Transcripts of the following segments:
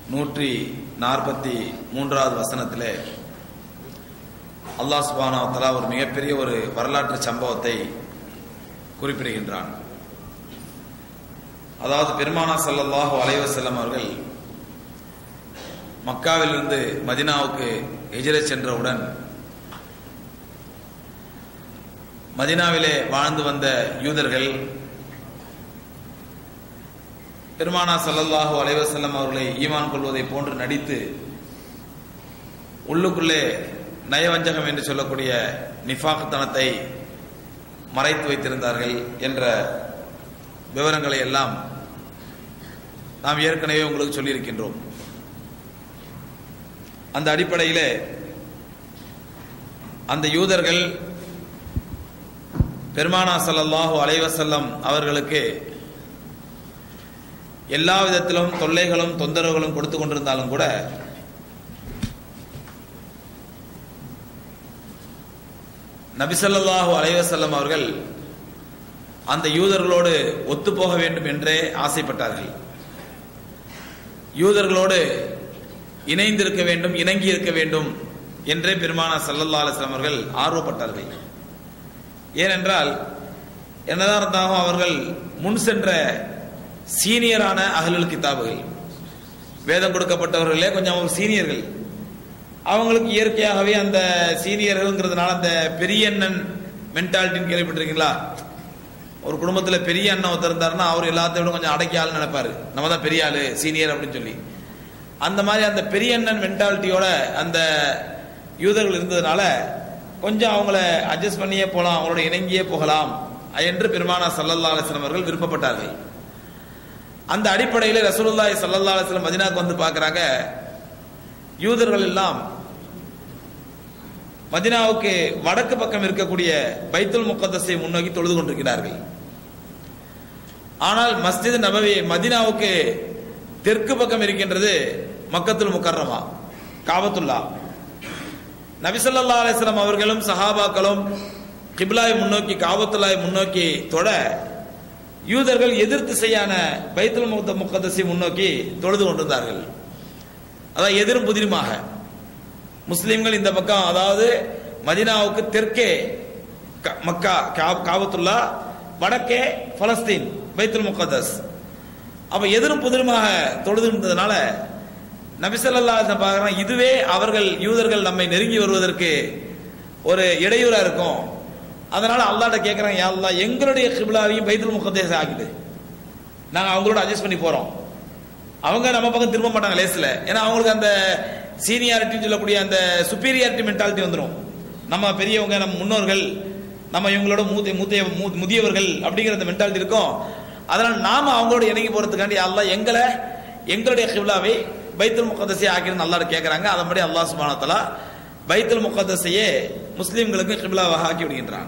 நூற்றி நாற்பத்தி மூன்றாவது வசனத்திலே அல்லாஹ் சுபானா தலா ஒரு மிகப்பெரிய ஒரு வரலாற்று சம்பவத்தை குறிப்பிடுகின்றான் அதாவது பெருமானா ஸல்லல்லாஹு அலைஹி வஸல்லம் அவர்கள் மக்காவிலிருந்து மதினாவுக்கு ஹிஜ்ரத் சென்றவுடன் மதினாவிலே வாழ்ந்து வந்த யூதர்கள் பெருமானா ஸல்லல்லாஹு அலைஹி வஸல்லம் அவர்களை ஈமான் கொள்வதை போன்று நடித்து உள்ளுக்குள்ளே நயவஞ்சகம் என்று சொல்லக்கூடிய நிஃபாக்தனத்தை மறைத்து வைத்திருந்தார்கள் என்ற விவரங்களை எல்லாம் நாம் ஏற்கனவே உங்களுக்கு சொல்லியிருக்கின்றோம் அந்த அடிப்படையிலே அந்த யூதர்கள் பெருமானா ஸல்லல்லாஹு அலைஹி வஸல்லம் அவர்களுக்கு எல்லா விதத்திலும் தொல்லைகளும் தொந்தரவுகளும் கொடுத்து கொண்டிருந்தாலும் கூட நபிசல்லாஹு அலைவசல்லம் அவர்கள் அந்த யூதர்களோடு ஒத்துப்போக வேண்டும் என்றே ஆசைப்பட்டார்கள் யூதர்களோடு இணைந்திருக்க வேண்டும் இணங்கி இருக்க வேண்டும் என்றே பெருமானா சல்லல்லா அலிஸ்லாம் அவர்கள் ஆர்வப்பட்டார்கள் ஏனென்றால் என்னதான் இருந்தாலும் அவர்கள் முன் சென்ற சீனியரான அகலுல் கிதாபுகள் வேதம் கொடுக்கப்பட்டவர்களே கொஞ்சம் அவங்க சீனியர்கள் அவங்களுக்கு இயற்கையாகவே அந்த சீனியர்கள்ங்கிறதுனால அந்த பெரிய அண்ணன் மென்டாலிட்டின்னு கேள்விப்பட்டிருக்கீங்களா ஒரு குடும்பத்தில் பெரிய அண்ணன் ஒருத்தர் இருந்தாருன்னா அவர் எல்லாத்தையும் விட கொஞ்சம் அடக்கி ஆள் நினைப்பாரு நம்ம தான் பெரிய ஆளு சீனியர் அப்படின்னு சொல்லி அந்த மாதிரி அந்த பெரிய அண்ணன் மென்டாலிட்டியோட அந்த யூதர்கள் இருந்ததுனால கொஞ்சம் அவங்கள அட்ஜஸ்ட் பண்ணியே போகலாம் அவங்களோட இணங்கியே போகலாம் என்று பெருமானா சல்லல்லா அலிஸ்லாம் அவர்கள் விருப்பப்பட்டார்கள் அந்த அடிப்படையில் ரசூலுல்லாஹி சல்லல்லா அலிஸ்லாம் மதினாக்கு வந்து பார்க்குறாங்க யூதர்கள் எல்லாம் மதினாவுக்கு வடக்கு பக்கம் இருக்கக்கூடிய பைத்துல் முக்கத்தஸை முன்னோக்கி தொழுது கொண்டிருக்கிறார்கள் ஆனால் மஸ்ஜித் நபவி மதினாவுக்கு தெற்கு பக்கம் இருக்கின்றது மக்கத்துல் முக்கர்ரமா காபத்துல்லா நபிசல்லா அலிஸ்லாம் அவர்களும் சஹாபாக்களும் கிப்லாய் முன்னோக்கி காபத்துல்லாய் முன்னோக்கி தொட யூதர்கள் எதிர் திசையான பைத்துல் முகத்த முக்கத்தஸை முன்னோக்கி தொழுது கொண்டிருந்தார்கள் அதாவது எதிரும் புதிருமாக முஸ்லிம்கள் இந்த பக்கம் அதாவது மதினாவுக்கு தெற்கே மக்கா காபத்துல்லா வடக்கே பலஸ்தீன் பைத்துல் முகதஸ் அப்ப எதிரும் புதிருமாக தொழுது இருந்ததுனால நபிசல்லா பார்க்கறான் இதுவே அவர்கள் யூதர்கள் நம்மை நெருங்கி வருவதற்கு ஒரு இடையூறா இருக்கும் அதனால அல்லாட்ட கேட்கறாங்க யாழ்லா எங்களுடைய கிபிலாவையும் பைத்துல் முகத்தேஸ் ஆகுது நாங்க அவங்களோட அட்ஜஸ்ட் பண்ணி போறோம் அவங்க நம்ம பக்கம் திரும்ப மாட்டாங்க லேஸ்ல ஏன்னா அவங்களுக்கு அந்த சீனியாரிட்டின்னு சொல்லக்கூடிய அந்த சுப்பீரியாரிட்டி மென்டாலிட்டி வந்துடும் நம்ம பெரியவங்க நம்ம முன்னோர்கள் நம்ம இவங்களோட மூத்த மூத்தைய முதியவர்கள் அப்படிங்கிற அந்த மென்டாலிட்டி இருக்கும் அதனால் நாம அவங்களோட இணங்கி போறதுக்காண்டி அல்லாஹ் எங்களை எங்களுடைய கிவ்லாவை பைத்துல் முகதசையை ஆக்கிருந்து அல்லாட கேட்கறாங்க அதன்படி அல்லாஹ் சுபானத்தலா பைத்துல் முகதசையே முஸ்லிம்களுக்கு கிவ்லாவாக ஆக்கி விடுகின்றான்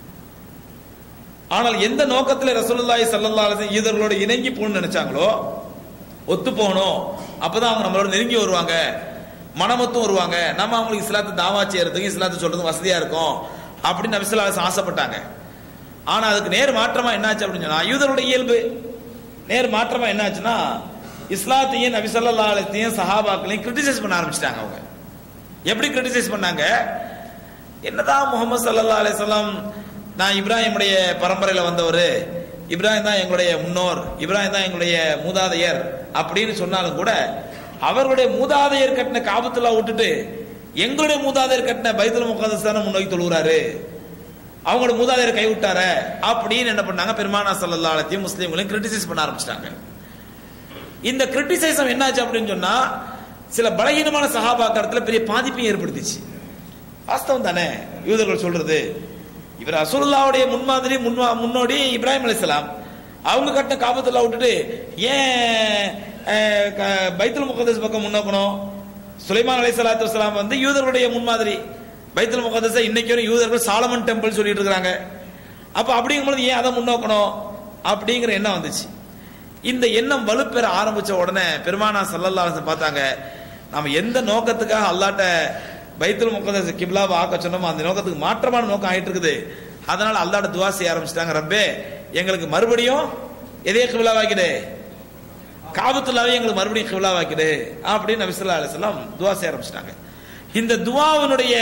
ஆனால் எந்த நோக்கத்தில் ரசூலுல்லாஹி ஸல்லல்லாஹு அலைஹி வஸல்லம் ஈதர்களோட இணங்கி போகணும்னு நினைச்சாங்களோ ஒத்து போகணும் அப்பதான் அவங்க நம்மளோட நெருங்கி வருவாங்க மனமொத்தும் வருவாங்க நம்ம அவங்களுக்கு இஸ்லாத்தை தாவா செய்யறதுக்கு இஸ்லாத்தை சொல்றதுக்கு வசதியா இருக்கும் அப்படின்னு நபிசுல்லா ஆசைப்பட்டாங்க ஆனா அதுக்கு நேர் மாற்றமா என்னாச்சு அப்படின்னு சொன்னா யூதருடைய இயல்பு நேர் மாற்றமா என்னாச்சுன்னா இஸ்லாத்தையும் நபிசல்லா அலத்தையும் சஹாபாக்களையும் கிரிட்டிசைஸ் பண்ண ஆரம்பிச்சிட்டாங்க அவங்க எப்படி கிரிட்டிசைஸ் பண்ணாங்க என்னதான் முகமது சல்லா அலிஸ்லாம் நான் இப்ராஹிமுடைய பரம்பரையில வந்தவர் இப்ராஹிம் தான் எங்களுடைய முன்னோர் இப்ராஹிம் தான் எங்களுடைய மூதாதையர் அப்படின்னு சொன்னாலும் கூட அவர்களுடைய மூதாதையர் கட்டின காபத்துலா விட்டுட்டு எங்களுடைய மூதாதையர் கட்டின பைத்துல் முகதஸ்தான முன்னோக்கி தொழுகிறாரு அவங்களோட மூதாதையர் கைவிட்டார அப்படின்னு என்ன பண்ணாங்க பெருமானா சல்லா அலத்தையும் முஸ்லீம்களையும் கிரிட்டிசைஸ் பண்ண ஆரம்பிச்சிட்டாங்க இந்த கிரிட்டிசைசம் என்னாச்சு அப்படின்னு சொன்னா சில பலகீனமான சகாபாக்கரத்துல பெரிய பாதிப்பையும் ஏற்படுத்திச்சு வாஸ்தவம் தானே யூதர்கள் சொல்றது இவர் அசுல்லாவுடைய முன்மாதிரி முன்மா முன்னோடி இப்ராஹிம் அலிஸ்லாம் அவங்க கட்டின காபத்துல்லா விட்டுட்டு ஏன் பைத்துல் முகதஸ் பக்கம் முன்னோக்கணும் சுலைமான் அலி சலாத்து வலாம் வந்து யூதர்களுடைய முன்மாதிரி பைத்துல் முகதஸ இன்னைக்கு வரும் யூதர்கள் சாலமன் டெம்பிள் சொல்லிட்டு இருக்காங்க அப்ப அப்படிங்கும்போது ஏன் அதை முன்னோக்கணும் அப்படிங்கிற எண்ணம் வந்துச்சு இந்த எண்ணம் வலுப்பெற ஆரம்பிச்ச உடனே பெருமானா சல்லல்லா பார்த்தாங்க நாம எந்த நோக்கத்துக்காக அல்லாட்ட பைத்துல் முகதஸ் கிப்லாவை ஆக்க சொன்னோமோ அந்த நோக்கத்துக்கு மாற்றமான நோக்கம் ஆயிட்டு இருக்குது அதனால அல்லாட்ட துவா செய்ய ஆரம்பிச்சிட்டாங்க ரப்பே எங்களுக்கு மறுபடியும் எதே கிப்லாவாக்கிடு காபத்துல்லாவே எங்களுக்கு மறுபடியும் கிபிலாவாக்கிடு அப்படின்னு நபி ஸல்லல்லாஹு அலைஹி வஸல்லம் துவா செய்ய ஆரம்பிச்சிட்டாங்க இந்த துவாவினுடைய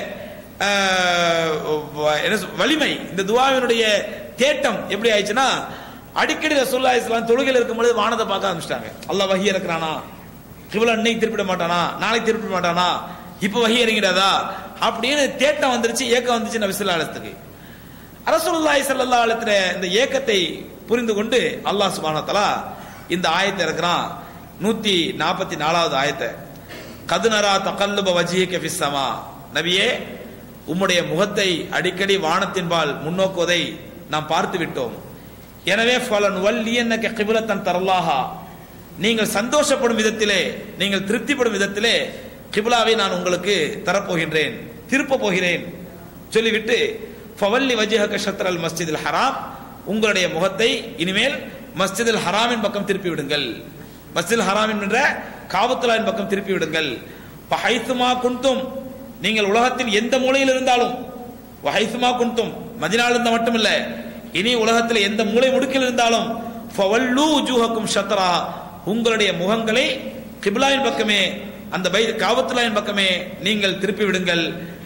ஆஹ், வ- என்ன சொல்- வலிமை இந்த துவாவினுடைய தேட்டம் எப்படி ஆயிடுச்சுன்னா அடிக்கடி ரசூல்லா இஸ்லாம் தொழுகையில் இருக்கும்போது வானத்தை பார்க்க ஆரம்பிச்சிட்டாங்க அல்லாஹ் வஹி இறக்குறானா கிபிலா இன்னைக்கு திருப்பிட மாட்டானா நாளைக்கு திருப்பிட மாட்டானா இப்ப வஹி இறங்கிடாதா அப்படின்னு தேட்டம் வந்துருச்சு ஏக்கம் வந்துச்சு நபி ஸல்லல்லாஹு அலைஹி வஸல்லத்துக்கு ரசூலுல்லாஹி ஸல்லல்லாஹு அலைஹி வஸல்லம் இந்த ஏக்கத்தை புரிந்து கொண்டு அல்லாஹ் சுப்ஹானஹு வ தஆலா இந்த ஆயத்தை இறக்குறான் நூத்தி நாற்பத்தி நாலாவது ஆயத்தை கதுனரா தகல்லுப வஜிஹிக ஃபிஸ் ஸமா நபியே உம்முடைய முகத்தை அடிக்கடி வானத்தின்பால் முன்னோக்குவதை நாம் பார்த்து விட்டோம் எனவே ஃபலன் வல்லியன்னக கிபிலத்தன் தரல்லாஹா நீங்கள் சந்தோஷப்படும் விதத்திலே நீங்கள் திருப்திப்படும் விதத்திலே கிபிலாவை நான் உங்களுக்கு தரப்போகின்றேன் திருப்ப போகிறேன் சொல்லிவிட்டு ஃபவல்லி வஜ்ஹக ஷத்ரல் மஸ்ஜிதில் ஹராம் உங்களுடைய முகத்தை இனிமேல் மஸ்ஜிதில் ஹராமின் பக்கம் திருப்பி விடுங்கள் மஸ்ஜித் ஹராமின் என்ற காபத்துலாவின் பக்கம் திருப்பி விடுங்கள் பஹைத்துமா குன்தும் நீங்கள் உலகத்தின் எந்த மூலையில் இருந்தாலும் வஹைத்துமா குன்தும் மதினால இருந்தா மட்டுமில்ல இனி உலகத்தில் எந்த மூலை முடுக்கில் இருந்தாலும் ஃபவல்லு உஜூஹக்கும் ஷத்ரா உங்களுடைய முகங்களை கிப்லாவின் பக்கமே அந்த பை காபத்துலாவின் பக்கமே நீங்கள் திருப்பி விடுங்கள்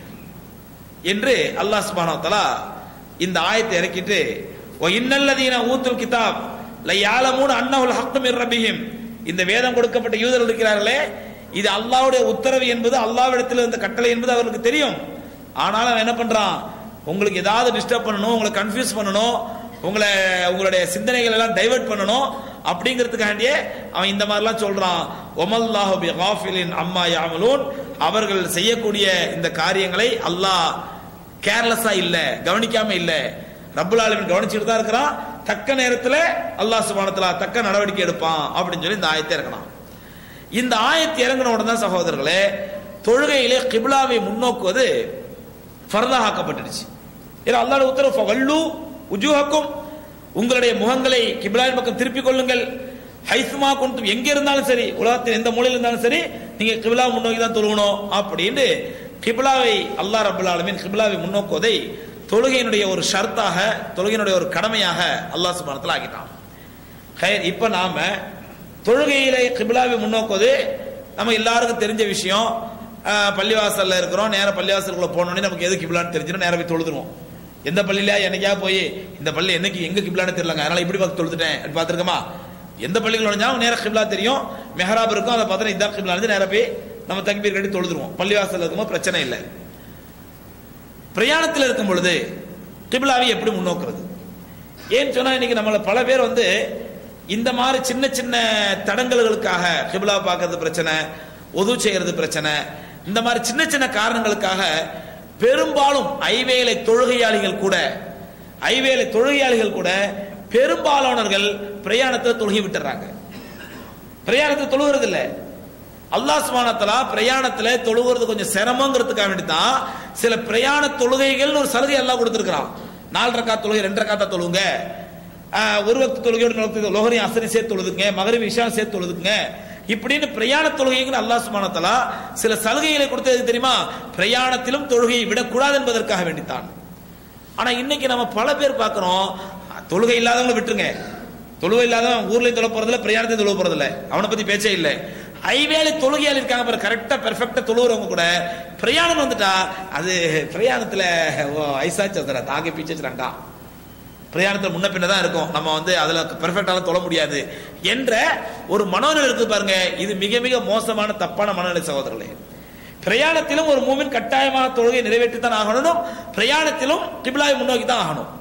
என்று அல்லாஹ் சுப்ஹானஹு வ தஆலா இந்த ஆயத்தை இறக்கிட்டு வ இன்னல்லதீன ஊத்துல் கிதாப் லயாலமூன அன்னஹுல் ஹக்கு மிர் ரப்பிஹிம் இந்த வேதம் கொடுக்கப்பட்ட யூதர்கள் இருக்கிறார்களே இது அல்லாஹ்வுடைய உத்தரவு என்பது அல்லாஹ்விடத்தில் இருந்த கட்டளை என்பது அவர்களுக்கு தெரியும் ஆனாலும் அவன் என்ன பண்றான் உங்களுக்கு ஏதாவது டிஸ்டர்ப் பண்ணணும் உங்களை கன்ஃபியூஸ் பண்ணணும் உங்களை உங்களுடைய சிந்தனைகள் எல்லாம் டைவர்ட் பண்ணணும் அப்படிங்கிறதுக்காண்டியே அவன் இந்த மாதிரிலாம் சொல்றான் ஒமல்லாஹு பி காஃபிலின் அம்மா யாமலூன் அவர்கள் செய்யக்கூடிய இந்த காரியங்களை அல்லாஹ் கேர்லெஸ்ஸா இல்ல கவனிக்காம இல்ல ரப்புல் ஆலமீன் கவனிச்சுட்டு தான் இருக்கிறான் தக்க நேரத்துல அல்லாஹ் சுப்ஹானஹு தக்க நடவடிக்கை எடுப்பான் அப்படின்னு சொல்லி இந்த ஆயத்தை இறக்கணும் இந்த ஆயத்தை இறங்கின உடனே தான் சகோதரர்களே தொழுகையிலே கிப்லாவை முன்னோக்குவது ஃபர்தாக ஆக்கப்பட்டுடுச்சு ஏன்னா அல்லாஹ் உத்தரவு வல்லு உஜூஹக்கும் உங்களுடைய முகங்களை கிப்லாவின் பக்கம் திருப்பிக் கொள்ளுங்கள் ஹைசுமா கொண்டும் எங்க இருந்தாலும் சரி உலகத்தின் எந்த மூலையில் இருந்தாலும் சரி நீங்க கிபிலா முன்னோக்கி தான் தொழுகணும் அப்படின்னு கிபிலாவை அல்லாஹ் ரபுல் ஆலமீன் கிபிலாவை முன்னோக்குவதை தொழுகையினுடைய ஒரு ஷர்த்தாக தொழுகையினுடைய ஒரு கடமையாக அல்லாஹ் சுபானத்தில் ஆக்கிட்டான் ஹைர் இப்ப நாம தொழுகையிலே கிபிலாவை முன்னோக்குவது நம்ம எல்லாருக்கும் தெரிஞ்ச விஷயம் அஹ், பள்ளிவாசல்ல இருக்கிறோம் நேர பள்ளிவாசலுக்குள்ள போனோடனே நமக்கு எது கிபிலான்னு தெரிஞ்சிடும் நேரம் போய் தொழுதுருவோம் எந்த பள்ளியில என்னைக்கா போய் இந்த பள்ளி என்னைக்கு எங்க கிபிலான்னு தெரியலங்க அதனால இப்படி பார்த்து தொழுதுட்டேன் அப்படி பார்த்துருக்கமா எந்த பள்ளிகள் நுழைஞ்சாலும் நேர கிபிலா தெரியும் மெஹராப் இருக்கும் அதை பார்த்தா இதான் கிபிலா நேர போய் நம்ம தக்பீர் கட்டி தொழுதுருவோம் பள்ளிவாசல்ல இருக்கும்போது பிரச்சனை இல்லை பிரயாணத்தில் இருக்கும் பொழுது கிபிலாவை எப்படி முன்னோக்குறது ஏன்னு சொன்னா இன்னைக்கு நம்மள பல பேர் வந்து இந்த மாதிரி சின்ன சின்ன தடங்கல்களுக்காக கிபிலா பார்க்கறது பிரச்சனை ஒது செய்யறது பிரச்சனை இந்த மாதிரி சின்ன சின்ன காரணங்களுக்காக பெரும்பாலும் ஐவேலை தொழுகையாளிகள் கூட ஐவேலை தொழுகையாளிகள் கூட பெரும்பாலானவர்கள் பிரயாணத்தில் தொழுகி விட்டுறாங்க பிரயாணத்தில் தொழுகிறது இல்ல அல்லாஹ் சுபானத்தலா பிரயாணத்துல தொழுகிறது கொஞ்சம் சிரமங்கிறதுக்காக வேண்டி தான் சில பிரயாண தொழுகைகள் ஒரு சலுகை எல்லாம் கொடுத்துருக்கான் நாலு ரக்கா தொழுகை ரெண்டு ரக்காத்தா தொழுங்க ஆஹ், ஒரு வக்து தொழுகையோட இன்னொரு லோகரி அசரி சேர்த்து தொழுதுங்க மகரிப் விஷா சேர்த்து தொழுதுங்க இப்படின்னு பிரயாண தொழுகைகள் அல்லாஹ் சுபானத்தலா சில சலுகைகளை கொடுத்தது தெரியுமா பிரயாணத்திலும் தொழுகையை விடக்கூடாது என்பதற்காக வேண்டித்தான் ஆனா இன்னைக்கு நம்ம பல பேர் பார்க்கிறோம் தொழுகை இல்லாதவங்களை விட்டுருங்க தொழுகை இல்லாதவன் ஊர்லயும் தொழ போறதில்ல பிரயாணத்தையும் தொழுக போறதில்ல அவனை பத்தி பேச்சே இல்லை ஐவேளை தொழுகையால் இருக்காங்க பாரு கரெக்டா பெர்ஃபெக்டா தொழுகிறவங்க கூட பிரயாணம் வந்துட்டா அது பிரயாணத்துல ஓ ஐசாச்சு அதுல தாங்கி பீச்சு வச்சுறாங்கடா பிரயாணத்தில் முன்ன பின்ன தான் இருக்கும் நம்ம வந்து அதுல பெர்ஃபெக்டால தொழ முடியாது என்ற ஒரு மனோநிலை இருக்கு பாருங்க இது மிக மிக மோசமான தப்பான மனநிலை சகோதரர்களே பிரயாணத்திலும் ஒரு மூமின் கட்டாயமாக தொழுகை நிறைவேற்றித்தான் ஆகணும் பிரயாணத்திலும் கிபிலாவை முன்னோக்கி தான் ஆகணும்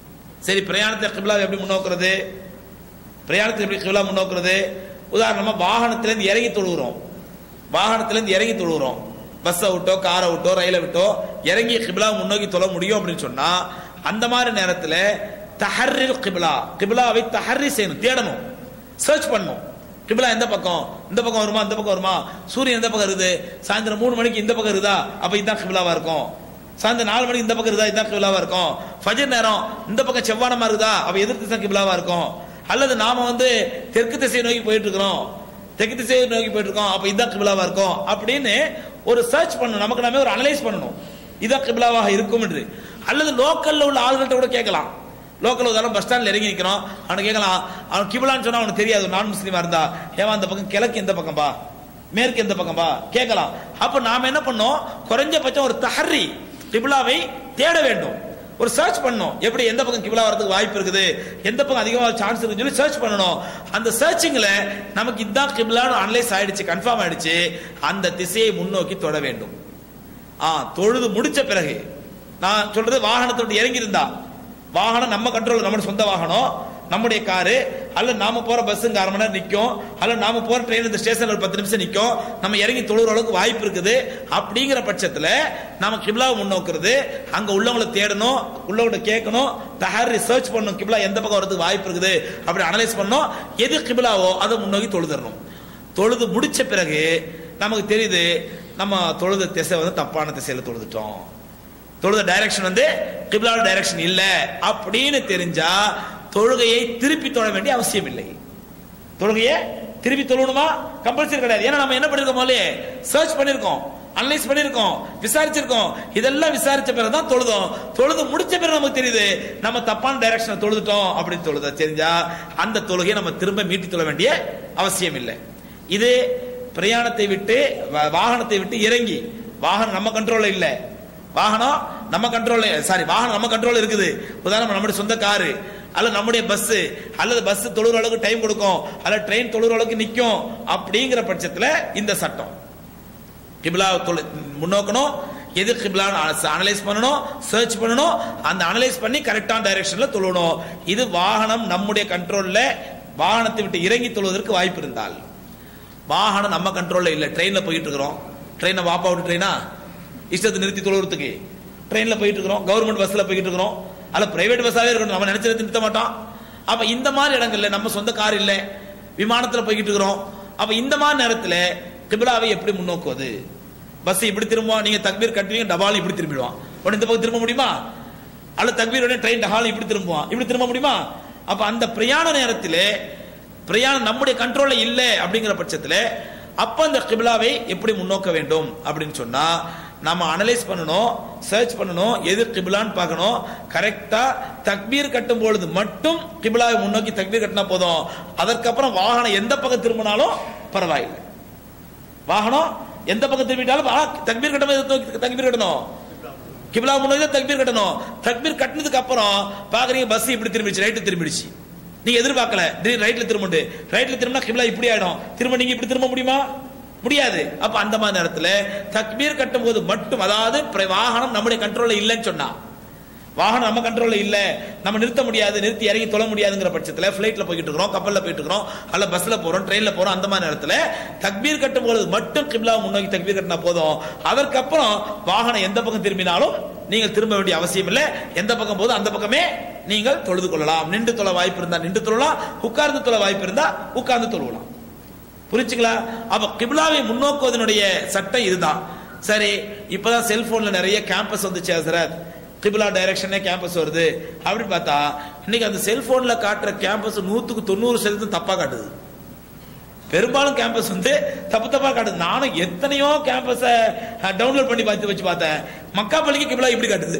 சரி பிரயாணத்தை கிபிலாவை எப்படி முன்னோக்குறது பிரயாணத்தில் எப்படி கிபிலா முன்னோக்குறது உதாரணமா வாகனத்திலேருந்து இறங்கி தொழுகிறோம் வாகனத்திலேருந்து இறங்கி தொழுகிறோம் பஸ்ஸை விட்டோ காரை விட்டோ ரயிலை விட்டோ இறங்கி கிபிலா முன்னோக்கி தொழ முடியும் அப்படின்னு சொன்னா அந்த மாதிரி நேரத்தில் தஹர்ரில் கிபிலா கிபிலாவை தஹர்ரி செய்யணும் தேடணும் சர்ச் பண்ணணும் கிபிலா எந்த பக்கம் இந்த பக்கம் வருமா இந்த பக்கம் வருமா சூரியன் எந்த பக்கம் இருக்குது சாயந்தரம் மூணு மணிக்கு இந்த பக்கம் இருக்குதா அப்ப இதுதான் கிபிலாவா இருக்கும் சாயந்தரம் நாலு மணிக்கு இந்த பக்கம் இருக்குதா இதுதான் கிபிலாவா இருக்கும் ஃபஜர் நேரம் இந்த பக்கம் செவ்வானமா இருக்குதா அப்ப எதிர் திசை கிபிலாவா இருக்கும் அல்லது நாம வந்து தெற்கு திசையை நோக்கி போயிட்டு இருக்கிறோம் தெற்கு திசையை நோக்கி போயிட்டு இருக்கோம் அப்ப இதுதான் கிபிலாவா இருக்கும் அப்படின்னு ஒரு சர்ச் பண்ணணும் நமக்கு நாமே ஒரு அனலைஸ் பண்ணணும் இதான் கிபிலாவாக இருக்கும் என்று அல்லது லோக்கல்ல உள்ள ஆள்கள்ட்ட கூட கேட்கலாம் லோக்கல் உதாரணம் பஸ் ஸ்டாண்ட்ல இறங்கி நிற்கிறோம் அவனை கேட்கலாம் அவன் கிபிலான்னு சொன்னா அவனுக்கு தெரியாது நான் முஸ்லீமா இருந்தா ஏவா அந்த பக்கம் கிழக்கு எந்த பக்கம் பா மேற்கு எந்த பக்கம் பா கேட்கலாம் அப்ப நாம என்ன பண்ணோம் குறைஞ்சபட்சம் ஒரு தஹரி கிபிலாவை தேட வேண்டும் ஒரு சர்ச் பண்ணணும் எப்படி எந்த பக்கம் கிபிலா வரதுக்கு வாய்ப்பு இருக்குது எந்த பக்கம் அதிகமாக சான்ஸ் இருக்குன்னு சொல்லி சர்ச் பண்ணணும் அந்த சர்ச்சிங்ல நமக்கு இதான் கிபிலான்னு அனலைஸ் ஆயிடுச்சு கன்ஃபார்ம் ஆயிடுச்சு அந்த திசையை முன்னோக்கி தொட வேண்டும் ஆ தொழுது முடிச்ச பிறகு நான் சொல்றது வாகனத்தை விட்டு இறங்கி இருந்தா வாகனம் நம்ம கண்ட்ரோல் நம்ம சொந்த வாகனம் நம்முடைய காரு அல்ல நாம போற பஸ் அரை மணி நேரம் நிற்கும் அல்ல நாம போற ட்ரெயின் இந்த ஸ்டேஷன்ல ஒரு பத்து நிமிஷம் நிற்கும் நம்ம இறங்கி தொழுகிற அளவுக்கு வாய்ப்பு இருக்குது அப்படிங்கிற பட்சத்துல நாம கிப்லாவை முன்னோக்குறது அங்க உள்ளவங்களை தேடணும் உள்ளவங்களை கேட்கணும் தஹர் ரிசர்ச் பண்ணணும் கிப்லா எந்த பக்கம் வரதுக்கு வாய்ப்பு இருக்குது அப்படி அனலைஸ் பண்ணணும் எது கிப்லாவோ அதை முன்னோக்கி தொழுதரணும் தொழுது முடிச்ச பிறகு நமக்கு தெரியுது நம்ம தொழுத திசை வந்து தப்பான திசையில தொழுதுட்டோம் தொழுத டைரக்ஷன் வந்து கிப்லாவோட டைரக்ஷன் இல்ல அப்படின்னு தெரிஞ்சா தொழுகையை திருப்பி தொழ வேண்டிய அவசியம் இல்லை தொழுகையை திருப்பி தொழணுமா கம்பல்சரி கிடையாது ஏன்னா நம்ம என்ன பண்ணிருக்கோம் முதல்ல சர்ச் பண்ணிருக்கோம் அனலைஸ் பண்ணிருக்கோம் விசாரிச்சிருக்கோம் இதெல்லாம் விசாரிச்ச பிறகு தான் தொழுதோம் தொழுது முடிச்ச பிறகு நமக்கு தெரியுது நம்ம தப்பான டைரக்ஷனை தொழுதுட்டோம் அப்படின்னு தொழுத தெரிஞ்சா அந்த தொழுகையை நம்ம திரும்ப மீட்டி தொழ வேண்டிய அவசியம் இல்லை இது பிரயாணத்தை விட்டு வா- வாகனத்தை விட்டு இறங்கி வாகனம் நம்ம கண்ட்ரோல்ல இல்ல வாகனம் நம்ம கண்ட்ரோல்ல சாரி வாகனம் நம்ம கண்ட்ரோல் இருக்குது உதாரணம் நம்முடைய சொந்த காரு அல்லது நம்முடைய பஸ் அல்லது பஸ் தொழுற அளவுக்கு டைம் கொடுக்கும் அல்லது ட்ரெயின் தொழுற அளவுக்கு நிக்கும் அப்படிங்கிற பட்சத்துல இந்த சட்டம் கிபிலா தொழு முன்னோக்கணும் எது கிபிலான்னு அனலைஸ் பண்ணணும் சர்ச் பண்ணணும் அந்த அனலைஸ் பண்ணி கரெக்டான டைரக்ஷன்ல தொழணும் இது வாகனம் நம்முடைய கண்ட்ரோல்ல வாகனத்தை விட்டு இறங்கி தொழுவதற்கு வாய்ப்பு இருந்தால் வாகனம் நம்ம கண்ட்ரோல்ல இல்ல ட்ரெயின்ல போயிட்டு இருக்கிறோம் ட்ரெயினை வாப்பா விட்டு ட்ரெயினா இஷ்டத்தை நிறுத்தி தொழுறதுக்கு ட்ரெயின்ல போயிட்டு இருக்கிறோம் கவர்மெண்ட் பஸ்ல போயிட்டு இருக்கிறோம் அல்ல பிரைவேட் பஸ்ஸாவே இருக்கட்டும் நம்ம நினைச்சதை நிறுத்த மாட்டோம் அப்ப இந்த மாதிரி இடங்கள்ல நம்ம சொந்த கார் இல்ல விமானத்துல போய்கிட்டு இருக்கிறோம் அப்ப இந்த மாதிரி நேரத்துல கிபிலாவை எப்படி முன்னோக்குவது பஸ் இப்படி திரும்புவோம் நீங்க தக்பீர் கட்டுவீங்க டபால் இப்படி திரும்பிடுவான் உடனே இந்த பக்கம் திரும்ப முடியுமா அல்ல தக்பீர் உடனே ட்ரெயின் டபால் இப்படி திரும்புவான் இப்படி திரும்ப முடியுமா அப்ப அந்த பிரயாண நேரத்திலே பிரயாணம் நம்முடைய கண்ட்ரோல்ல இல்ல அப்படிங்கிற பட்சத்துல அப்ப அந்த கிபிலாவை எப்படி முன்னோக்க வேண்டும் அப்படின்னு சொன்னா நம்ம அனலைஸ் பண்ணணும் சர்ச் பண்ணணும் எது கிபிலான்னு பார்க்கணும் கரெக்டா தக்பீர் கட்டும் பொழுது மட்டும் கிபிலாவை முன்னோக்கி தக்பீர் கட்டினா போதும் அதற்கப்புறம் வாகனம் எந்த பக்கம் திரும்பினாலும் பரவாயில்லை வாகனம் எந்த பக்கம் திரும்பிட்டாலும் ஆ, தக்பீர் கட்டும் போது தக்பீர் கட்டணும் கிபிலா முன்னாடி தான் தக்பீர் கட்டணும் தக்பீர் கட்டினதுக்கு அப்புறம் பாக்குறீங்க பஸ் இப்படி திரும்பிடுச்சு ரைட்டு திரும்பிடுச்சு நீங்க எதிர்பார்க்கல திடீர் ரைட்ல திரும்பிட்டு ரைட்ல திரும்பினா கிபிலா இப்படி ஆயிடும் திரும்ப நீங்க இப்படி திரும்ப முடியுமா முடியாது அப்ப அந்த மாதிரி நேரத்துல தக்பீர் கட்டும் போது மட்டும் அதாவது பிர- வாகனம் நம்முடைய கண்ட்ரோல்ல இல்லைன்னு சொன்னா வாகனம் நம்ம கண்ட்ரோல்ல இல்ல நம்ம நிறுத்த முடியாது நிறுத்தி இறங்கி தொழ முடியாதுங்கிற பட்சத்துல ஃபிளைட்ல போயிட்டு இருக்கிறோம் கப்பல்ல போயிட்டு இருக்கிறோம் அல்ல பஸ்ல போறோம் ட்ரெயின்ல போறோம் அந்த மாதிரி நேரத்துல தக்பீர் கட்டும் பொழுது மட்டும் கிப்லா முன்னோக்கி தக்பீர் கட்டினா போதும் அதற்கப்புறம் வாகனம் எந்த பக்கம் திரும்பினாலும் நீங்கள் திரும்ப வேண்டிய அவசியம் இல்லை எந்த பக்கம் போதும் அந்த பக்கமே நீங்கள் தொழுது கொள்ளலாம் நின்று தொழ வாய்ப்பு இருந்தா நின்று தொழலாம் உட்கார்ந்து தொழ வாய்ப்பு இருந்தா உட்கார்ந்து தொழுவலாம் புரிச்சுங்களா அப்ப கிப்லாவை முன்னோக்குவதனுடைய சட்டம் இதுதான் சரி இப்பதான் செல்போன்ல நிறைய கேம்பஸ் வந்துச்சு ஹசரத் கிப்லா டைரக்ஷனே கேம்பஸ் வருது அப்படி பார்த்தா இன்னைக்கு அந்த செல்போன்ல காட்டுற கேம்பஸ் நூத்துக்கு தொண்ணூறு சதவீதம் தப்பா காட்டுது பெரும்பாலும் கேம்பஸ் வந்து தப்பு தப்பா காட்டுது நானும் எத்தனையோ கேம்பஸ டவுன்லோட் பண்ணி பார்த்து வச்சு பார்த்தேன் மக்கா பள்ளிக்கு கிப்லா இப்படி காட்டுது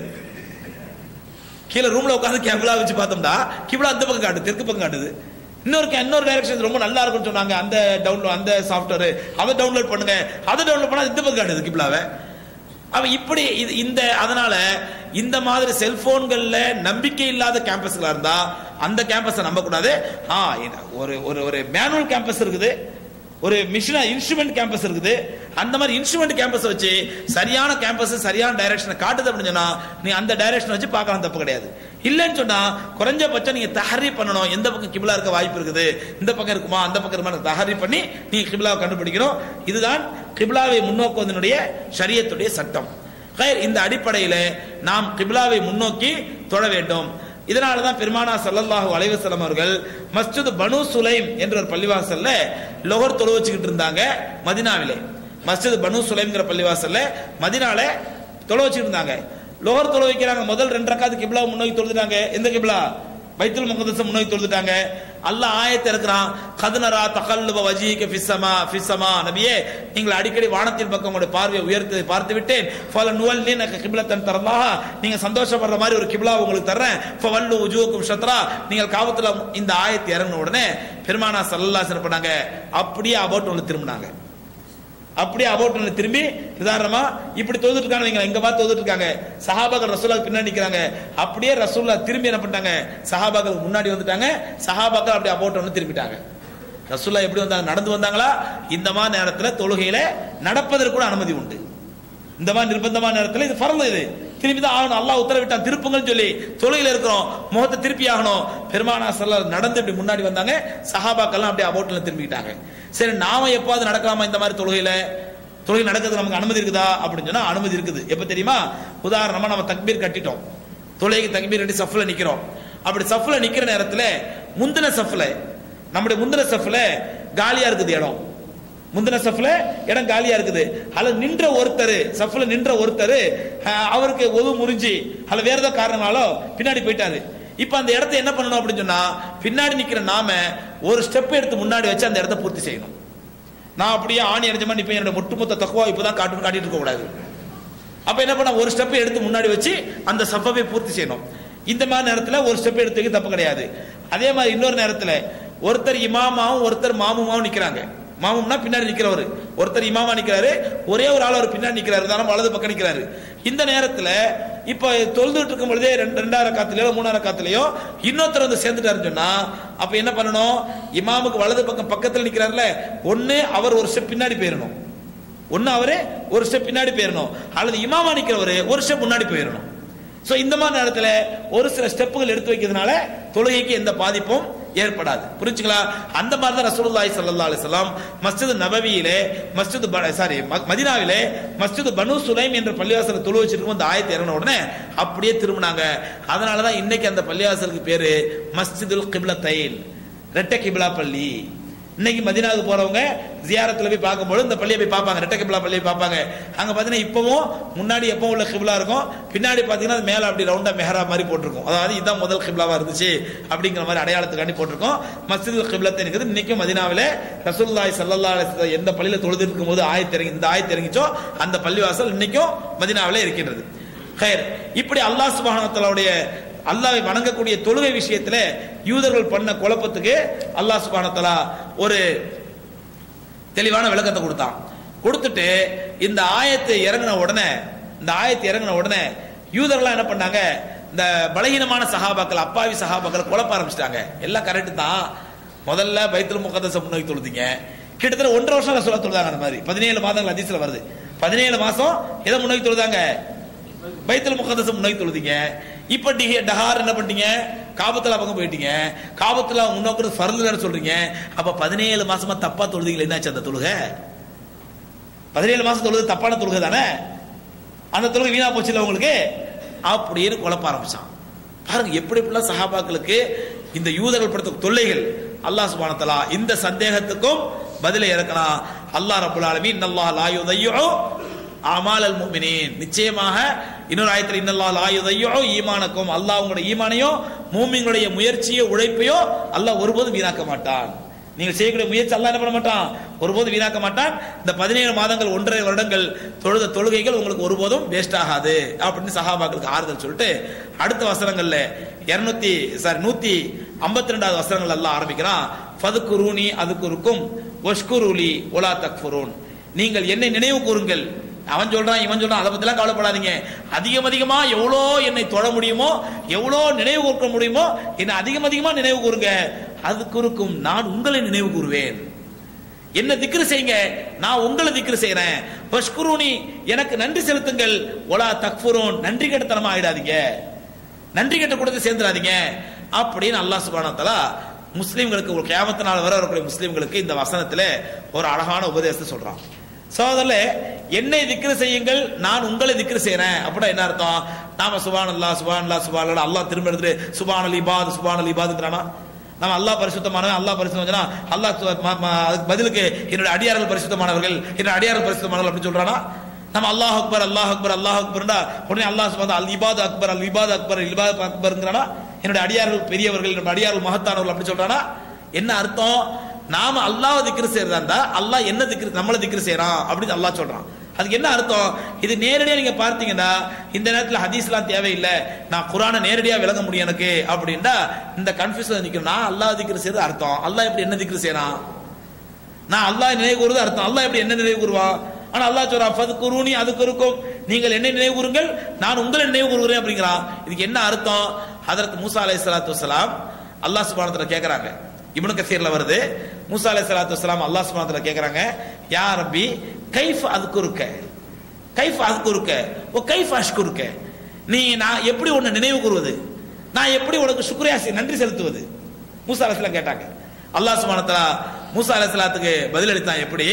கீழே ரூம்ல உட்காந்து கேபிளா வச்சு பார்த்தோம்னா கிபிலா அந்த பக்கம் காட்டுது தெற்கு பக்கம் காட்டுது இன்னொரு ca- இன்னொரு டைரக்ஷன் ரொம்ப நல்லா இருக்கும்னு சொன்னாங்க அந்த டவுன்லோட் அந்த சாஃப்ட்வேர் அதை டவுன்லோட் பண்ணுங்க அதை டவுன்லோட் பண்ணா இந்த பக்கம் காட்டுது கிபிலாவை அவ இப்படி இது இந்த அதனால இந்த மாதிரி செல்போன்கள்ல நம்பிக்கை இல்லாத கேம்பஸ்களா இருந்தா அந்த கேம்பஸை நம்ப கூடாது ஆ இது ஒரு ஒரு ஒரு மேனுவல் கேம்பஸ் இருக்குது ஒரு மிஷினா இன்ஸ்ட்ருமெண்ட் கேம்பஸ் இருக்குது அந்த மாதிரி இன்ஸ்ட்ருமெண்ட் கேம்பஸ் வச்சு சரியான கேம்பஸ் சரியான டைரக்ஷனை காட்டுது அப்படின்னு சொன்னா நீ அந்த டைரக்ஷன் வச்சு பார்க்கலாம் தப்பு கிடையாது இல்லைன்னு சொன்னா குறைஞ்சபட்சம் நீங்க தஹரி பண்ணணும் எந்த பக்கம் கிபிலா இருக்க வாய்ப்பு இருக்குது இந்த பக்கம் இருக்குமா அந்த பக்கம் இருக்குமா தஹரி பண்ணி நீங்க கிபிலாவை கண்டுபிடிக்கணும் இதுதான் கிபிலாவை முன்னோக்குவதனுடைய ஷரியத்துடைய சட்டம் ஹைர், இந்த அடிப்படையில நாம் கிபிலாவை முன்னோக்கி தொழ வேண்டும் இதனால தான் பெருமானா ஸல்லல்லாஹு அலைஹி வஸல்லம் அவர்கள் மஸ்ஜித் பனு சுலைம் என்ற ஒரு பள்ளிவாசல்ல லொஹர் தொழு வச்சுக்கிட்டு இருந்தாங்க மதினாவிலே மஸ்ஜித் பனு சுலைம்ங்கிற பள்ளிவாசல்ல மதினால தொழு வச்சுக்கிட்டு இருந்தாங்க லொஹர் தொழு வைக்கிறாங்க முதல் ரெண்டு ரக்காத்து கிப்லா முன்னோக்கி தொழுதுட்டாங்க எந்த கிப்லா பைத்துல் முகதசம் முன்னோக்கி தொழுதுட்டாங்க அல்லாஹ் ஆயத்தை இருக்கிறான் கதுனரா தகல்லுப வஜீக ஃபிஸ்ஸமா ஃபிஸ்ஸமா நபியே நீங்கள் அடிக்கடி வானத்தின் பக்கம் உங்களுடைய பார்வையை உயர்த்தி பார்த்து விட்டேன் ஃபல நுவல்லி நக கிப்லத்தன் தரலாக நீங்க சந்தோஷப்படுற மாதிரி ஒரு கிப்லா உங்களுக்கு தர்றேன் ஃபவல்லு உஜூக்கும் ஷத்ரா நீங்கள் காவத்துல இந்த ஆயத்தை இறங்கின உடனே பெருமானா சல்லல்லா பண்ணாங்க அப்படியே அபவுட் ஒன்று திரும்பினாங்க அப்படியே அபவுட் ஒன்று திரும்பி உதாரணமா இப்படி தொழுதுட்டு இருக்காங்க வைங்களேன், இங்க பார்த்து தொழுதுட்டு இருக்காங்க சஹாபாக்கள் ரசூலா பின்னாடி நிக்கிறாங்க அப்படியே ரசூல்லா திரும்பி என்ன பண்ணிட்டாங்க சஹாபாக்கள் முன்னாடி வந்துட்டாங்க சஹாபாக்கள் அப்படியே அபவுட் ஒன்று திரும்பிட்டாங்க ரசூல்லா எப்படி வந்தாங்க நடந்து வந்தாங்களா இந்த மாதிரி நேரத்துல தொழுகையில நடப்பதற்கு கூட அனுமதி உண்டு இந்த மாதிரி நிர்பந்தமான நேரத்துல இது பரல இது திரும்பி தான் ஆகணும் அல்லாஹ் உத்தரவிட்டான் திருப்புங்கன்னு சொல்லி தொழுகையில இருக்கிறோம் முகத்தை திருப்பி ஆகணும் பெருமானா சல்லா நடந்து இப்படி முன்னாடி வந்தாங்க சஹாபாக்கெல்லாம் அப்படியே அபோட்டில் திரும்பிக்கிட்டாங்க சரி நாம எப்பாவது நடக்கலாமா இந்த மாதிரி தொழுகையில தொழுகை நடக்கிறது நமக்கு அனுமதி இருக்குதா அப்படின்னு சொன்னா அனுமதி இருக்குது எப்ப தெரியுமா உதாரணமா நம்ம தக்பீர் கட்டிட்டோம் தொழுகைக்கு தக்பீர் கட்டி சஃப்ல நிக்கிறோம் அப்படி சஃப்ல நிக்கிற நேரத்துல முந்தின சஃப்ல நம்முடைய முந்தின சஃப்ல காலியா இருக்குது இடம் முந்தின சஃப்ல இடம் காலியா இருக்குது அதுல நின்ற ஒருத்தர் சஃப்ல நின்ற ஒருத்தர் அஹ், அவருக்கு ஒது முறிஞ்சு அதுல வேற ஏதோ காரணமாலோ பின்னாடி போயிட்டாரு இப்ப அந்த இடத்த என்ன பண்ணணும் அப்படின்னு சொன்னா பின்னாடி நிக்கிற நாம ஒரு ஸ்டெப் எடுத்து முன்னாடி வச்சு அந்த இடத்த பூர்த்தி செய்யணும் நான் அப்படியே ஆணி அடைஞ்ச மாதிரி இப்ப என்னோட ஒட்டுமொத்த தக்குவா இப்பதான் காட்டு காட்டிட்டு இருக்க கூடாது அப்ப என்ன பண்ண ஒரு ஸ்டெப் எடுத்து முன்னாடி வச்சு அந்த சஃபவை பூர்த்தி செய்யணும் இந்த மாதிரி நேரத்துல ஒரு ஸ்டெப் எடுத்து வைக்க தப்பு கிடையாது அதே மாதிரி இன்னொரு நேரத்துல ஒருத்தர் இமாமாவும் ஒருத்தர் மாமுமாவும் நிக்கிறாங்க மாமும்னா பின்னாடி நிக்கிறவர் ஒருத்தர் இமாமா நிக்கிறாரு ஒரே ஒரு ஆள் அவர் பின்னாடி நிக்கிறாரு தானே வலது பக்கம் நிக்கிறாரு இந்த நேரத்துல இப்ப தொழுதுட்டு இருக்கும் பொழுதே ரெண்டு ரெண்டாயிரம் காத்துலயோ மூணாயிரம் காத்துலயோ இன்னொருத்தர் வந்து சேர்ந்துட்டாருன்னு சொன்னா அப்ப என்ன பண்ணணும் இமாமுக்கு வலது பக்கம் பக்கத்துல நிக்கிறாருல ஒண்ணு அவர் ஒரு ஸ்டெப் பின்னாடி போயிடணும் ஒண்ணு அவரு ஒரு ஸ்டெப் பின்னாடி போயிடணும் அல்லது இமாமா நிக்கிறவரு ஒரு ஸ்டெப் முன்னாடி போயிடணும் சோ இந்த மாதிரி நேரத்துல ஒரு சில ஸ்டெப்புகள் எடுத்து வைக்கிறதுனால தொழுகைக்கு எந்த பாதிப்பும் ஏற்படாது புரிஞ்சுங்களா அந்த மாதிரி தான் ரசூலுல்லாஹி ஸல்லல்லாஹு அலைஹி வஸல்லம் மஸ்ஜித் நபவியிலே மஸ்ஜித் சாரி மதீனாவிலே மஸ்ஜித் பனு சுலைம் என்ற பள்ளிவாசல தொழு வச்சிருக்கும் அந்த ஆயத்தை இறங்கின உடனே அப்படியே திரும்பினாங்க அதனால தான் இன்னைக்கு அந்த பள்ளிவாசலுக்கு பேரு மஸ்ஜிதுல் கிப்லத்தைன் ரெட்டை கிப்லா பள்ளி இன்னைக்கு மதினாவுக்கு போறவங்க ஜியாரத்துல போய் பார்க்கும்போது இந்த பள்ளியை போய் பார்ப்பாங்க ரெட்டை கிப்லா பள்ளியை பார்ப்பாங்க அங்க பாத்தீங்கன்னா இப்பவும் முன்னாடி எப்பவும் உள்ள கிப்லா இருக்கும் பின்னாடி பாத்தீங்கன்னா அது மேல அப்படி ரவுண்டா மெஹரா மாதிரி போட்டிருக்கும் அதாவது இதுதான் முதல் கிப்லாவா இருந்துச்சு அப்படிங்கிற மாதிரி அடையாளத்துக்காண்டி போட்டிருக்கோம் மஸ்ஜிதுல் கிப்லத்தை இருக்குது இன்னைக்கும் மதினாவிலே ரசூலுல்லாஹி ஸல்லல்லாஹு அலைஹி வஸல்லம் எந்த பள்ளியில தொழுது இருக்கும் போது ஆயத்து இறங்கி இந்த ஆயத்து இறங்கிச்சோ அந்த பள்ளிவாசல் இன்னைக்கும் மதினாவிலே இருக்கின்றது ஹைர் இப்படி அல்லாஹ் சுப்ஹானஹு வ தஆலாவுடைய அல்லாஹ்வை வணங்கக்கூடிய தொழுகை விஷயத்துல யூதர்கள் பண்ண குழப்பத்துக்கு அல்லாஹ் சுப்ஹானஹு வ தஆலா ஒரு தெளிவான விளக்கத்தை கொடுத்தான் கொடுத்துட்டு இந்த ஆயத்தை இறங்கின உடனே இந்த ஆயத்தை இறங்கின உடனே யூதர்லாம் என்ன பண்ணாங்க இந்த பலகீனமான சஹாபாக்கள் அப்பாவி சஹாபாக்கள் குழப்ப ஆரம்பிச்சிட்டாங்க எல்லாம் கரெக்ட் தான் முதல்ல பைத்துல் முகத்தச முன்னோக்கி தொழுதிங்க கிட்டத்தட்ட ஒன்றரை வருஷம் ரசூலா தொழுதாங்க அந்த மாதிரி பதினேழு மாதங்கள் அதிசல வருது பதினேழு மாசம் எதை முன்னோக்கி தொழுதாங்க பைத்துல் முகத்தச முன்னோக்கி தொழுதிங்க இப்ப டிஹி டஹார் என்ன பண்ணிட்டீங்க காபத்துல பக்கம் போயிட்டீங்க காபத்துல முன்னோக்கு ஃபர்லுன்னு சொல்றீங்க அப்ப பதினேழு மாசமா தப்பா தொழுதீங்களா என்னாச்சு அந்த தொழுகை பதினேழு மாசம் தொழுது தப்பான தொழுகை தானே அந்த தொழுகை வீணா போச்சுல உங்களுக்கு அப்படின்னு குழப்ப ஆரம்பிச்சான் பாருங்க எப்படி எப்படிலாம் சஹாபாக்களுக்கு இந்த யூதர்கள் படுத்த தொல்லைகள் அல்லாஹ் சுப்ஹானஹு வ தஆலா இந்த சந்தேகத்துக்கும் பதிலை இறக்கலாம் அல்லாஹ் ரப்பல் ஆலமீன் இன்னல்லாஹ் லா யுதையு அமால் அல் முஃமினீன் நிச்சயமாக இன்னொரு ஆயத்தில் இன்னல்லாஹ் லா யுதையு ஈமானக்கும் அல்லாஹ் உங்களுடைய ஈமானையோ மூமின்களுடைய முயற்சியோ உழைப்பையோ அல்லாஹ் ஒருபோதும் வீணாக்க மாட்டான் நீங்கள் செய்யக்கூடிய முயற்சி அல்லாஹ் என்ன பண்ண மாட்டான் ஒருபோதும் வீணாக்க மாட்டான் இந்த பதினேழு மாதங்கள் ஒன்றரை வருடங்கள் தொழுத தொழுகைகள் உங்களுக்கு ஒருபோதும் வேஸ்ட் ஆகாது அப்படின்னு சஹாபாக்களுக்கு ஆறுதல் சொல்லிட்டு அடுத்த வசனங்கள்ல இருநூத்தி சாரி நூத்தி ஐம்பத்தி ரெண்டாவது வசனங்கள் எல்லாம் ஆரம்பிக்கிறான் ஃபதுக்குரூனி அதுக்குருக்கும் ஒஷ்குருலி ஒலா தக்ஃபுரூன் நீங்கள் என்னை நினைவு கூறுங்கள் அவன் சொல்றான் இவன் சொல்றான் அதை பத்திலாம் கவலைப்படாதீங்க அதிகம் அதிகமா எவ்வளோ என்னை தொழ முடியுமோ எவ்வளோ நினைவு கூர்க்க முடியுமோ என்னை அதிகம் அதிகமா நினைவு கூறுங்க அது குறுக்கும் நான் உங்களை நினைவு கூறுவேன் என்ன திக்ரு செய்யுங்க நான் உங்களை திக்ரு செய்யறேன் பஷ்குருனி எனக்கு நன்றி செலுத்துங்கள் ஒலா தக்ஃபுரூன் நன்றி கெட்டத்தனமா ஆயிடாதீங்க நன்றி கெட்ட கூடத்து சேர்ந்துடாதீங்க அப்படின்னு அல்லாஹ் சுப்ஹானஹு வ தஆலா முஸ்லிம்களுக்கு ஒரு கியாமத்து நாள் வர வரக்கூடிய முஸ்லிம்களுக்கு இந்த வசனத்துல ஒரு அழகான உபதேசத்தை சொல்றான் சோதரில் என்னை திக்ரு செய்யுங்கள் நான் உங்களை திக்ரு செய்யறேன் அப்படின்னா என்ன அர்த்தம் நாம சுபான் அல்லா சுபான் அல்லா சுபான் அல்லா அல்லாஹ் திரும்ப எடுத்துட்டு சுபான் அல் இபாத் சுபான் அல் இபாதுங்கிறானா நம்ம அல்லாஹ் பரிசுத்தமானவன் அல்லாஹ் பரிசுத்தம் அல்லாஹ் சு- ம- ம- அதுக்கு பதிலுக்கு என்னுடைய அடியார்கள் பரிசுத்தமானவர்கள் என்னுடைய அடியார்கள் பரிசுத்தமானவர்கள் அப்படின்னு சொல்றானா நம்ம அல்லாஹ் அக்பர் அல்லாஹ் அக்பர் அல்லாஹ் அக்பர்னா உடனே அல்லாஹ் சுபான் அல் இபாத் அக்பர் அல் இபாத் அக்பர் இபாத் அக்பர்ங்கிறானா என்னுடைய அடியார்கள் பெரியவர்கள் என்னுடைய அடியார்கள் மகத்தானவர்கள் அப்படி சொல்றானா என்ன அர்த்தம் நாம அல்லாஹ் திக்ரு செய்யறதா இருந்தா அல்லாஹ் என்ன திக்ரு நம்மள திக்ரு செய்யறான் அப்படின்னு அல்லாஹ் சொல்றான் அதுக்கு என்ன அர்த்தம் இது நேரடியா நீங்க பார்த்தீங்கன்னா இந்த நேரத்துல ஹதீஸ்லாம் தேவையில்லை நான் குரானை நேரடியா விளங்க முடியும் எனக்கு அப்படின்னா இந்த கன்ஃபியூஷன் நிற்கும் நான் அல்லாஹ் திக்ரு செய்யறது அர்த்தம் அல்லாஹ் எப்படி என்ன திக்ரு செய்யறான் நான் அல்லாஹ் நினைவு கூறுவது அர்த்தம் அல்லாஹ் எப்படி என்ன நினைவு கூறுவான் ஆனா அல்லாஹ் சொல்றான் ஃபது குருனி அதுக்கு இருக்கும் நீங்கள் என்ன நினைவு கூறுங்கள் நான் உங்களை நினைவு கூறுகிறேன் அப்படிங்கிறான் இதுக்கு என்ன அர்த்தம் ஹதரத் மூசா அலைஹி ஸலாத்து வஸலாம் அல்லாஹ் சுப்ஹானஹு வ தஆலா கேக்குறாங்க இப்னு கசீர்ல வருது மூசா அலைஹி ஸலாத்து வஸலாம் அல்லாஹ் சுப்ஹானஹு வ தஆலா கேக்குறாங்க யா ரப்பி கைஃப் அதுக்குருக்க கைஃப் அதுக்குருக்க ஓ கைஃப் அஷ்குருக்க நீ நான் எப்படி உன்னை நினைவு கூறுவது நான் எப்படி உனக்கு சுக்ரியா செய்- நன்றி செலுத்துவது மூசா அலைஹிஸ்ஸலாம் கேட்டாங்க அல்லாஹ் சுப்ஹானஹு வ தஆலா மூசா அலைஹிஸ்ஸலாத்துக்கு பதில் அளித்தான் எப்படி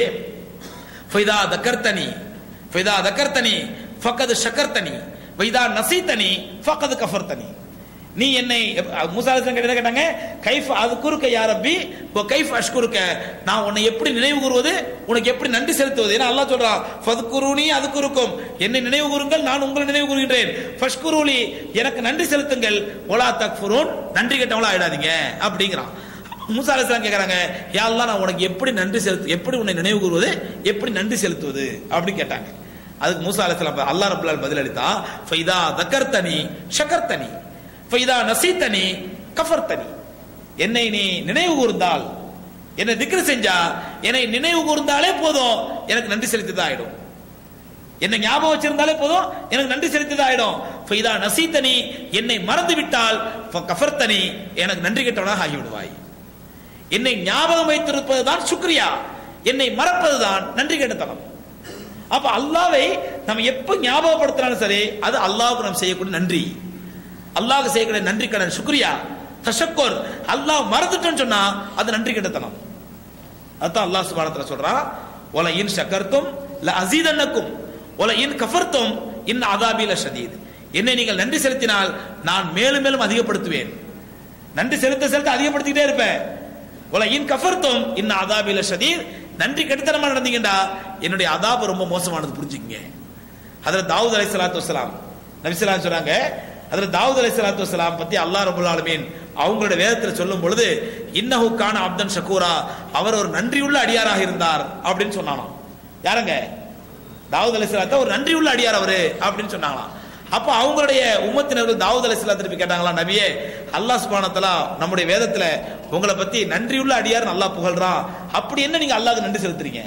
ஃபைதா தக்கர்த்தனி ஃபைதா தக்கர்த்தனி ஃபக்கது ஷக்கர்த்தனி வைதா நசீத்தனி ஃபக்கது கஃபர்த்தனி நீ என்னை மூசா அலைஹிஸ்ஸலாம் கேட்டதை கேட்டாங்க கைஃப் அது குறுக்க யா ரப்பி ஓ கைஃப் அஷ்குருக்க நான் உன்னை எப்படி நினைவு கூறுவது உனக்கு எப்படி நன்றி செலுத்துவது ஏன்னா அல்லாஹ் சொல்றான் ஃபதுகுருனி அது குறுக்கும் என்னை நினைவு கூறுங்கள் நான் உங்களை நினைவு கூறுகின்றேன் ஃபஷ்குருலி எனக்கு நன்றி செலுத்துங்கள் ஒலா தக்ஃபுரூன் நன்றி கெட்டவங்களா ஆயிடாதீங்க அப்படிங்கிறான் மூசா அலைஹிஸ்ஸலாம் கேக்குறாங்க யா அல்லாஹ் நான் உனக்கு எப்படி நன்றி செலுத்து எப்படி உன்னை நினைவு கூறுவது எப்படி நன்றி செலுத்துவது அப்படி கேட்டாங்க அதுக்கு மூசா அலைஹிஸ்ஸலாம் அல்லாஹ் ரப்பல் ஆலமீன் பதில் அளித்தா ஃபைதா தக்கர்த்தனி ஷக்கர்த்தனி ஃபைதா நசீத்தனி கஃபர்த்தனி என்னை நீ நினைவு கூர்ந்தால் என்னை திக்ரு செஞ்சா என்னை நினைவு கூர்ந்தாலே போதும் எனக்கு நன்றி செலுத்திதான் ஆயிடும் என்னை ஞாபகம் வச்சிருந்தாலே போதும் எனக்கு நன்றி செலுத்திதான் ஆயிடும் ஃபைதா நசீத்தனி என்னை மறந்து விட்டால் கஃபர்த்தனி எனக்கு நன்றி கெட்டவனாக ஆகிவிடுவாய் என்னை ஞாபகம் வைத்திருப்பதுதான் சுக்ரியா என்னை மறப்பதுதான் நன்றி கெட்டத்தனம் அப்ப அல்லாவை நம்ம எப்ப ஞாபகப்படுத்தினாலும் சரி அது அல்லாஹ்வுக்கு நாம் செய்யக்கூடிய நன்றி அல்லாஹ்வுக்கு செய்யக்கூடிய நன்றி கடன் சுக்ரியா தஷக்கோர் அல்லாஹ் மறந்துட்டோம்னு சொன்னா அது நன்றி கெட்டத்தனம் அதான் அல்லாஹ் சுப்ஹானஹு வ தஆலா சொல்றான் ஒல இன் ஷக்கர்தும் ல அஸீதன்னக்கும் ஒல இன் கஃபர்தும் இன் அதாபி லஷதீத் என்னை நீங்கள் நன்றி செலுத்தினால் நான் மேலும் மேலும் அதிகப்படுத்துவேன் நன்றி செலுத்த செலுத்த அதிகப்படுத்திக்கிட்டே இருப்பேன் ஒல இன் கஃபர்தும் இன் அதாபி லஷதீத் நன்றி கெடுத்தனமா நடந்தீங்கடா என்னுடைய அதாபு ரொம்ப மோசமானது புரிஞ்சுக்கங்க அதுல தாவூத் அலைஹிஸ்ஸலாத்து வஸலாம் நபிஸலாம் சொல்றாங்க அதுல தாவூத் அலைஹிஸ்ஸலாத்து வஸலாம் பத்தி அல்லாஹ் ரப்பல் ஆலமீன் அவங்களோட வேதத்துல சொல்லும் பொழுது இன்னஹு கான அப்தன் ஷக்கூரா அவர் ஒரு நன்றியுள்ள அடியாராக இருந்தார் அப்படின்னு சொன்னானாம் யாருங்க தாவூத் அலைஹிஸ்ஸலாத்த ஒரு நன்றியுள்ள அடியார் அவரு அப்படின்னு சொன்னாங்களாம் அப்ப அவங்களுடைய உம்மத்தினர்கள் தாவூத் அலைஹிஸ்ஸலாம் திருப்பி கேட்டாங்களா நபியே அல்லாஹ் சுப்ஹானஹு வ தஆலா நம்முடைய வேதத்துல உங்களை பத்தி நன்றியுள்ள அடியார் நல்லா புகழ்றான் அப்படி என்ன நீங்க அல்லாஹ்க்கு நன்றி செலுத்துறீங்க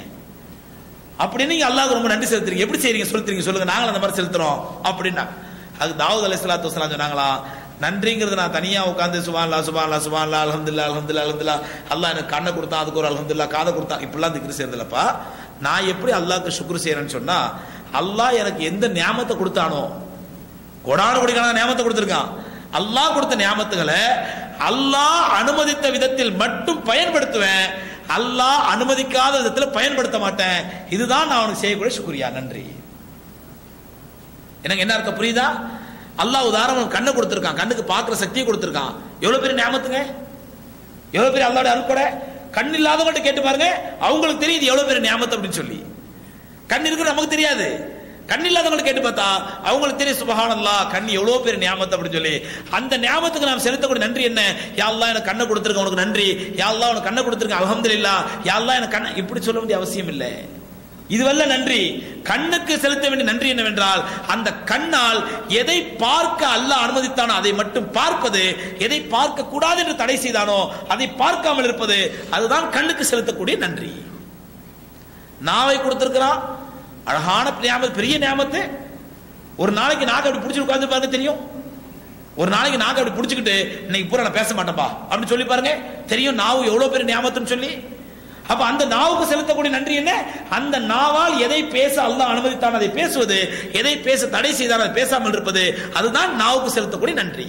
அப்படி நீங்க அல்லாஹ்க்கு ரொம்ப நன்றி செலுத்துறீங்க எப்படி செய்றீங்க சொல்லுறீங்க சொல்லுங்க நாங்களும் அந்த மாதிரி செலுத்துறோம் அப்படின்னா அது தாவூத் அலைஹிஸ்ஸலாத்து வஸலாம் சொன்னாங்களா நன்றிங்கிறது நான் தனியா உட்கார்ந்து சுபான்லா சுபான்லா சுபான்லா அல்ஹம்துலில்லாஹ் அல்ஹம்துலில்லாஹ் அல்ஹம்துலில்லாஹ் அல்லாஹ் எனக்கு கண்ணை கொடுத்தான் அதுக்கு ஒரு அல்ஹம்துலில்லாஹ் காதை கொடுத்தான் இப்படிலாம் திக்ரு செய்யறதில்லப்பா நான் எப்படி அல்லாஹ்க்கு சுக்ரு செய்யறேன்னு சொன்னா அல்லாஹ் எனக்கு எந்த நியாமத்தை கொடுத்தானோ கொடான கொடிக்கான நியாமத்தை கொடுத்திருக்கான் அல்லாஹ் கொடுத்த நியாமத்துகளை அல்லாஹ் அனுமதித்த விதத்தில் மட்டும் பயன்படுத்துவேன் அல்லாஹ் அனுமதிக்காத விதத்துல பயன்படுத்த மாட்டேன் இதுதான் நான் அவனுக்கு செய்யக்கூடிய சுக்ரியா நன்றி எனக்கு என்ன அர்த்தம் புரியுதா அல்லாஹ் உதாரணம் கண்ணை கொடுத்திருக்கான் கண்ணுக்கு பார்க்குற சக்தியை கொடுத்திருக்கான் எவ்வளவு பெரிய நியாமத்துங்க எவ்வளவு பெரிய அல்லாவுடைய அருள்கொடை கண் இல்லாதவங்கள்ட்ட கேட்டு பாருங்க அவங்களுக்கு தெரியுது எவ்வளவு பெரிய நியாமத்து அப்படின்னு சொல்லி கண் இருக்கு நமக்கு தெரியாது கண் இல்லாதவங்களை கேட்டு பார்த்தா அவங்களுக்கு தெரியும் சுபஹானல்லா கண் எவ்வளவு பெரிய நியாமத்து அப்படின்னு சொல்லி அந்த நியாமத்துக்கு நாம் செலுத்தக்கூடிய நன்றி என்ன யாழ்லா எனக்கு கண்ணை கொடுத்துருக்க உனக்கு நன்றி யாழ்லா உனக்கு கண்ணை கொடுத்துருக்க அலமதுல்லா யாழ்லா எனக்கு கண்ணை இப்படி சொல்ல வேண்டிய அவசியம் இல்லை இதுவல்ல நன்றி கண்ணுக்கு செலுத்த வேண்டிய நன்றி என்னவென்றால் அந்த கண்ணால் எதை பார்க்க அல்லாஹ் அனுமதித்தானோ அதை மட்டும் பார்ப்பது எதை பார்க்க கூடாது என்று தடை செய்தானோ அதை பார்க்காமல் இருப்பது அதுதான் கண்ணுக்கு செலுத்தக்கூடிய நன்றி நாவை கொடுத்திருக்கிறான் அழகான நியாமத்து பெரிய நியாமத்து ஒரு நாளைக்கு நாக்கு அப்படி பிடிச்சி உட்கார்ந்து பாருங்க தெரியும் ஒரு நாளைக்கு நாக்கு அப்படி பிடிச்சிக்கிட்டு இன்னைக்கு பூரா நான் பேச மாட்டேன்பா அப்படின்னு சொல்லி பாருங்க தெரியும் நாவு எவ்வளவு பெரிய நியாமத்துன்னு சொல்லி அப்ப அந்த நாவுக்கு செலுத்தக்கூடிய நன்றி என்ன அந்த நாவால் எதை பேச அல்லாஹ் அனுமதித்தான் அதை பேசுவது எதை பேச தடை செய்தான் அதை பேசாமல் இருப்பது அதுதான் நாவுக்கு செலுத்தக்கூடிய நன்றி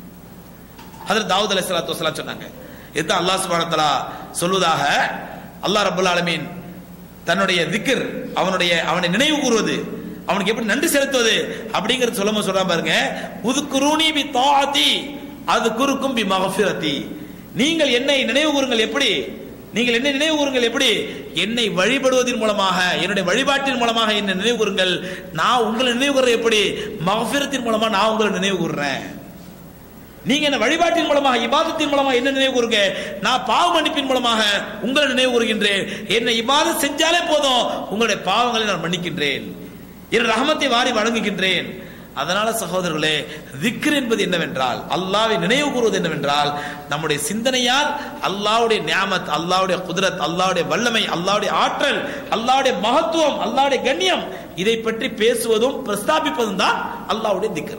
அதில் தாவூத் அலி சலாத்து வசலாம் சொன்னாங்க இதுதான் அல்லாஹ் சுபானத்தலா சொல்வதாக அல்லாஹ் ரபுல் ஆலமீன் தன்னுடைய திக்கர் அவனுடைய அவனை நினைவு கூறுவது அவனுக்கு எப்படி நன்றி செலுத்துவது அப்படிங்கிறது சொல்லும் சொல்றான் பாருங்க உதுக்குருணி பி தாத்தி அது குறுக்கும் பி மகஃபிரத்தி நீங்கள் என்னை நினைவு கூறுங்கள் எப்படி நீங்கள் என்ன நினைவு கூறுங்கள் எப்படி என்னை வழிபடுவதன் மூலமாக என்னுடைய வழிபாட்டின் மூலமாக என்னை நினைவு கூறுங்கள் நான் உங்களை நினைவு கூறுறது எப்படி மகஃபிரத்தின் மூலமா நான் உங்களை நினைவு கூறுறேன் நீங்க என்ன வழிபாட்டின் மூலமாக இபாதத்தின் மூலமாக என்ன நினைவு கூறுங்க நான் பாவ மன்னிப்பின் மூலமாக உங்களை நினைவு கூறுகின்றேன் என்னை இபாதத் செஞ்சாலே போதும் உங்களுடைய பாவங்களை நான் மன்னிக்கின்றேன் என் ரஹமத்தை வாரி வழங்குகின்றேன் அதனால சகோதரர்களே திக்ர் என்பது என்னவென்றால் அல்லாவை நினைவு கூறுவது என்னவென்றால் நம்முடைய சிந்தனையால் அல்லாவுடைய நியாமத் அல்லாவுடைய குதிரத் அல்லாவுடைய வல்லமை அல்லாவுடைய ஆற்றல் அல்லாவுடைய மகத்துவம் அல்லாவுடைய கண்ணியம் இதை பற்றி பேசுவதும் பிரஸ்தாபிப்பதும் தான் அல்லாவுடைய திக்ர்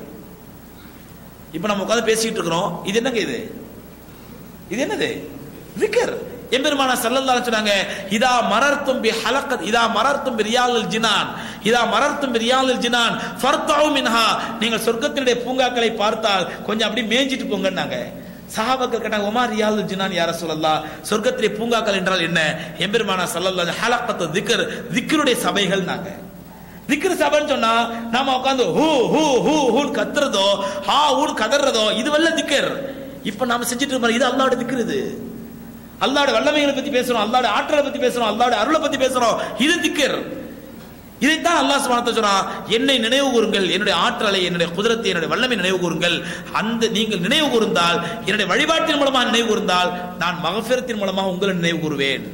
இப்ப நம்ம உட்கார்ந்து பேசிட்டு இருக்கிறோம் இது என்னங்க இது இது என்னது திக்ர் எம்பெருமான சல்லல்லாஹு சொன்னாங்க இதா மரர்த்தும் பி ஹலக்கத் இதா மரர்த்தும் பி ரியாலில் ஜினான் இதா மரர்த்தும் பி ரியாலில் ஜினான் ஃபர்தவு மின்ஹா நீங்கள் சொர்க்கத்தினுடைய பூங்காக்களை பார்த்தால் கொஞ்சம் அப்படி மேய்ஞ்சிட்டு போங்கன்னாங்க சஹாபாக்கள் கேட்டாங்க உமா ரியால் ஜினான் யார சொல்லல்லா சொர்க்கத்திலே பூங்காக்கள் என்றால் என்ன எம்பெருமான சல்லல்லாஹு ஹலக்கத் திக்ர் திக்ருடைய சபைகள் நாங்க திக்ரு சபைன்னு சொன்னா நாம உட்கார்ந்து ஹூ ஹூ ஹூ ஹூன்னு கத்துறதோ ஹா ஹூன்னு கதறதோ இது வல்ல திக்கர் இப்ப நாம செஞ்சுட்டு இருக்கோம் இது அல்லாஹ்வுடைய திக்ர் இது அல்லாஹ்வுடைய வல்லமைகளை பத்தி பேசுறோம் அல்லாஹ்வுடைய ஆற்றலை பத்தி பேசுறோம் அல்லாஹ்வுடைய அருளை பத்தி பேசுறோம் இது திக்கர் இதைத்தான் அல்லாஹ் சுப்ஹானஹு வ சொன்னா என்னை நினைவு கூறுங்கள் என்னுடைய ஆற்றலை என்னுடைய குதிரத்தை என்னுடைய வல்லமை நினைவு கூறுங்கள் அந்த நீங்கள் நினைவு கூர்ந்தால் என்னுடைய வழிபாட்டின் மூலமாக நினைவு கூர்ந்தால் நான் மகஃபிரத்தின் மூலமாக உங்களை நினைவு கூறுவேன்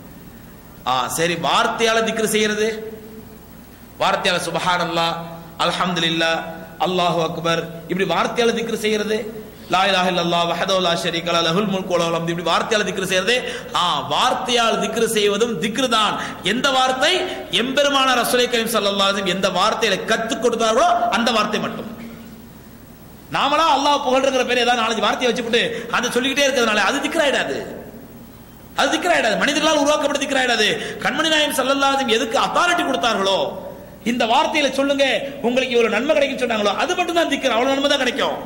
ஆ சரி வார்த்தையால திக்ரு செய்யறது வார்த்தையால சுபஹானல்லா அல்ஹம்துலில்லா அல்லாஹு அக்பர் இப்படி வார்த்தையால திக்ரு செய்யறது லா இலாஹ இல்லல்லாஹ் வஹதஹு லா ஷரீக லஹு லஹுல் முல்கு வ லஹுல் ஹம்து இப்படி வார்த்தையால திக்ரு செய்யறது ஆ வார்த்தையால் திக்ரு செய்வதும் திக்ரு தான் எந்த வார்த்தை எம்பெருமான ரசூலை கரீம் ஸல்லல்லாஹு அலைஹி வஸல்லம் எந்த வார்த்தையில கத்து கொடுத்தார்களோ அந்த வார்த்தை மட்டும் நாமளா அல்லாஹ் புகழ்றங்கிற பேர் ஏதாவது நாலஞ்சு வார்த்தையை வச்சுக்கிட்டு அதை சொல்லிக்கிட்டே இருக்கிறதுனால அது திக்ராயிடாது அது திக்ராயிடாது மனிதர்களால் உருவாக்கப்பட்ட திக்ராயிடாது கண்மணி நாயம் சல்லல்லாஹு எதுக்கு அத்தாரிட்டி கொடுத்தார்களோ இந்த வார்த்தையில சொல்லுங்க உங்களுக்கு இவ்வளவு நன்மை கிடைக்கும் சொன்னாங்களோ அது மட்டும் தான் திக்கிற அவ்வளவு நன்மை தான் கிடைக்கும்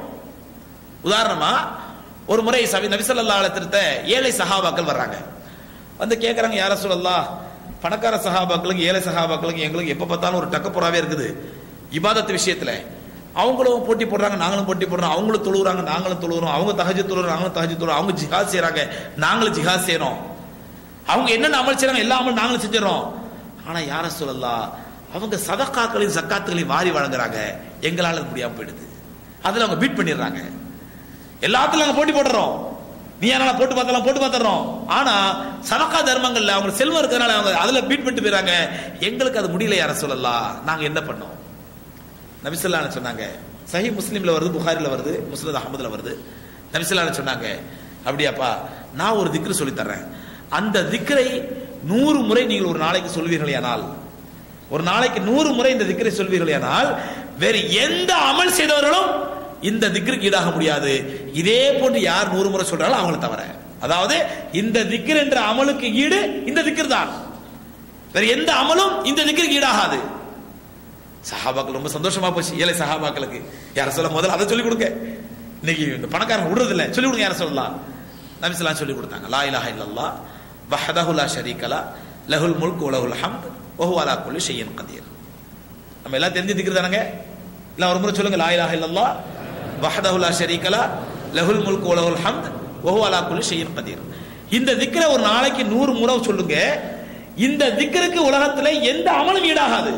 உதாரணமா ஒரு முறை சவி நபி ஸல்லல்லாஹு அலைஹி திருத்த ஏழை சஹாபாக்கள் வர்றாங்க வந்து கேட்கறாங்க யார சொல்லலாம் பணக்கார சஹாபாக்களுக்கு ஏழை சஹாபாக்களுக்கு எங்களுக்கு எப்ப பார்த்தாலும் ஒரு டக்கப்புறாவே இருக்குது இபாதத்து விஷயத்துல அவங்களும் போட்டி போடுறாங்க நாங்களும் போட்டி போடுறோம் அவங்களும் தொழுகிறாங்க நாங்களும் தொழுகிறோம் அவங்க தஹஜ் தொழுகிறோம் நாங்களும் தஹஜ் தொழுகிறோம் அவங்க ஜிஹாத் செய்றாங்க நாங்களும் ஜிஹாத் செய்றோம் அவங்க என்னென்ன அமல் செய்றாங்க எல்லா அமல் நாங்களும் செஞ்சிடறோம் ஆனா யார சொல்லலாம் அவங்க சதக்காக்களையும் சக்காத்துகளையும் வாரி வழங்குறாங்க எங்களால அது முடியாம போயிடுது அதுல அவங்க பீட் பண்ணிடுறாங்க எல்லாத்துலயும் நாங்க போட்டி போடுறோம் நீ என்னால போட்டு பார்த்தலாம் போட்டு பார்த்துறோம் ஆனா சதக்கா தர்மங்கள்ல அவங்க செல்வம் இருக்கிறனால அவங்க அதுல பீட் பண்ணிட்டு போயிறாங்க எங்களுக்கு அது முடியல யார சொல்லலாம் நாங்க என்ன பண்ணோம் நபிசல்லான்னு சொன்னாங்க சஹி முஸ்லீம்ல வருது புகாரில வருது முஸ்லத் அகமதுல வருது நபிசல்லான்னு சொன்னாங்க அப்படியாப்பா நான் ஒரு திக்ரு சொல்லி தர்றேன் அந்த திக்ரை நூறு முறை நீங்கள் ஒரு நாளைக்கு சொல்வீர்களேயானால் ஒரு நாளைக்கு நூறு முறை இந்த திக்ரை சொல்வீர்களேயானால் வேறு எந்த அமல் செய்தவர்களும் இந்த திக்ருக்கு ஈடாக முடியாது இதே போன்று யார் நூறு முறை சொல்றாலும் அவங்களை தவிர அதாவது இந்த திக்ர் என்ற அமலுக்கு ஈடு இந்த திக்ர் தான் வேற எந்த அமலும் இந்த திக்ருக்கு ஈடாகாது சஹாபாக்கள் ரொம்ப சந்தோஷமா போச்சு ஏழை சஹாபாக்களுக்கு யார சொல்ல முதல்ல அதை சொல்லிக் கொடுங்க இன்னைக்கு இந்த பணக்காரன் விடுறது இல்ல சொல்லி கொடுங்க யார சொல்லலாம் நபிசல்லாம் சொல்லி கொடுத்தாங்க லா இலாஹ இல்லல்லாஹ் வஹதஹு லா ஷரீகலா லஹுல் முல்க் வலஹுல் ஹம்த் வஹு அலா குல்லி ஷைஇன் கதீர் நம்ம எல்லாம் தெரிஞ்சு திக்கிறது இல்ல ஒரு முறை சொல்லுங்க லா இலாஹ இல்லல்லாஹ் வஹதஹு லா ஷரீகலா லஹுல் முல்க் வலஹுல் ஹம்த் வஹு அலா குல்லி ஷைஇன் கதீர் இந்த திக்ரை ஒரு நாளைக்கு நூறு முறை சொல்லுங்க இந்த திக்ருக்கு உலகத்துல எந்த அமலும் ஈடாகாது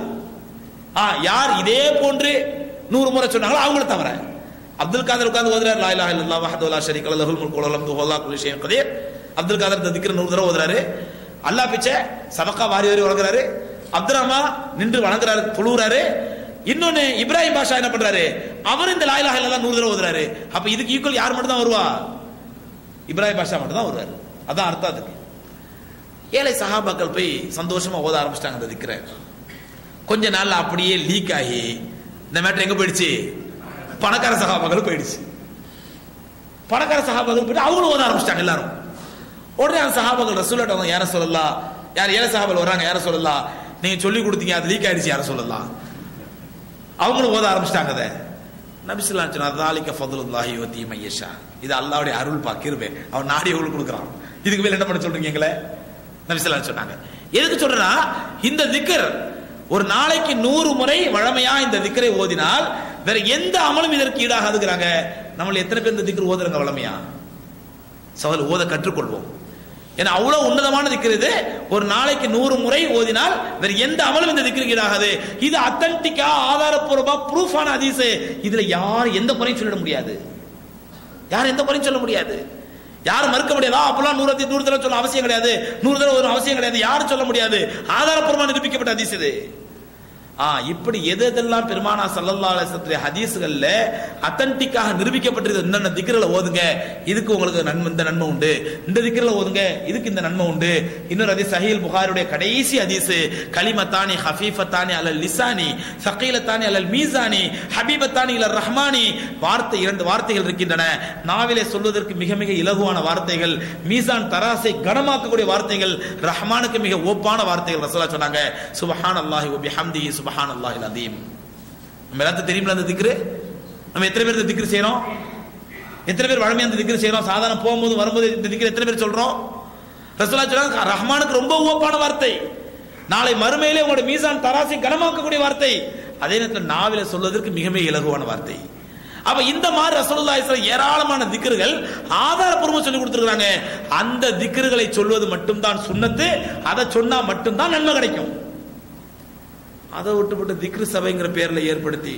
ஆ யார் இதே போன்று நூறு முறை சொன்னாங்களோ அவங்கள தவிர அப்துல் காதர் உட்கார்ந்து ஓதுறாரு லா இலாஹ இல்லல்லாஹ் வஹ்தஹு லா ஷரீக லஹு லஹுல் முல்கு வலஹுல் ஹம்து வஹு குல்லி ஷைஇன் கதீர் அப்துல் காதர் இந்த திக்ர நூறு தடவை ஓதுறாரு அல்லாஹ் பிச்சை சதக்கா வாரி வாரி வழங்குறாரு அப்துல் ரஹ்மா நின்று வணங்குறாரு தொழுகிறாரு இன்னொன்னு இப்ராஹிம் பாஷா என்ன பண்றாரு அவர் இந்த லா இலாஹ இல்லல்லாஹ் நூறு தடவை ஓதுறாரு அப்ப இதுக்கு ஈக்குவல் யார் மட்டும் தான் வருவா இப்ராஹிம் பாஷா மட்டும் தான் வருவாரு அதான் அர்த்தம் அதுக்கு ஏழை சஹாபாக்கள் போய் சந்தோஷமா ஓத ஆரம்பிச்சிட்டாங்க அந்த திக்ரை கொஞ்ச நாள்ல அப்படியே லீக் ஆகி இந்த மேட்டர் எங்க போயிடுச்சு பணக்கார சகாபாக்கள் போயிடுச்சு பணக்கார சகாபாக்கள் போயிட்டு அவங்களும் ஓத ஆரம்பிச்சிட்டாங்க எல்லாரும் உடனே அந்த சகாபாக்கள் ரசூல்லாட்ட வந்து யார சொல்லலாம் யார் ஏழை சகாபால் வர்றாங்க யார சொல்லலாம் நீங்க சொல்லி கொடுத்தீங்க அது லீக் ஆயிடுச்சு யார சொல்லலாம் அவங்களும் ஓத ஆரம்பிச்சிட்டாங்க அதை நபிசுல்லா சொன்னா தாலிக்க ஃபதுலுல்லாஹி வ தீமையஷா இது அல்லாஹ்வுடைய அருள் பா கிருபை அவன் நாடி உங்களுக்கு கொடுக்குறான் இதுக்கு மேல என்ன பண்ண சொல்றீங்க எங்களை நபிசுல்லா சொன்னாங்க எதுக்கு சொல்றேன்னா இந்த திக்கர் ஒரு நாளைக்கு நூறு முறை வழமையா இந்த திக்கரை ஓதினால் வேற எந்த அமலும் இதற்கு ஈடாகாதுங்கிறாங்க நம்மள எத்தனை பேர் இந்த திக்கர் ஓதுறாங்க வழமையா சவால் ஓத கற்றுக்கொள்வோம் ஏன்னா அவ்வளவு உன்னதமான திக்கர் இது ஒரு நாளைக்கு நூறு முறை ஓதினால் வேற எந்த அமலும் இந்த திக்கருக்கு ஈடாகாது இது அத்தன்டிக்கா ஆதாரப்பூர்வமா ப்ரூஃபான ஹதீஸ் இதுல யார் எந்த குறையும் சொல்லிட முடியாது யாரும் எந்த குறையும் சொல்ல முடியாது யாரும் மறுக்க முடியாது "ஆ, அப்பெல்லாம் நூறு அதி- நூறு தடவை சொல்ல அவசியம் கிடையாது நூறு தடவை ஒரு அவசியம் கிடையாது யாரும் சொல்ல முடியாது ஆதாரப்பூர்வமா நிரூபிக்கப்பட்ட ஹதீஸ் இது ஆ இப்படி எது எதெல்லாம் பெருமானா சல்லல்லாஹு அலைஹி வஸல்லம் ஹதீஸ்கள்ல அத்தன்டிக்காக நிரூபிக்கப்பட்டிருக்கிறது என்னென்ன திக்ரல ஓதுங்க இதுக்கு உங்களுக்கு நன்மை இந்த நன்மை உண்டு இந்த திக்ரல ஓதுங்க இதுக்கு இந்த நன்மை உண்டு இன்னொரு ஹதீஸ் சஹீல் புகாரியுடைய கடைசி ஹதீஸ் கலிமத்தானி ஹஃபீஃபத்தானி அலல் லிசானி சகீலத்தானி அலல் மீசானி ஹபீபத்தானி இலர் ரஹ்மானி வார்த்தை இரண்டு வார்த்தைகள் இருக்கின்றன நாவிலே சொல்வதற்கு மிக மிக இலகுவான வார்த்தைகள் மீசான் தராசை கனமாக்கக்கூடிய வார்த்தைகள் ரஹ்மானுக்கு மிக ஓப்பான வார்த்தைகள் ரசூலா சொன்னாங்க சுபஹான் அல்லாஹி வபிஹம்திஹி சுபஹான் அல்லாஹில் அதீம் நம்ம எல்லாத்துக்கும் தெரியுமில்ல அந்த திக்ரு நம்ம எத்தனை பேர் இந்த திக்ரு செய்றோம் எத்தனை பேர் வழமையா அந்த திக்ரு செய்றோம் சாதாரண போகும்போது வரும்போது இந்த திக்ரு எத்தனை பேர் சொல்றோம் ரசூலா சொல்றாங்க ரஹ்மானுக்கு ரொம்ப ஓப்பான வார்த்தை நாளை மறுமையிலே உங்களுடைய மீசான் தராசை கனமாக்கக்கூடிய வார்த்தை அதே நேரத்தில் நாவில சொல்வதற்கு மிக மிக இலகுவான வார்த்தை அப்ப இந்த மாதிரி ரசூலுல்லாஹி ஸல்லல்லாஹு அலைஹி வஸல்லம் ஏராளமான திக்ருகள் ஆதாரப்பூர்வமா சொல்லி கொடுத்துருக்காங்க அந்த திக்ருகளை சொல்வது மட்டும்தான் சுன்னத்து அதை சொன்னா மட்டும்தான் நன்மை கிடைக்கும் அதை விட்டுப்பட்டு திக்ரு சபைங்கிற பேர்ல ஏற்படுத்தி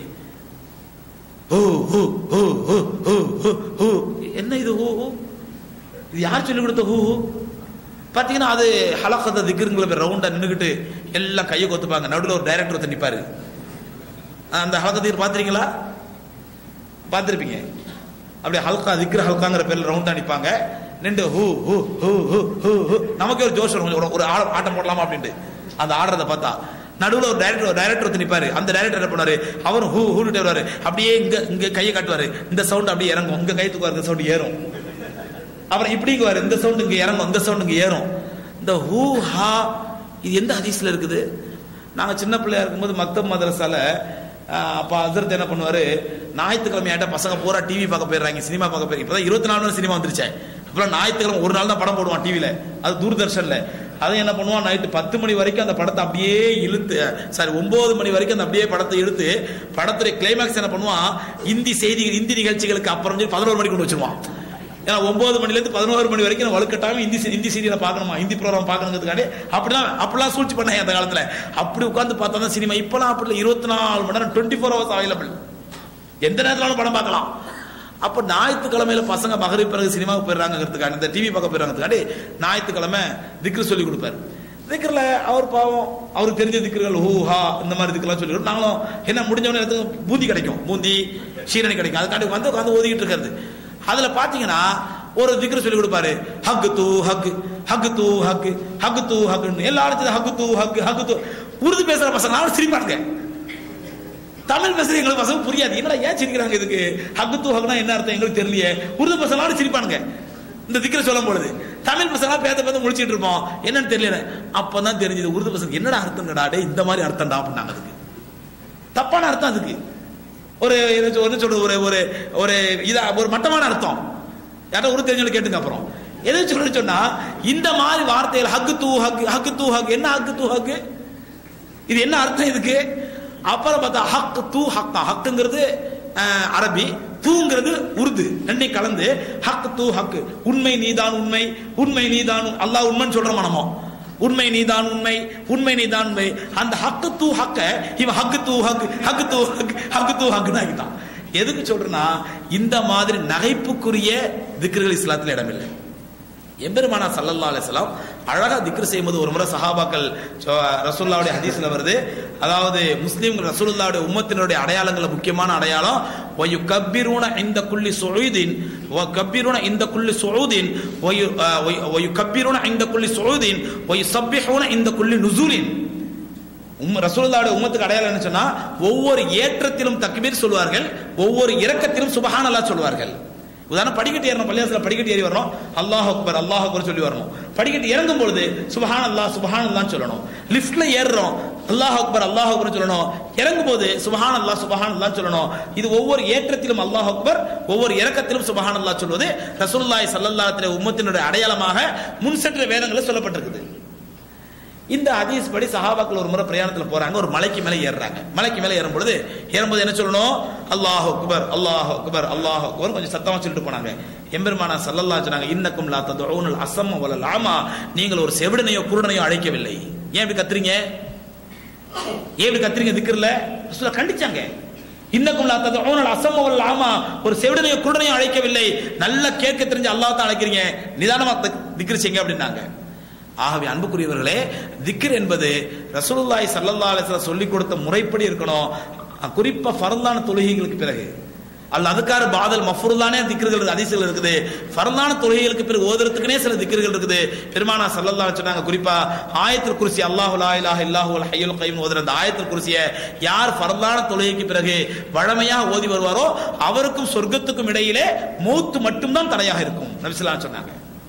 ஹூ, ஹூ, ஹூ, ஹூ, ஹூ, ஹூ, ஹூ. என்ன இது ஹூ ஹூ இது யார் சொல்லி கொடுத்த ஹூ ஹூ பாத்தீங்கன்னா அது ஹலக்கத்த திக்ருங்கிற பேர் ரவுண்டா நின்னுக்கிட்டு எல்லாம் கையை கொத்துப்பாங்க நடுவில் ஒரு டைரக்டர் ஒருத்தர் நிப்பாரு அந்த ஹலக்க திக்ரு பாத்திருக்கீங்களா பார்த்துருப்பீங்க அப்படியே ஹல்கா திக்ர ஹல்காங்கிற பேர்ல ரவுண்டா நிப்பாங்க நின்று ஹூ ஹூ ஹூ ஹூ ஹூ ஹூ நமக்கே ஒரு ஜோஷ் வரும் ஒரு- ஒரு ஆட- ஆட்டம் போடலாமா அப்படின்ட்டு அந்த ஆடுறத பார்த்தா நடுவுல ஒரு டைரக்டர் ஒரு டைரக்டர் ஒருத்தர் நிப்பாரு அந்த டைரக்டர் என்ன பண்ணுவாரு அவரும் ஹூ ஹூன்னு வருவாரு அப்படியே இங்க இங்க கையை காட்டுவாரு இந்த சவுண்ட் அப்படியே இறங்கும் இங்க கை தூக்குவாரு இந்த சவுண்ட் ஏறும் அப்புறம் இப்படிங்குவாரு இந்த சவுண்ட் இங்க இறங்கும் இந்த சவுண்ட் இங்க ஏறும் இந்த ஹூ ஹா இது எந்த ஹதீஸ்ல இருக்குது நாங்க சின்ன பிள்ளையா இருக்கும்போது மக்தப் மதரசால ஆஹ், அப்பா அசரத் என்ன பண்ணுவாரு ஞாயிற்றுக்கிழமை ஆயிட்டா பசங்க பூரா டிவி பார்க்க போயிடுறாங்க சினிமா பார்க்க போயிரு இப்பதான் இருபத்தி நாலு மணி சினிமா வந்துருச்சே அப்புறம் ஞாயிற்றுக்கிழமை ஒரு நாள் தான் படம் போடுவான் டிவில அது தூர்தர்ஷன்ல அதை என்ன பண்ணுவான் நைட்டு பத்து மணி வரைக்கும் அந்த படத்தை அப்படியே இழுத்து சாரி ஒன்பது மணி வரைக்கும் அந்த அப்படியே படத்தை இழுத்து படத்துடைய கிளைமேக்ஸ் என்ன பண்ணுவான் இந்தி செய்திகள் இந்தி நிகழ்ச்சிகளுக்கு அப்புறம் சொல்லி பதினோரு மணிக்கு கொண்டு வச்சிருவான் ஏன்னா ஒன்பது மணில இருந்து பதினோரு மணி வரைக்கும் நான் வலுக்கட்டாம இந்தி சி- இந்தி சீரியலை பார்க்கணுமா இந்தி ப்ரோக்ராம் பார்க்கணுங்கிறதுக்காண்டி அப்படிலாம் அப்படிலாம் சூழ்ச்சி பண்ணாங்க அந்த காலத்துல அப்படி உட்கார்ந்து பார்த்தா தான் சினிமா இப்பெல்லாம் அப்படி இல்லை இருபத்தி நாலு மணி நேரம் டுவெண்ட்டி ஃபோர் ஹவர்ஸ் அவைலபிள் எந்த நேரத்திலும் படம் பார்க்கலாம் அப்ப ஞாயிற்றுக்கிழமையில பசங்க மகரி பிறகு சினிமாவுக்கு போயிடுறாங்கிறதுக்காண்டி இந்த டிவி பார்க்க போயிடுறாங்கிறதுக்காண்டி ஞாயிற்றுக்கிழமை திக்ரு சொல்லி கொடுப்பாரு திக்ரில் அவர் பாவம் அவருக்கு தெரிஞ்ச திக்ருகள் ஹூ ஹா இந்த மாதிரி திக்கெல்லாம் சொல்லி கொடுத்து நாங்களும் என்ன முடிஞ்சவொடனே எனக்கு பூந்தி கிடைக்கும் பூந்தி சீரணி கிடைக்கும் அதுக்காண்டி வந்து உட்காந்து ஓதிக்கிட்டு இருக்கிறது அதுல பாத்தீங்கன்னா ஒரு திக்ரு சொல்லி கொடுப்பாரு ஹக்கு தூ ஹக்கு ஹக்கு தூ ஹக்கு ஹக்கு தூ ஹக்குன்னு எல்லாரும் சேர்ந்து ஹக்கு தூ ஹக்கு ஹக்கு தூ உருது பேசுற பசங்க நானும் சிரிப்பானுங்க தமிழ் பேசுற எங்களுக்கு பசங்க புரியாது என்னடா ஏன் சிரிக்கிறாங்க இதுக்கு ஹக்கு தூ ஹக்குனா என்ன அர்த்தம் எங்களுக்கு தெரியலையே உருது பசங்களாலும் சிரிப்பானுங்க இந்த திக்கிற சொல்லும் பொழுது தமிழ் பசங்களா பேத்த பேத்த முடிச்சிட்டு இருப்போம் என்னன்னு தெரியல அப்பதான் தெரிஞ்சது உருது பசங்க என்னடா அர்த்தம் டே இந்த மாதிரி அர்த்தம்டா அப்படின்னாங்க அதுக்கு தப்பான அர்த்தம் அதுக்கு ஒரு ஏதாச்சும் ஒன்று சொல்றது ஒரு ஒரு ஒரு இதா ஒரு மட்டமான அர்த்தம் யார்ட்ட ஒரு தெரிஞ்சவங்க கேட்டுங்க அப்புறம் எதை சொல்லு சொன்னா இந்த மாதிரி வார்த்தைகள் ஹக்கு தூ ஹக்கு ஹக்கு தூ ஹக்கு என்ன ஹக்கு தூ ஹக்கு இது என்ன அர்த்தம் இதுக்கு அப்புறம் பார்த்தா ஹக் தூ ஹக்கா ஹக்குங்கிறது அஹ், அரபி தூங்கிறது உருது ரெண்டையும் கலந்து ஹக் தூ ஹக்கு உண்மை நீதான் உண்மை உண்மை நீதான் உண்- அல்லாஹ் உண்மைன்னு சொல்றோமா நம்ம உண்மை நீதான் உண்மை உண்மை நீதான் உண்மை அந்த ஹக்கு தூ ஹக்க இவன் ஹக்கு தூ ஹக்கு ஹக்கு தூ ஹக்கு ஹக்கு தூ ஹக்குன்னு ஆகிட்டான் எதுக்கு சொல்றேன்னா இந்த மாதிரி நகைப்புக்குரிய திக்ருகள் இஸ்லாத்துல இடமில்லை எம்பெருமானா சல்லல்லா அலிஸ்லாம் அழகா திக்ரு செய்யும்போது ஒரு முறை சஹாபாக்கள் சொ- ரசூலுல்லாவுடைய ஹதீஸ்ல வருது அதாவது முஸ்லீம்கள் ரசூலுல்லாவுடைய உம்மத்தினுடைய அடையாளங்கள்ல முக்கியமான அடையாளம் வயு கப்பிரூன இந்த குள்ளி சுழுதின் கப்பிரூன இந்த குள்ளி சுழுதின் வயு கப்பிரூன இந்த குள்ளி சுழுதின் வயு சப்பிஹூன இந்த குள்ளி நுசூலின் உம் ரசூலுல்லாவுடைய உம்மத்துக்கு அடையாளம் என்ன சொன்னா ஒவ்வொரு ஏற்றத்திலும் தக்பீர் சொல்வார்கள் ஒவ்வொரு இறக்கத்திலும் சுபஹானல்லாஹ் சொல்வார்கள் உதாரணம் படிக்கட்டு ஏறணும் பள்ளியாசல படிக்கட்டு ஏறி வரணும் அல்லாஹ் அக்பர் அல்லாஹ் அக்பர் சொல்லி வரணும் படிக்கட்டு இறங்கும் பொழுது சுபஹான் அல்லாஹ் சுபஹான் அல்லாஹ் சொல்லணும் லிஃப்ட்ல ஏறுறோம் அல்லாஹ் அக்பர் அல்லாஹ் அக்பர் சொல்லணும் இறங்கும் போது சுபஹான் அல்லாஹ் சுபஹான் அல்லாஹ் சொல்லணும் இது ஒவ்வொரு ஏற்றத்திலும் அல்லாஹ் அக்பர் ஒவ்வொரு இறக்கத்திலும் சுபஹான் அல்லாஹ் சொல்வது ரசூலுல்லாஹி ஸல்லல்லாஹு அலைஹி வஸல்லம் உம்மத்தினுடைய அடையாளமாக முன் சென்ற வேதங்களில் சொல்லப்பட்டிருக்குது இந்த ஹதீஸ் படி சஹாபாக்கள் ஒரு முறை பிரயாணத்துல போறாங்க ஒரு மலைக்கு மேல ஏறுறாங்க மலைக்கு மேல ஏறும் பொழுது ஏறும்போது என்ன சொல்லணும் அல்லாஹ் அக்பர் அல்லாஹ் அக்பர் அல்லாஹ் அக்பர் கொஞ்சம் சத்தமா சொல்லிட்டு போனாங்க எம்பெருமானா சல்லல்லா சொன்னாங்க இன்னக்கும் லா ததுஊனல் அஸம்ம வலல் ஆமா நீங்கள் ஒரு செவிடனையோ குருடனையோ அழைக்கவில்லை ஏன் இப்படி கத்துறீங்க ஏன் இப்படி கத்துறீங்க திக்ரல ரசூலா கண்டிச்சாங்க இன்னக்கும் லா ததுஊனல் அஸம்ம வல் ஆமா ஒரு செவிடனையோ குருடனையோ அழைக்கவில்லை நல்லா கேட்க தெரிஞ்ச அல்லாஹ் தான் அழைக்கிறீங்க நிதானமா திக்ர் செய்யுங்க அப்படின்னாங்க ஆகவே அன்புக்குரியவர்களே திக்ர் என்பது ரசூலுல்லாஹி ஸல்லல்லாஹு அலைஹி வஸல்லம் சொல்லி கொடுத்த முறைப்படி இருக்கணும் குறிப்பா ஃபர்லான தொழுகைகளுக்கு பிறகு அல்ல அதுக்கார பாதல் மஃபுருல்லானே திக்ர்கள் அதிசயங்கள் இருக்குது ஃபர்லான தொழுகைகளுக்கு பிறகு ஓதுறதுக்குனே சில திக்ர்கள் இருக்குது பெருமானா சல்லல்லாஹு அலைஹி சொன்னாங்க குறிப்பா ஆயத்துல் குர்சி அல்லாஹு லா இலாஹ இல்லாஹு அல் ஹய்யுல் கய்யூம் ஓதுற அந்த ஆயத்துல் குர்சிய யார் ஃபர்லான தொழுகைக்கு பிறகு வழமையாக ஓதி வருவாரோ அவருக்கும் சொர்க்கத்துக்கும் இடையிலே மூத்து மட்டும்தான் தடையாக இருக்கும் நபிசுல்லா சொன்னாங்க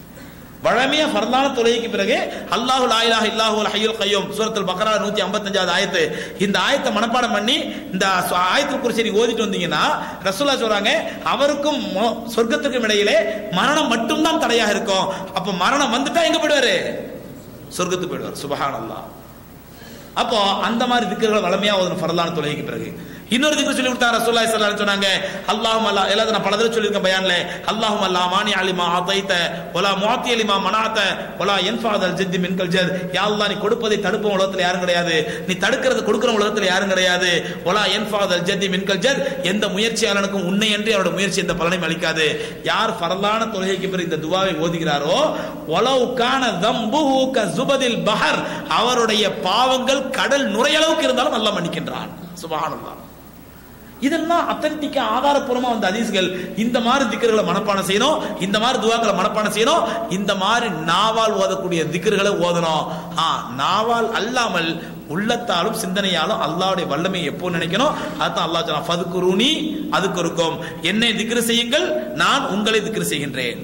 வழமையா ஃபர்லான தொழுகைக்கு பிறகு அல்லாஹு லா இலாஹ இல்லாஹு அல் ஹய்யுல் கய்யூம் சூரத்துல் பக்ரா 155வது ஆயத்து இந்த ஆயத்தை மனப்பாடம் பண்ணி இந்த சு- ஆயத்துல் குர்சி நீங்க ஓதிட்டு வந்தீங்கன்னா ரசூலா சொல்றாங்க அவருக்கும் மொ- சொர்க்கத்துக்கும் இடையிலே மரணம் மட்டும்தான் தடையாக இருக்கும் அப்ப மரணம் வந்துட்டா எங்க போயிடுவாரு சொர்க்கத்துக்கு போயிடுவார் சுபஹானல்லாஹ் அப்போ அந்த மாதிரி திக்கர்களை வளமையா ஓதணும் ஃபரலான தொழுகைக்கு பிறகு இன்னொரு திக்கு சொல்லி கொடுத்தாங்க ரசூலுல்லாஹி ஸல்லல்லாஹு அலைஹி சொன்னாங்க அல்லாஹும் அல்லா எல்லாத்தையும் நான் பல தடவை சொல்லியிருக்கேன் பயான்ல அல்லாஹும் அல்லா மானி அலிமா ஆதைத்த ஒலா முஆத்தி அலிமா மனாத்த ஒலா என்ஃபாதல் ஜித்தி மின்கல் ஜத் யா அல்லாஹ் நீ கொடுப்பதை தடுப்போம் உலகத்துல யாரும் கிடையாது நீ தடுக்கிறது கொடுக்கிற உலகத்துல யாரும் கிடையாது ஒலா என்ஃபாதல் ஜத்தி மின்கல் ஜத் எந்த முயற்சியாளனுக்கும் உன்னை என்று அவரோட முயற்சி எந்த பலனையும் அளிக்காது யார் ஃபரலான தொழுகைக்கு பிறகு இந்த துவாவை ஓதுகிறாரோ ஒலவு கான தம்புஹு க ஜுபதில் பஹர் அவருடைய பாவங்கள் கடல் நுரையளவுக்கு இருந்தாலும் அல்லாஹ் மன்னிக்கின்றான் சுபஹானல்லாஹ் இதெல்லாம் அத்தன்டிக்கா ஆதாரப்பூர்வமா வந்த ஹதீஸ்கள் இந்த மாதிரி திக்கர்களை மனப்பாடம் செய்யணும் இந்த மாதிரி துவாக்களை மனப்பாடம் செய்யணும் இந்த மாதிரி நாவால் ஓதக்கூடிய திக்கர்களை ஓதணும் ஆ நாவால் அல்லாமல் உள்ளத்தாலும் சிந்தனையாலும் அல்லாஹ்வுடைய வல்லமை எப்போ நினைக்கணும் அதான் அல்லாஹ் சொன்னா ஃபதுக்குருனி அதுக்கு இருக்கும் என்னை திக்ரு செய்யுங்கள் நான் உங்களை திக்ரு செய்கின்றேன்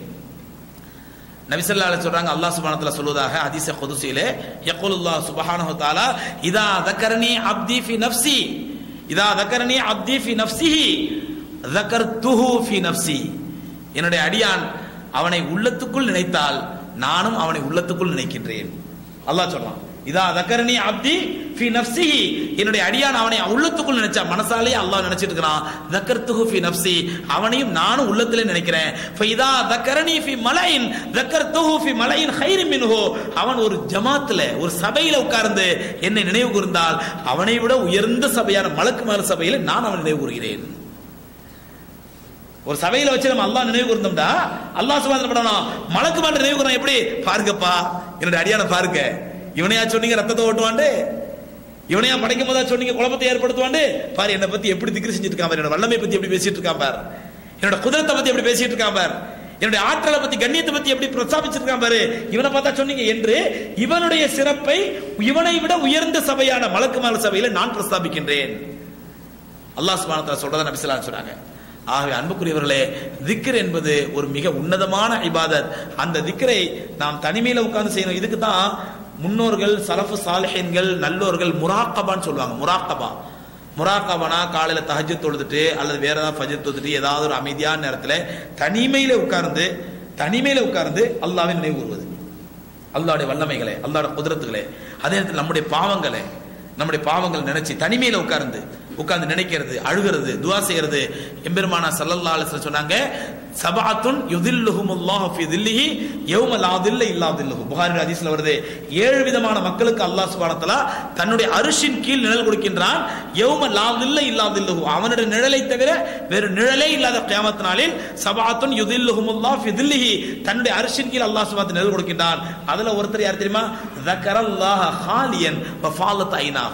நபிசல்லா அலைஹி சொல்றாங்க அல்லாஹ் சுப்ஹானஹு சொல்வதாக ஹதீஸ குதுசியிலே யகுலுல்லாஹ் சுப்ஹானஹு தஆலா இதா தக்கரனி அப்தி ஃபி நஃப்ஸி இதா தக்கரனி அப்தி ஃபி நஃப்ஸிஹி தக்கர்துஹு ஃபி நஃப்ஸி என்னுடைய அடியான் அவனை உள்ளத்துக்குள் நினைத்தால் நானும் அவனை உள்ளத்துக்குள் நினைக்கின்றேன் அல்லாஹ் சொல்றான் இதா தக்கரனி அப்தி ஃபி நஃப்ஸிஹி என்னுடைய அடியான் அவனை உள்ளத்துக்குள் நினைச்சா மனசாலே அல்லாஹ் நினைச்சிட்டு இருக்கிறான் தக்கர்துஹு ஃபி நஃப்ஸி அவனையும் நானும் உள்ளத்திலே நினைக்கிறேன் ஃபைதா தக்கரனி ஃபி மலையின் தக்கர்துஹு ஃபி மலையின் ஹைரி மின்ஹு அவன் ஒரு ஜமாத்துல ஒரு சபையில உட்கார்ந்து என்னை நினைவு கூர்ந்தால் அவனை விட உயர்ந்த சபையான மலக்கு மல சபையில நான் அவனை நினைவு கூறுகிறேன் ஒரு சபையில வச்சு நம்ம அல்லாஹ் நினைவு கூர்ந்தோம்டா அல்லாஹ் சுபான் பண்ணணும் மலக்கு மேல நினைவு கூறணும் எப்படி பாருங்கப்பா என்னோட அடியான பாருங்க இவனையா சொன்னீங்க ரத்தத்தை ஓட்டுவாண்டு இவனையா படைக்கும் போதா சொன்னீங்க குழப்பத்தை ஏற்படுத்துவாண்டு பாரு என்னை பத்தி எப்படி திக்ரு செஞ்சுட்டு இருக்கான் பாரு என்னோட வல்லமை பத்தி எப்படி பேசிட்டு இருக்கான் பாரு என்னோட குதிரத்தை பத்தி எப்படி பேசிட்டு இருக்கான் பாரு என்னுடைய ஆற்றலை பத்தி கண்ணியத்தை பத்தி எப்படி பிரஸ்தாபிச்சிருக்கான் பாரு இவனை பார்த்தா சொன்னீங்க என்று இவனுடைய சிறப்பை இவனை விட உயர்ந்த சபையான மலக்குமால சபையில நான் பிரஸ்தாபிக்கின்றேன் அல்லாஹ் சுப்ஹானஹு வ தஆலா சொல்றத நபி ஸல்லல்லாஹு அலைஹி சொன்னாங்க ஆகவே அன்புக்குரியவர்களே திக்ர் என்பது ஒரு மிக உன்னதமான இபாதத் அந்த திக்ரை நாம் தனிமையில உட்கார்ந்து செய்யணும் இதுக்கு தான் முன்னோர்கள் சலஃபு சாலிஹீன்கள் நல்லோர்கள் முராக்கபான்னு சொல்லுவாங்க முராக்கபா முராக்கபானா காலையில தஹஜ்ஜத் தொழுதுட்டு அல்லது வேற ஏதாவது ஃபஜ்ர் தொழுதுட்டு ஏதாவது ஒரு அமைதியான நேரத்துல தனிமையில உட்கார்ந்து தனிமையில உட்கார்ந்து அல்லாஹ்வை நினைவு கூறுவது அல்லாஹ்வுடைய வல்லமைகளை அல்லாஹ்வுடைய குதிரத்துகளே அதே நேரத்தில் நம்முடைய பாவங்களை நம்முடைய பாவங்கள் நினைச்சு தனிமையில உட்கார்ந்து உட்கார்ந்து நினைக்கிறது அழுகிறது துவா செய்யறது எம்பெருமானா சல்லல்லாஹு அலைஹி வஸல்லம் சொன்னாங்க சபஅத்துன் யுதில்லுஹுமுல்லாஹு ஃபி தில்லிஹி யௌம லா தில்ல இல்லா தில்லுஹு புகாரி ஹதீஸ்ல வருது ஏழு விதமான மக்களுக்கு அல்லாஹ் சுப்ஹானஹு வ தஆலா தன்னுடைய அரிசின் கீழ் நிழல் கொடுக்கின்றான் யௌம லா தில்ல இல்லா தில்லுஹு அவனுடைய நிழலை தவிர வேறு நிழலே இல்லாத கியாமத் நாளில் சபஅத்துன் யுதில்லுஹுமுல்லாஹு ஃபி தில்லிஹி தன்னுடைய அரிசின் கீழ் அல்லாஹ் சுப்ஹானஹு நிழல் கொடுக்கின்றான் அதுல ஒருத்தர் யார் தெரியுமா ذكرல்லாஹ خاليا وفاضت عيناه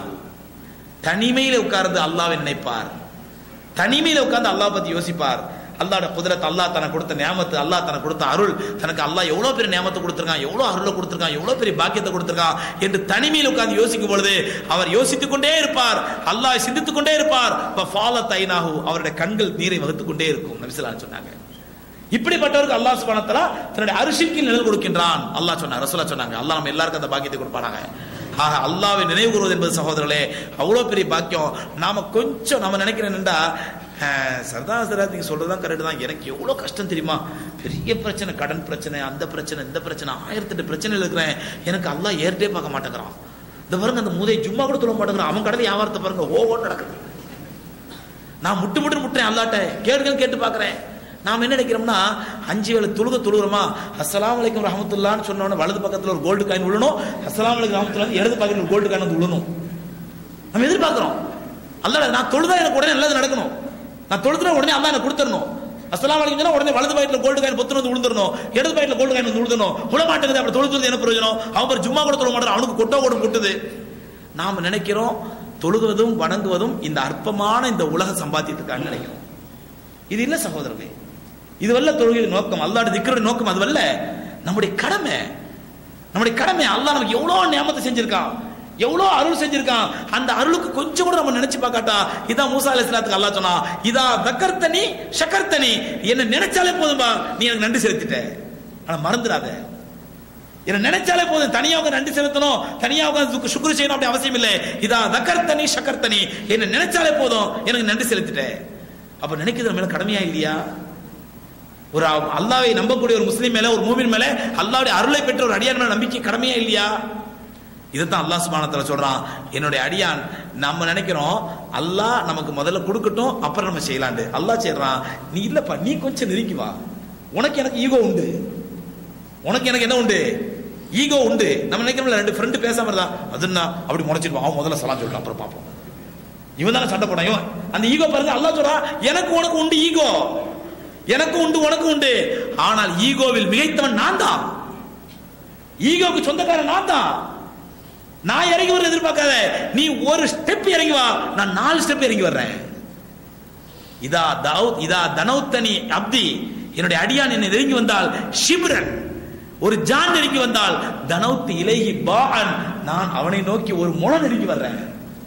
தனிமையில உட்கார்ந்து அல்லாஹ்வை நினைப்பார் தனிமையில உட்கார்ந்து அல்லாஹ் பத்தி யோசிப்பார் அல்லாஹ்வோட குதிரத் அல்லாஹ் தனக்கு கொடுத்த நியாமத்து அல்லாஹ் தனக்கு கொடுத்த அருள் தனக்கு அல்லாஹ் எவ்வளவு பெரிய நியாமத்தை கொடுத்திருக்கான் எவ்வளவு அருளை கொடுத்திருக்கான் எவ்வளவு பெரிய பாக்கியத்தை கொடுத்திருக்கான் என்று தனிமையில் உட்கார்ந்து யோசிக்கும் பொழுது அவர் யோசித்துக் கொண்டே இருப்பார் அல்லாஹ் சிந்தித்துக் கொண்டே இருப்பார் ஃபால தைனாகு அவருடைய கண்கள் நீரை வகுத்துக் கொண்டே இருக்கும் நபிசலான்னு சொன்னாங்க இப்படிப்பட்டவருக்கு அல்லாஹ் சுப்ஹானஹு வ தஆலா தன்னுடைய அரிசிக்கு நிழல் கொடுக்கின்றான் அல்லாஹ் சொன்னார் ரசூலா சொன்னாங்க அல்லாஹ் நம்ம எல்லாருக்கும் அந்த பாக்கியத்தை கொடுப்பானாங்க ஆக அல்லாஹ்வை நினைவு கூறுவது என்பது சகோதரர்களே அவ்வளவு பெரிய பாக்கியம் நாம கொஞ்சம் நம்ம நினைக்கிறேன் என்னடா சர்தார் சராத் நீங்க சொல்றதுதான் கரெக்ட் தான் எனக்கு எவ்வளவு கஷ்டம் தெரியுமா பெரிய பிரச்சனை கடன் பிரச்சனை அந்த பிரச்சனை இந்த பிரச்சனை ஆயிரத்தெட்டு பிரச்சனையில் இருக்கிறேன் எனக்கு அல்லாஹ் ஏறிட்டே பார்க்க மாட்டேங்கிறான் இந்த பாருங்க அந்த மூதை ஜும்மா கூட சொல்ல மாட்டேங்கிறான் அவன் கடலை வியாபாரத்தை பாருங்க ஓவோன்னு நடக்குது நான் முட்டு முட்டு முட்டுறேன் அல்லாட்ட கேட்க கேட்டு பார்க்கறேன் நாம் என்ன நினைக்கிறோம்னா அஞ்சு வேளை தொழுக தொழுகிறோமா அஸ்ஸலாமு அலைக்கும் ரஹமத்துல்லான்னு சொன்னோன்னு வலது பக்கத்துல ஒரு கோல்டு காயின் விழணும் அஸ்ஸலாமு அலைக்கும் ரஹமத்துல்லா இடது பக்கத்துல ஒரு கோல்டு காயின் வந்து விழணும் நம்ம எதிர்பார்க்கிறோம் அல்லாஹ் நான் தொழுதா எனக்கு உடனே நல்லது நடக்கணும் நான் தொழுதுனா உடனே அல்லாஹ் எனக்கு கொடுத்துடணும் அஸ்ஸலாமு அலைக்கும் சொன்னா உடனே வலது பாயிட்ல கோல்டு காயின் பொத்து வந்து விழுந்துடணும் இடது பாயிட்ல கோல்டு காயின் வந்து விழுந்துடணும் விழ மாட்டேங்குது அப்படி தொழுது என்ன பிரயோஜனம் அவன் பேர் ஜும்மா கூட தொழ மாட்டான் அவனுக்கு கொட்டோ கூட கொட்டுது நாம நினைக்கிறோம் தொழுகுவதும் வணங்குவதும் இந்த அற்பமான இந்த உலக சம்பாத்தியத்துக்காக நினைக்கிறோம் இது இல்ல சகோதரர்களே இது வல்ல தொழுகையின் நோக்கம் அல்லாஹ்வுடைய திக்கருடைய நோக்கம் அது வல்ல நம்முடைய கடமை நம்முடைய கடமை அல்லாஹ் நமக்கு எவ்வளவு நியமத்தை செஞ்சிருக்கான் எவ்வளவு அருள் செஞ்சிருக்கான் அந்த அருளுக்கு கொஞ்சம் கூட நம்ம நினைச்சு பார்க்காட்டா இதான் மூசா அலைஹிஸ்ஸலாத்துக்கு அல்லாஹ் சொன்னா இதா தக்கர்த்தனி ஷக்கர்த்தனி என்ன நினைச்சாலே போதும்பா நீ எனக்கு நன்றி செலுத்திட்ட ஆனா மறந்துடாத என்ன நினைச்சாலே போதும் தனியா உட்கார்ந்து நன்றி செலுத்தணும் தனியா உட்கார்ந்து சுக்குரு செய்யணும் அப்படி அவசியம் இல்லை இதா தக்கர்த்தனி ஷக்கர்த்தனி என்ன நினைச்சாலே போதும் எனக்கு நன்றி செலுத்திட்ட அப்ப நினைக்கிறது நம்ம மேல கடமையா இல்லையா ஒரு அல்லாவை நம்பக்கூடிய ஒரு முஸ்லீம் மேல ஒரு மூமின் மேல அல்லாவுடைய அருளை பெற்ற ஒரு அடியான் மேல நம்பிக்கை கடமையா இல்லையா இதைத்தான் அல்லாஹ் சுபானத்துல சொல்றான் என்னுடைய அடியான் நம்ம நினைக்கிறோம் அல்லாஹ் நமக்கு முதல்ல கொடுக்கட்டும் அப்புறம் நம்ம செய்யலாண்டு அல்லாஹ் சொல்றான் நீ இல்லப்பா நீ கொஞ்சம் நெருங்கி வா உனக்கு எனக்கு ஈகோ உண்டு உனக்கு எனக்கு என்ன உண்டு ஈகோ உண்டு நம்ம நினைக்கிறோம்ல ரெண்டு ஃப்ரெண்டு பேசாம இருந்தா அதுன்னா அப்படி முறைச்சிருப்பான் அவன் முதல்ல சலாம் சொல்லிட்டு அப்புறம் பார்ப்போம் இவன் தானே சண்டை போடான் இவன் அந்த ஈகோ பாருங்க அல்லாஹ் சொல்றான் எனக்கு உனக்கு உண்டு ஈகோ எனக்கு உண்டு உனக்கு உண்டு ஆனால் ஈகோவில் மிகைத்தவன் நான் தான் ஈகோக்கு சொந்தக்காரன் நான் தான் நான் இறங்கி வர எதிர்பார்க்காத நீ ஒரு ஸ்டெப் இறங்கி வா நான் நாலு ஸ்டெப் இறங்கி வர்றேன் இதா தௌத் இதா தனௌத்தனி அப்தி என்னுடைய அடியான் என்னை நெருங்கி வந்தால் ஷிப்ரன் ஒரு ஜான் நெருங்கி வந்தால் தனௌத்தி இலைஹி பான் நான் அவனை நோக்கி ஒரு முளம் நெருங்கி வர்றேன்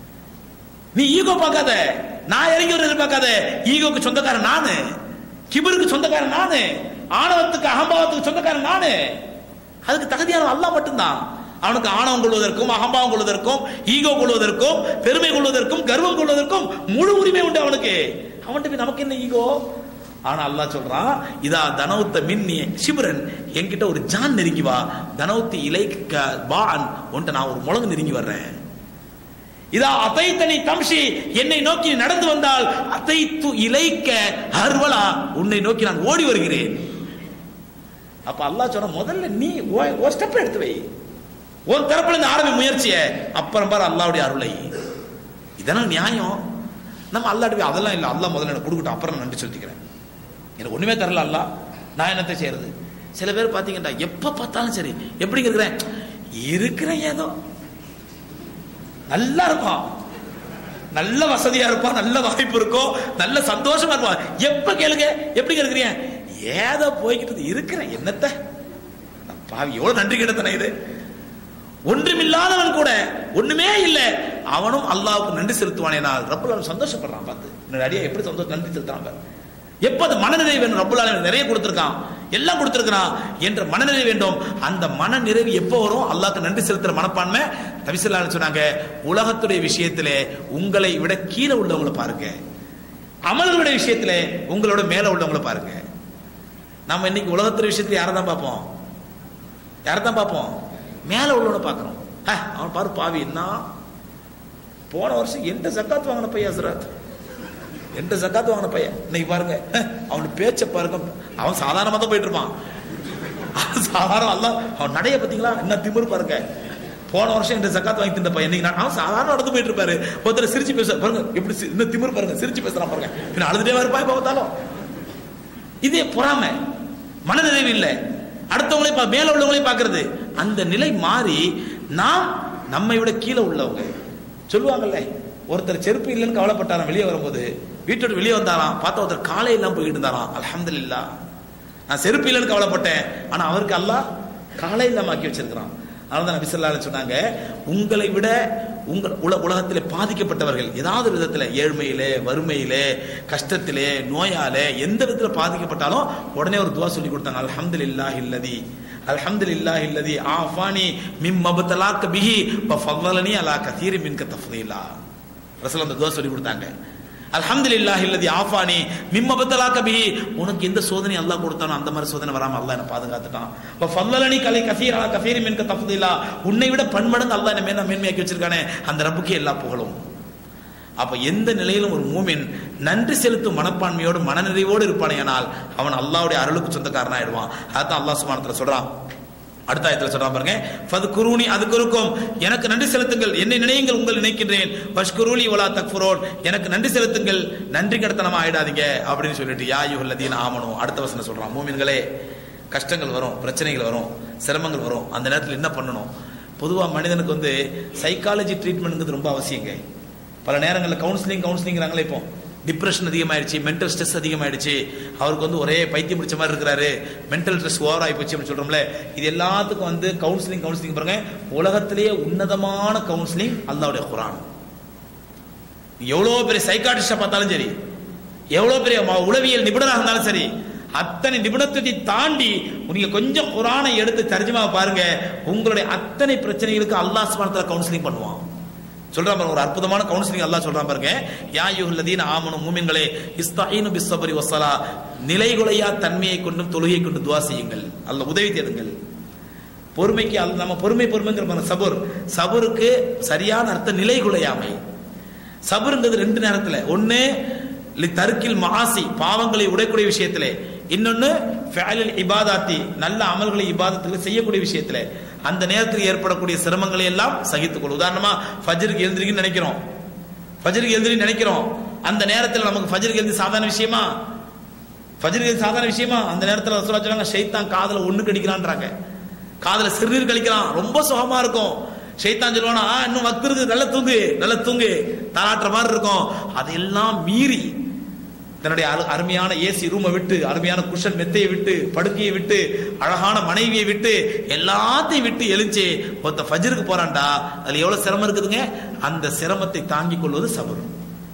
நீ ஈகோ பார்க்காத நான் இறங்கி வர எதிர்பார்க்காத ஈகோக்கு சொந்தக்காரன் நானு கிபருக்கு சொந்தக்காரன் நானு ஆணவத்துக்கு அகம்பாவத்துக்கு சொந்தக்காரன் நானு அதுக்கு தகுதியான அல்லாஹ் மட்டும்தான் அவனுக்கு ஆணவம் கொள்வதற்கும் அகம்பாவம் கொள்வதற்கும் ஈகோ கொள்வதற்கும் பெருமை கொள்வதற்கும் கர்வம் கொள்வதற்கும் முழு உரிமை உண்டு அவனுக்கு அவன்கிட்ட போய் நமக்கு என்ன ஈகோ ஆனா அல்லாஹ் சொல்றான் இதா தனௌத்த மின்னி சிபுரன் என்கிட்ட ஒரு ஜான் நெருங்கி வா தனௌத்தி இலைக்க பான் உன்ட்ட நான் ஒரு முழங்கு நெருங்கி வர்றேன் இதா அதைத்தனி தம்ஷி என்னை நோக்கி நீ நடந்து வந்தால் அதைத்து இலைக்க ஹர்வலா உன்னை நோக்கி நான் ஓடி வருகிறேன் அப்ப அல்லாஹ் சொன்ன முதல்ல நீ ஒரு ஸ்டெப் எடுத்து வை உன் தரப்புல இருந்து ஆரம்பி முயற்சிய அப்புறம் பாரு அல்லாவுடைய அருளை இதெல்லாம் நியாயம் நம்ம அல்லாட்டு போய் அதெல்லாம் இல்லை அல்லாஹ் முதல்ல எனக்கு கொடுக்கட்டும் அப்புறம் நான் நன்றி செலுத்திக்கிறேன் எனக்கு ஒண்ணுமே தரல அல்லாஹ் நான் என்னத்தை செய்யறது சில பேர் பாத்தீங்கன்னா எப்ப பார்த்தாலும் சரி எப்படி இருக்கிறேன் இருக்கிறேன் ஏதோ நல்லா இருப்பான் நல்ல வசதியா இருப்பான் நல்ல வாய்ப்பு இருக்கும் நல்ல சந்தோஷமா இருப்பான் எப்ப கேளுங்க எப்படி கேளுக்கிறீங்க ஏதோ போய்கிட்டு இருக்கிறேன் என்னத்த பாவி எவ்வளவு நன்றி கிடத்தன இது ஒன்றுமில்லாதவன் கூட ஒண்ணுமே இல்ல அவனும் அல்லாவுக்கு நன்றி செலுத்துவானேனால் ரப்புல் ஆலமீன் சந்தோஷப்படுறான் பார்த்து என்னோட அடியா எப்படி சந்தோஷம் நன்றி செலுத்துறான் பாரு எப்ப அது மனநிறை வேண்டும் ரப்புல் ஆலமீன் நிறைய கொடுத்திருக்கான் எல்லாம் கொடுத்திருக்கிறான் என்ற மனநிறை வேண்டும் அந்த மன நிறைவு எப்போ வரும் அல்லாஹ்க்கு நன்றி செலுத்துற மனப்பான்மை தவிசல்லான்னு சொன்னாங்க உலகத்துடைய விஷயத்திலே உங்களை விட கீழே உள்ளவங்களை பாருங்க அமல்களுடைய விஷயத்திலே உங்களோட மேல உள்ளவங்களை பாருங்க நம்ம இன்னைக்கு உலகத்துடைய விஷயத்துல யாரை தான் பார்ப்போம் யாரை தான் பார்ப்போம் மேல உள்ளவனை பார்க்கறோம் ஹ, அவன் பாரு பாவி என்ன போன வருஷம் எந்த ஜக்காத் வாங்கின பையன் ஹசரத் எந்த ஜக்காத் வாங்கின பையன் இன்னைக்கு பாருங்க ஹ, அவன் பேச்ச பாருங்க அவன் சாதாரணமா தான் போயிட்டு இருப்பான் அவன் சாதாரண அல்ல அவன் நடைய பாத்தீங்களா என்ன திமிரு பாருங்க போன வருஷம் இந்த ஜக்காத் வாங்கி தின்ற பையன் இன்னைக்கு நான் அவன் சாதாரண நடந்து போயிட்டு இருப்பாரு ஒருத்தர் சிரிச்சு பேச பாருங்க எப்படி சி- இந்த திமிரு பாருங்க சிரிச்சு பேசுறான் பாருங்க பின்ன அழுதுட்டே இருப்பா எப்ப பார்த்தாலும் இதே பொறாமை மனநிறைவு இல்லை அடுத்தவங்களை பா- மேல உள்ளவங்களையும் பார்க்கிறது அந்த நிலை மாறி நாம் நம்மை விட கீழே உள்ளவங்க சொல்லுவாங்கல்ல ஒருத்தர் செருப்பு இல்லைன்னு கவலைப்பட்டாராம் வெளியே வரும்போது வீட்டை விட்டு வெளியே வந்தாராம் பார்த்தா ஒருத்தர் காலை எல்லாம் போயிட்டு இருந்தாராம் அல்ஹம்துலில்லாஹ் நான் செருப்பு இல்லைன்னு கவலைப்பட்டேன் ஆனா அவருக்கு அல்லாஹ் காலை இல்லாம ஆக்கி வச்சிருக்கிறான் அதனால தான் நபி ஸல்லல்லாஹு அலைஹி சொன்னாங்க உங்களை விட உங்கள் உல உலகத்திலே பாதிக்கப்பட்டவர்கள் ஏதாவது ஒரு விதத்துல ஏழ்மையிலே வறுமையிலே கஷ்டத்திலே நோயாலே எந்த விதத்துல பாதிக்கப்பட்டாலும் உடனே ஒரு துவா சொல்லி கொடுத்தாங்க அல்ஹம்துலில்லாஹி இல்லதி அல்ஹம்துலில்லாஹி இல்லதி ஆஃபானி மிம் மபத்தலாக்க பிஹி வ ஃபضلனி அலா கதீரி மின்க தஃதீலா ரசூல் அந்த துவா சொல்லி கொடுத்தாங்க அல்ஹம்துலில்லாஹி இல்லதி ஆஃபானி மிம் மபத்தலாக்க பிஹி உனக்கு எந்த சோதனை அல்லாஹ் கொடுத்தானோ அந்த மாதிரி சோதனை வராம அல்லாஹ் என்ன பாதுகாத்துட்டான் வ ஃபضلனி கலை கதீர் அலா கதீரி மின்க தஃதீலா உன்னை விட பன்மடங்கு அல்லாஹ் என்ன மேல மேன்மையாக்கி வச்சிருக்கானே அந்த ரப்புக்கே எல்லா புகழும் அப்ப எந்த நிலையிலும் ஒரு மூமின் நன்றி செலுத்தும் மனப்பான்மையோடு மனநிறைவோடு இருப்பானேயானால் அவன் அல்லாஹ்வுடைய அருளுக்கு சொந்தக்காரனாயிடுவான் அதான் அல்லாஹ் சுப்ஹானஹு வ தஆலா சொல்றான் அடுத்த ஆயத்துல சொல்றான் பாருங்க ஃபது குருணி அதுக்கு இருக்கும் எனக்கு நன்றி செலுத்துங்கள் என்னை நினையுங்கள் உங்கள் நினைக்கின்றேன் பஷ்குருளி ஒலா தக்ஃபுரோன் எனக்கு நன்றி செலுத்துங்கள் நன்றி கடத்தனமா ஆயிடாதீங்க அப்படின்னு சொல்லிட்டு யா யுஹல்லதீன் ஆமனும் அடுத்த வசனம் சொல்றான் மூமின்களே கஷ்டங்கள் வரும் பிரச்சனைகள் வரும் சிரமங்கள் வரும் அந்த நேரத்தில் என்ன பண்ணணும் பொதுவா மனிதனுக்கு வந்து சைக்காலஜி ட்ரீட்மெண்ட்ங்கிறது ரொம்ப அவசியங்க பல நேரங்களில் கவுன்சிலிங் கவுன்சிலிங்கிறாங்களே இப்போ டிப்ரெஷன் அதிகமாயிடுச்சு மென்டல் ஸ்ட்ரெஸ் அதிகமாயிடுச்சு அவருக்கு வந்து ஒரே பைத்தியம் பிடிச்ச மாதிரி இருக்கிறாரு மென்டல் ஸ்ட்ரெஸ் ஓவர் ஆகி போச்சு அப்படின்னு சொல்றோம்ல இது எல்லாத்துக்கும் வந்து கவுன்சிலிங் கவுன்சிலிங் பாருங்க உலகத்திலேயே உன்னதமான கவுன்சிலிங் அல்லாவுடைய குரான் எவ்வளவு பெரிய சைக்காட்ரிஸ்ட பார்த்தாலும் சரி எவ்வளவு பெரிய ம- உளவியல் நிபுணராக இருந்தாலும் சரி அத்தனை நிபுணத்துவத்தை தாண்டி நீங்க கொஞ்சம் குரானை எடுத்து தர்ஜுமா பாருங்க உங்களுடைய அத்தனை பிரச்சனைகளுக்கு அல்லாஹ் சுப்ஹானஹு கவுன்சிலிங் பண்ணுவான் சொல்றான் பாருங்க ஒரு அற்புதமான கவுன்சிலிங் அல்லாஹ் சொல்றான் பாருங்க யா யுஹல்லதீன ஆமனு மூமின்களே இஸ்தஈனு பிஸ்ஸப்ரி வஸ்ஸலா நிலைகுலையா தன்மையை கொண்டும் தொழுகை கொண்டு துவா செய்யுங்கள் அல்லாஹ் உதவி தேடுங்கள் பொறுமைக்கு அல்ல நம்ம பொறுமை பொறுமைங்கிற பாருங்க சபுர் சபுருக்கு சரியான அர்த்தம் நிலைகுலையாமை சபருங்கிறது ரெண்டு நேரத்துல ஒண்ணு லி தருக்கில் மாசி பாவங்களை உடைக்கூடிய விஷயத்திலே இன்னொன்னு ஃபேலில் இபாதாத்தி நல்ல அமல்களை இபாதத்தில் செய்யக்கூடிய விஷயத்துல அந்த நேரத்தில் ஏற்படக்கூடிய சிரமங்களை எல்லாம் சகித்துக்கொள் உதாரணமா ஃபஜ்ருக்கு எழுந்திரிக்குன்னு நினைக்கிறோம் ஃபஜ்ருக்கு எழுந்திரி நினைக்கிறோம் அந்த நேரத்தில் நமக்கு ஃபஜ்ருக்கு எழுதி சாதாரண விஷயமா ஃபஜ்ருக்கு எழுதி சாதாரண விஷயமா அந்த நேரத்தில் ரசூலா சொன்னாங்க ஷைத்தான் காதுல ஒண்ணு கடிக்கிறான்றாங்க காதுல சிறுநீர் கழிக்கிறான் ரொம்ப சுகமா இருக்கும் ஷைத்தான் சொல்லுவானா "ஆ, இன்னும் வக்து இருக்கு நல்ல தூங்கு நல்ல தூங்கு தாளாட்டுற மாதிரி இருக்கும் அதையெல்லாம் மீறி தன்னுடைய அரு- அருமையான ஏசி ரூமை விட்டு அருமையான குஷன் மெத்தையை விட்டு படுக்கையை விட்டு அழகான மனைவியை விட்டு எல்லாத்தையும் விட்டு எழுந்து ஒருத்த ஃபஜ்ருக்கு போறான்டா அதுல எவ்வளவு சிரமம் இருக்குதுங்க அந்த சிரமத்தை தாங்கிக் கொள்வது சபர்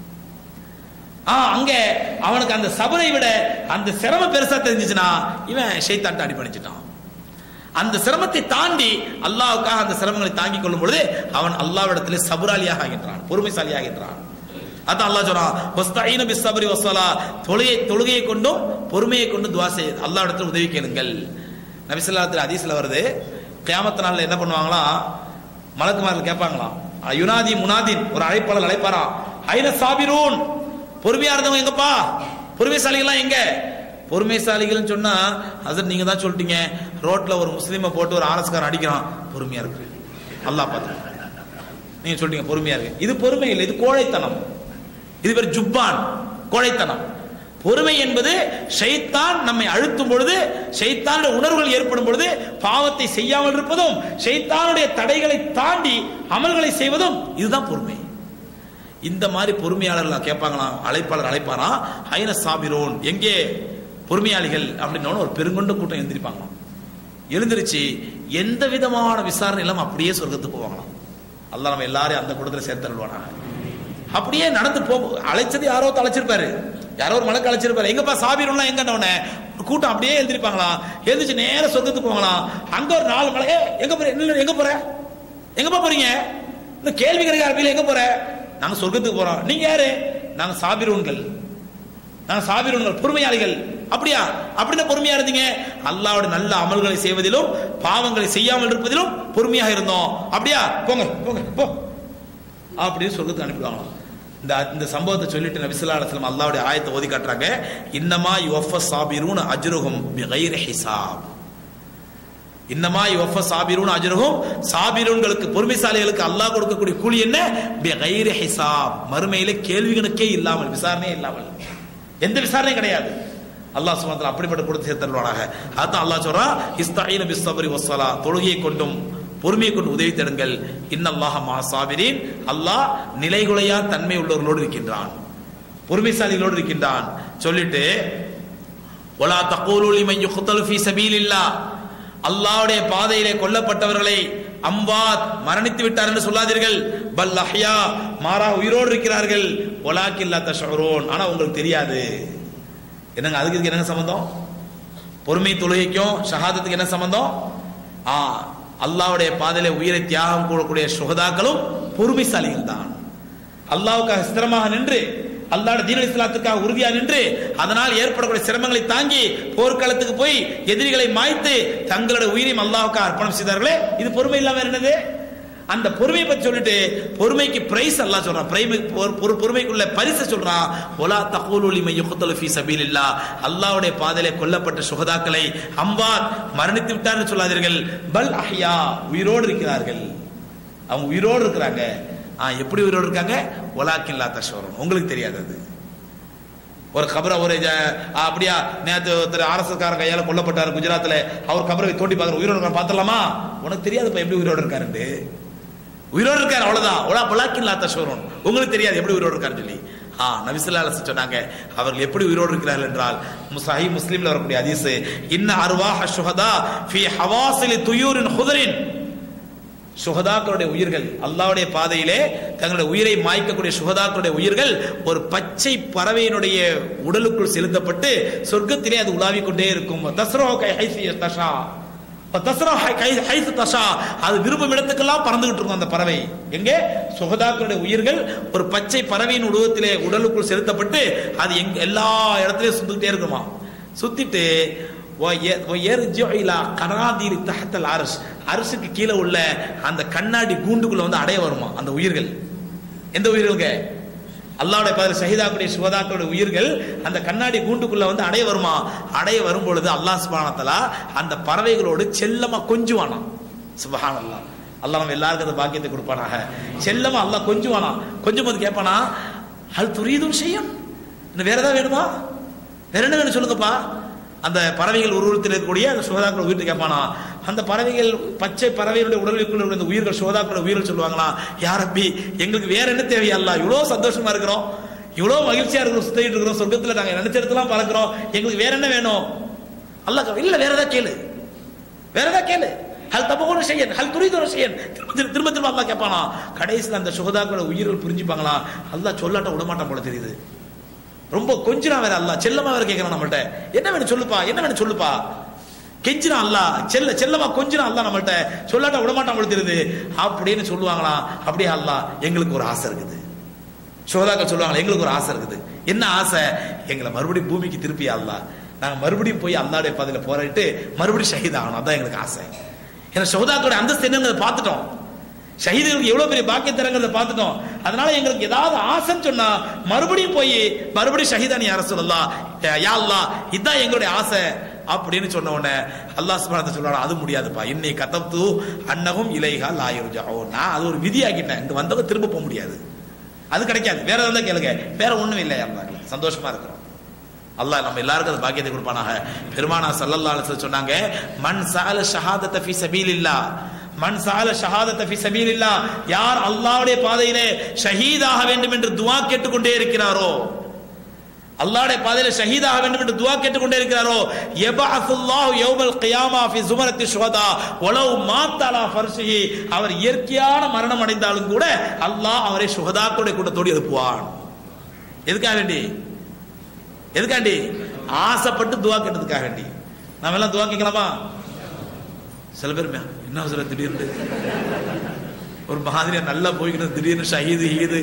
ஆ அங்க அவனுக்கு அந்த சபரை விட அந்த சிரமம் பெருசா தெரிஞ்சுச்சுன்னா இவன் ஷைத்தான்ட்ட அடி பண்ணிச்சிட்டான் அந்த சிரமத்தை தாண்டி அல்லாஹ்வுக்காக அந்த சிரமங்களை தாங்கிக் கொள்ளும் பொழுது அவன் அல்லாவிடத்திலே சபுராலியாக ஆகின்றான் பொறுமைசாலி ஆகின்றான் அதான் அல்லாஹ் சொல்றான் வஸ்தஈன பிஸ்ஸப்ரி வஸ்ஸலா தொழுகை தொழுகையை கொண்டும் பொறுமையை கொண்டும் துவா செய்ய அல்லாஹ்விடத்தில் உதவி கேளுங்கள் நபி ஸல்லல்லாஹு அலைஹி ஹதீஸ்ல வருது கியாமத் நாள்ல என்ன பண்ணுவாங்களாம் மலக்குமார்கள் கேட்பாங்களாம் யுனாதி முனாதின் ஒரு அழைப்பாளர் அழைப்பாராம் ஐன சாபிரூன் பொறுமையா இருந்தவங்க எங்கப்பா பொறுமைசாலிகள்லாம் எங்க பொறுமைசாலிகள்னு சொன்னா அது நீங்க தான் சொல்லிட்டீங்க ரோட்ல ஒரு முஸ்லீமை போட்டு ஒரு ஆர்எஸ்காரன் அடிக்கிறான் பொறுமையா இருக்கு அல்லாஹ் பார்த்து நீங்க சொல்லிட்டீங்க பொறுமையா இருக்கு இது பொறுமை இல்லை இது கோழைத்தனம் இது பேர் ஜுப்பான் கோழைத்தனம் பொறுமை என்பது ஷைத்தான் நம்மை அழுத்தும் பொழுது ஷைத்தானுடைய உணர்வுகள் ஏற்படும் பொழுது பாவத்தை செய்யாமல் இருப்பதும் ஷைத்தானுடைய தடைகளை தாண்டி அமல்களை செய்வதும் இதுதான் பொறுமை இந்த மாதிரி பொறுமையாளர்கள் கேட்பாங்களாம் அழைப்பாளர் அழைப்பாரா ஐன சாபிரோன் எங்கே பொறுமையாளிகள் அப்படின்னு ஒரு பெருங்கொண்ட கூட்டம் எழுந்திருப்பாங்களாம் எழுந்திருச்சு எந்த விதமான விசாரணை இல்லாம அப்படியே சொர்க்கத்துக்கு போவாங்களாம் அல்லாஹ் நம்ம எல்லாரையும் அந்த கூட்டத்தில் சேர்த்து அருள்வானாங்க அப்படியே நடந்து போ அழைச்சது யாரோ அழைச்சிருப்பாரு யாரோ ஒரு மலக்கு அழைச்சிருப்பாரு எங்கப்பா சாபிரோம்லாம் எங்க உடனே ஒரு கூட்டம் அப்படியே எழுந்திருப்பாங்களாம் எழுந்திருச்சு நேர சொர்க்கத்துக்கு போகலாம் அங்க ஒரு நாலு மலை "ஏய், எங்க போற இல்ல, எங்க போற எங்கப்பா போறீங்க இந்த கேள்வி கிடைக்கிற அரபியில எங்க போற நாங்க சொர்க்கத்துக்கு போறோம் நீங்க யாரு நாங்க சாபிரோன்கள் நாங்க சாபிரோன்கள் பொறுமையாளிகள் அப்படியா அப்படின்னா பொறுமையா இருந்தீங்க அல்லாஹ்வுடைய நல்ல அமல்களை செய்வதிலும் பாவங்களை செய்யாமல் இருப்பதிலும் பொறுமையாக இருந்தோம் அப்படியா போங்க போங்க போ அப்படின்னு சொர்க்கத்துக்கு அனுப்பிடுவாங்களாம் இந்த இந்த சம்பவத்தை சொல்லிட்டு நபி ஸல்லல்லாஹு அலைஹி வஸல்லம் அல்லாஹ்வுடைய ஆயத்தை ஓதி காட்டுறாங்க இன்னமா யுவஃப சாபிரூன அஜ்ருஹும் பிகைரி ஹிசாப் இன்னமா யுவஃப சாபிரூன் அஜ்ருஹும் சாபிரூன்களுக்கு பொறுமைசாலிகளுக்கு அல்லாஹ் கொடுக்கக்கூடிய கூலி என்ன பிகைரி ஹிசாப் மறுமையில கேள்வி கணக்கே இல்லாமல் விசாரணையே இல்லாமல் எந்த விசாரணையும் கிடையாது அல்லாஹ் சுமத்தில் அப்படிப்பட்ட கொடுத்து சேர்த்தருவானாக அதான் அல்லாஹ் சொல்றான் இஸ்தாயின பிஸ்ஸபரி வஸ்ஸலா தொழுகையை கொண்டும் பொறுமையை கொண்டு உதவி தேடுங்கள் இன்னல்லாஹ மா சாபிரீன் அல்லாஹ் நிலைகுலையா தன்மை உள்ளவர்களோடு இருக்கின்றான் பொறுமைசாலிகளோடு இருக்கின்றான் சொல்லிட்டு ஒலா தகூலு லிமன் யுக்தலு ஃபீ சபீலில்லாஹ் அல்லாஹ்வுடைய பாதையிலே கொல்லப்பட்டவர்களை அம்பாத் மரணித்து விட்டார் என்று சொல்லாதீர்கள் பல் அஹ்யா மாறா உயிரோடு இருக்கிறார்கள் ஒலாக்கில்லா தஷுரூன் ஆனா உங்களுக்கு தெரியாது என்னங்க அதுக்கு இதுக்கு என்னங்க சம்பந்தம் பொறுமை தொழுகைக்கும் ஷஹாதத்துக்கு என்ன சம்பந்தம் ஆ அல்லாஹ்வுடைய பாதையிலே உயிரை தியாகம் கூடக்கூடிய சுகதாக்களும் பொறுமைசாலிகள் தான் அல்லாஹ்வுக்காக ஸ்திரமாக நின்று அல்லாஹ் தீன இஸ்லாத்துக்காக உறுதியா நின்று அதனால் ஏற்படக்கூடிய சிரமங்களை தாங்கி போர்க்களத்துக்கு போய் எதிரிகளை மாய்த்து தங்களுடைய உயிரையும் அல்லாஹ்வுக்காக அர்ப்பணம் செய்தார்களே இது பொறுமை இல்லாம என்னது அந்த பொறுமையை பத்தி சொல்லிட்டு பொறுமைக்கு பிரைஸ் அல்லாஹ் சொல்றான் பிரைமை பொறு- பொறுமைக்குள்ள பரிசு சொல்றான் ஒலா தகூலு லிமன் யுக்தலு ஃபீ சபீலில்லாஹ் அல்லாஹ்வுடைய பாதையிலே கொல்லப்பட்ட சுகதாக்களை அம்பார் மரணித்து விட்டார்னு சொல்லாதீர்கள் பல் அஹ்யா உயிரோடு இருக்கிறார்கள் அவங்க உயிரோடு இருக்கிறாங்க ஆ எப்படி உயிரோடு இருக்காங்க ஒலாக்கில்லா தஷோரன் உங்களுக்கு தெரியாது அது ஒரு கபரை ஒரு ஜ- ஆ, அப்படியா நேத்து ஒருத்தர் ஆர்எஸ்எஸ்காரன் கையால கொல்லப்பட்டார் குஜராத்ல அவர் கபரை தோண்டி பார்க்குற உயிரோடு இருக்கார் பார்த்தலாமா உனக்கு தெரியாதுப்பா எப்படி உயிரோடு இருக்காருன்ட்டு உயிரோடு இருக்காரு அவ்வளவுதான் ஒலா பலாக்கின் லாத்த ஷோரன் உங்களுக்கு தெரியாது எப்படி உயிரோடு இருக்காருன்னு சொல்லி ஆ நபிசுல்லா அலிஸ்லாம் சொன்னாங்க அவர்கள் எப்படி உயிரோடு இருக்கிறார்கள் என்றால் முசாஹி முஸ்லீம்ல வரக்கூடிய ஹதீஸ் இன்ன அர்வாஹ ஷுஹதா ஃபி ஹவாசிலி துயூரின் ஹுதரின் சுகதாக்களுடைய உயிர்கள் அல்லாஹ்வுடைய பாதையிலே தங்களுடைய உயிரை மாய்க்கக்கூடிய சுகதாக்களுடைய உயிர்கள் ஒரு பச்சை பறவையினுடைய உடலுக்குள் செலுத்தப்பட்டு சொர்க்கத்திலே அது உலாவிக் கொண்டே இருக்கும் தஸ்ரோ கை ஹைசி தஷா தஸ்ரோ கை ஹைசு தஷா அது விரும்பும் இடத்துக்கெல்லாம் பறந்துகிட்டு இருக்கும் அந்த பறவை எங்கே சுகதாக்களுடைய உயிர்கள் ஒரு பச்சை பறவையின் உருவத்திலே உடலுக்குள் செலுத்தப்பட்டு அது எங்க எல்லா இடத்துலயும் சுத்திட்டே இருக்குமா சுத்திட்டு وَيَ- وَيَرْجِعُ إِلَى قَنَادِيلِ تَحْتَ الْعَرْشِ அரசுக்கு கீழே உள்ள அந்த கண்ணாடி கூண்டுக்குள்ள வந்து அடைய வருமா அந்த உயிர்கள் எந்த உயிர்களுங்க அல்லாஹ்வுடைய பதில் ஷஹீதாக்களுடைய சுகதாக்களுடைய உயிர்கள் அந்த கண்ணாடி கூண்டுக்குள்ள வந்து அடைய வருமா அடைய வரும் பொழுது அல்லாஹ் சுப்ஹானஹு வ தஆலா அந்த பறவைகளோடு செல்லமா கொஞ்சுவானாம் சுபஹானல்லாஹ் அல்லாஹ் நம்ம எல்லாருக்கும் அந்த பாக்கியத்தை கொடுப்பானாக செல்லமா அல்லாஹ் கொஞ்சுவானா கொஞ்சம் போது கேட்பானா அது துரிதும் செய்யும் இன்னும் வேற ஏதாவது வேணுமா வேற என்ன வேணும் சொல்லுங்கப்பா அந்த பறவைகள் உருவத்தில் இருக்கக்கூடிய அந்த சோதாக்கள் உயிர் கேட்பானா அந்த பறவைகள் பச்சை பறவைகளுடைய உடலுக்குள்ள உள்ள இந்த உயிர்கள் சோதாக்களோட உயிர்கள் சொல்லுவாங்களா யார் அப்பி எங்களுக்கு வேற என்ன தேவையல்ல இவ்வளோ சந்தோஷமா இருக்கிறோம் இவ்வளோ மகிழ்ச்சியா இருக்கிறோம் சுத்திட்டு இருக்கிறோம் சொர்க்கத்துல நாங்க நினைச்ச இடத்துலாம் பறக்கிறோம் எங்களுக்கு வேற என்ன வேணும் அல்லாஹ் இல்ல வேற ஏதாவது கேளு வேற ஏதாவது கேளு ஹல் தபகுன செய்யன் ஹல் துரிதுன செய்யன் திரும்ப திரும்ப திரும்ப திரும்ப அல்லாஹ் கேட்பானா கடைசியில் அந்த சுகதாக்களோட உயிர்கள் புரிஞ்சுப்பாங்களா அல்லாஹ் சொல்லாட்ட விடமாட்டான் போல தெரியுது ரொம்ப கொஞ்சினா வேற அல்லாஹ் செல்லமா வேற கேட்கறான் நம்மள்ட்ட என்ன வேணும் சொல்லுப்பா என்ன வேணும் சொல்லுப்பா கெஞ்சினா அல்லாஹ் செல்ல செல்லமா கொஞ்சினா அல்லாஹ் நம்மள்ட்ட சொல்லாட்ட விடமாட்டான் போல தெரியுது அப்படின்னு சொல்லுவாங்களா அப்படியே அல்லாஹ் எங்களுக்கு ஒரு ஆசை இருக்குது சோதாக்கள் சொல்லுவாங்க எங்களுக்கு ஒரு ஆசை இருக்குது என்ன ஆசை எங்களை மறுபடியும் பூமிக்கு திருப்பி அல்லாஹ் நாங்க மறுபடியும் போய் அல்லாடைய பாதையில போராடிட்டு மறுபடியும் ஷஹீத் ஆகணும் அதான் எங்களுக்கு ஆசை ஏன்னா சோதாக்களோட அந்தஸ்து என்னங்கிறத பார்த்துட்டோம் ஷஹீதுகளுக்கு எவ்வளவு பெரிய பாக்கியம் தரங்கிறத பார்த்துட்டோம் அதனால எங்களுக்கு ஏதாவது ஆசைன்னு சொன்னா மறுபடியும் போய் மறுபடியும் ஷஹீதானி யார சொல்லலாம் யா அல்லாஹ் இதான் எங்களுடைய ஆசை அப்படின்னு சொன்ன உடனே அல்லாஹ் சுப்ஹானஹு சொல்றான் அது முடியாதுப்பா இன்னை கதப்து அன்னகும் இலைஹா லா யுர்ஜாஓ நான் அது ஒரு விதியாக்கிட்டேன் இங்க வந்தவங்க திரும்ப போக முடியாது அது கிடைக்காது வேற எதாவது கேளுங்க வேற ஒண்ணும் இல்லை அல்லாஹ் சந்தோஷமா இருக்கிறோம் அல்லாஹ் நம்ம எல்லாருக்கும் அந்த பாக்கியத்தை கொடுப்பானாக பெருமானா சல்லல்லாஹு அலைஹி வஸல்லம் சொன்னாங்க மன் சஅல ஷஹாதத ஃபீ சபீலில்லாஹ் மன் சஅல ஷஹாதத ஃபீ சபீலில்லாஹ் யார் அல்லாஹ்வுடைய பாதையிலே ஷஹீதாக வேண்டும் என்று துஆ கேட்டுக்கொண்டே இருக்கிறாரோ அல்லாஹ்வுடைய பாதையில ஷஹீதாக வேண்டும் என்று துஆ கேட்டுக்கொண்டே இருக்கிறாரோ யபஅசுல்லாஹு யௌமல் கியாமா ஃபி சுமரத்தி ஷுஹதா வலவ் மாத்த அலா ஃபர்ஷிஹி அவர் இயற்கையான மரணம் அடைந்தாலும் கூட அல்லாஹ் அவரை சுஹதாக்களுடைய கூட்டத்தோடு எழுப்புவான் எதுக்காக வேண்டி எதுக்காண்டி ஆசைப்பட்டு துவா கேட்டதுக்காக வேண்டி நாம எல்லாம் துவா கேட்கலாமா சில பேர் மே- என்ன அவசரம் திடீர்னு ஒரு மாதிரியா நல்லா போய்க்கணும் திடீர்னு ஷஹீது ஹீது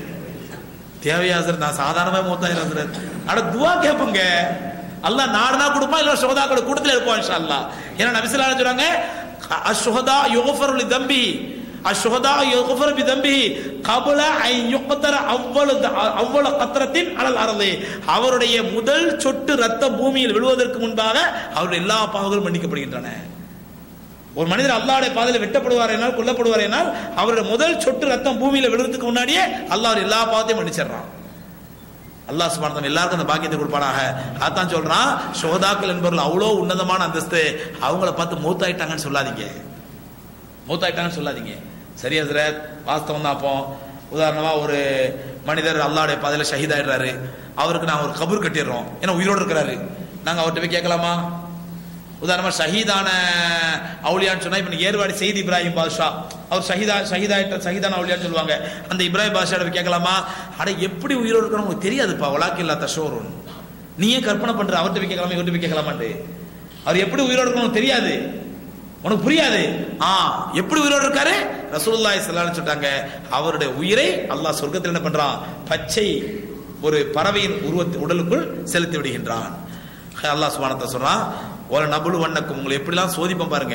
தேவையா சார் நான் சாதாரணமா மூத்தாயிரம் சார் அட துவா கேட்பங்க அல்லாஹ் நாடுனா கொடுப்பான் இல்ல சுகதாக்களோட கூட்டத்தில் இருப்பான் இன்ஷா அல்லாஹ் ஏன்னா நபிசல்லா சொல்றாங்க அஷ்ஹதா யுஃபரு லி தம்பி அஷ்ஹதா யுஃபரு பி தம்பி கபல ஐ யுக்தர அவ்வளவு அவ்வளவு கத்திரத்தின் அலல் அறது அவருடைய முதல் சொட்டு ரத்தம் பூமியில் விழுவதற்கு முன்பாக அவருடைய எல்லா பாவங்களும் மன்னிக்கப்படுகின்றன ஒரு மனிதர் அல்லாஹ்வுடைய பாதையில வெட்டப்படுவார் என்னால் கொல்லப்படுவார் என்னால் அவருடைய முதல் சொட்டு ரத்தம் பூமியில விழுறதுக்கு முன்னாடியே அல்லாஹ் அவர் எல்லா பாவத்தையும் மன்னிச்சிடுறான் அல்லாஹ் சுபானத்தம் எல்லாருக்கும் அந்த பாக்கியத்தை கொடுப்பானாக அதான் சொல்றான் சோதாக்கள் என்பவர்கள் அவ்வளோ உன்னதமான அந்தஸ்து அவங்கள பார்த்து மூத்தாயிட்டாங்கன்னு சொல்லாதீங்க மூத்தாயிட்டாங்கன்னு சொல்லாதீங்க சரியா ஹஸ்ரத் வாஸ்தவம் தான் அப்போ உதாரணமா ஒரு மனிதர் அல்லாஹ்வுடைய பாதையில ஷஹீதாயிடுறாரு அவருக்கு நாங்க ஒரு கபூர் கட்டிடுறோம் ஏன்னா உயிரோடு இருக்கிறாரு நாங்க அவர்கிட்ட போய் கேட்கலாமா உதாரணமா ஷஹீதான அவுலியான்னு சொன்னா இப்ப நீங்க ஏர்வாடி செய்தி இப்ராஹிம் பாஷா அவர் ஷஹீதா ஷஹீதாயிட்ட ஷஹீதான அவுலியான்னு சொல்லுவாங்க அந்த இப்ராஹிம் பாஷா போய் கேட்கலாமா அட எப்படி உயிரோடு இருக்கணும் உங்களுக்கு தெரியாதுப்பா உலாக்கில்லா தஷோருன் நீயே கற்பனை பண்ற அவர்கிட்ட போய் கேட்கலாமா இவர்கிட்ட போய் கேட்கலாமான்ட்டு அவர் எப்படி உயிரோடு இருக்கணும் தெரியாது உனக்கு புரியாது ஆ எப்படி உயிரோடு இருக்காரு ரசூலுல்லாஹி ஸல்லல்லாஹு அலைஹி சொல்றாங்க அவருடைய உயிரை அல்லாஹ் சொர்க்கத்தில் என்ன பண்றான் பச்சை ஒரு பறவையின் உருவத்து உடலுக்குள் செலுத்தி விடுகின்றான் அல்லாஹ் சுப்ஹானஹு சொல்றான் ஒரு நபுலு வண்ணக்கும் உங்களை எப்படிலாம் சோதிப்போம் பாருங்க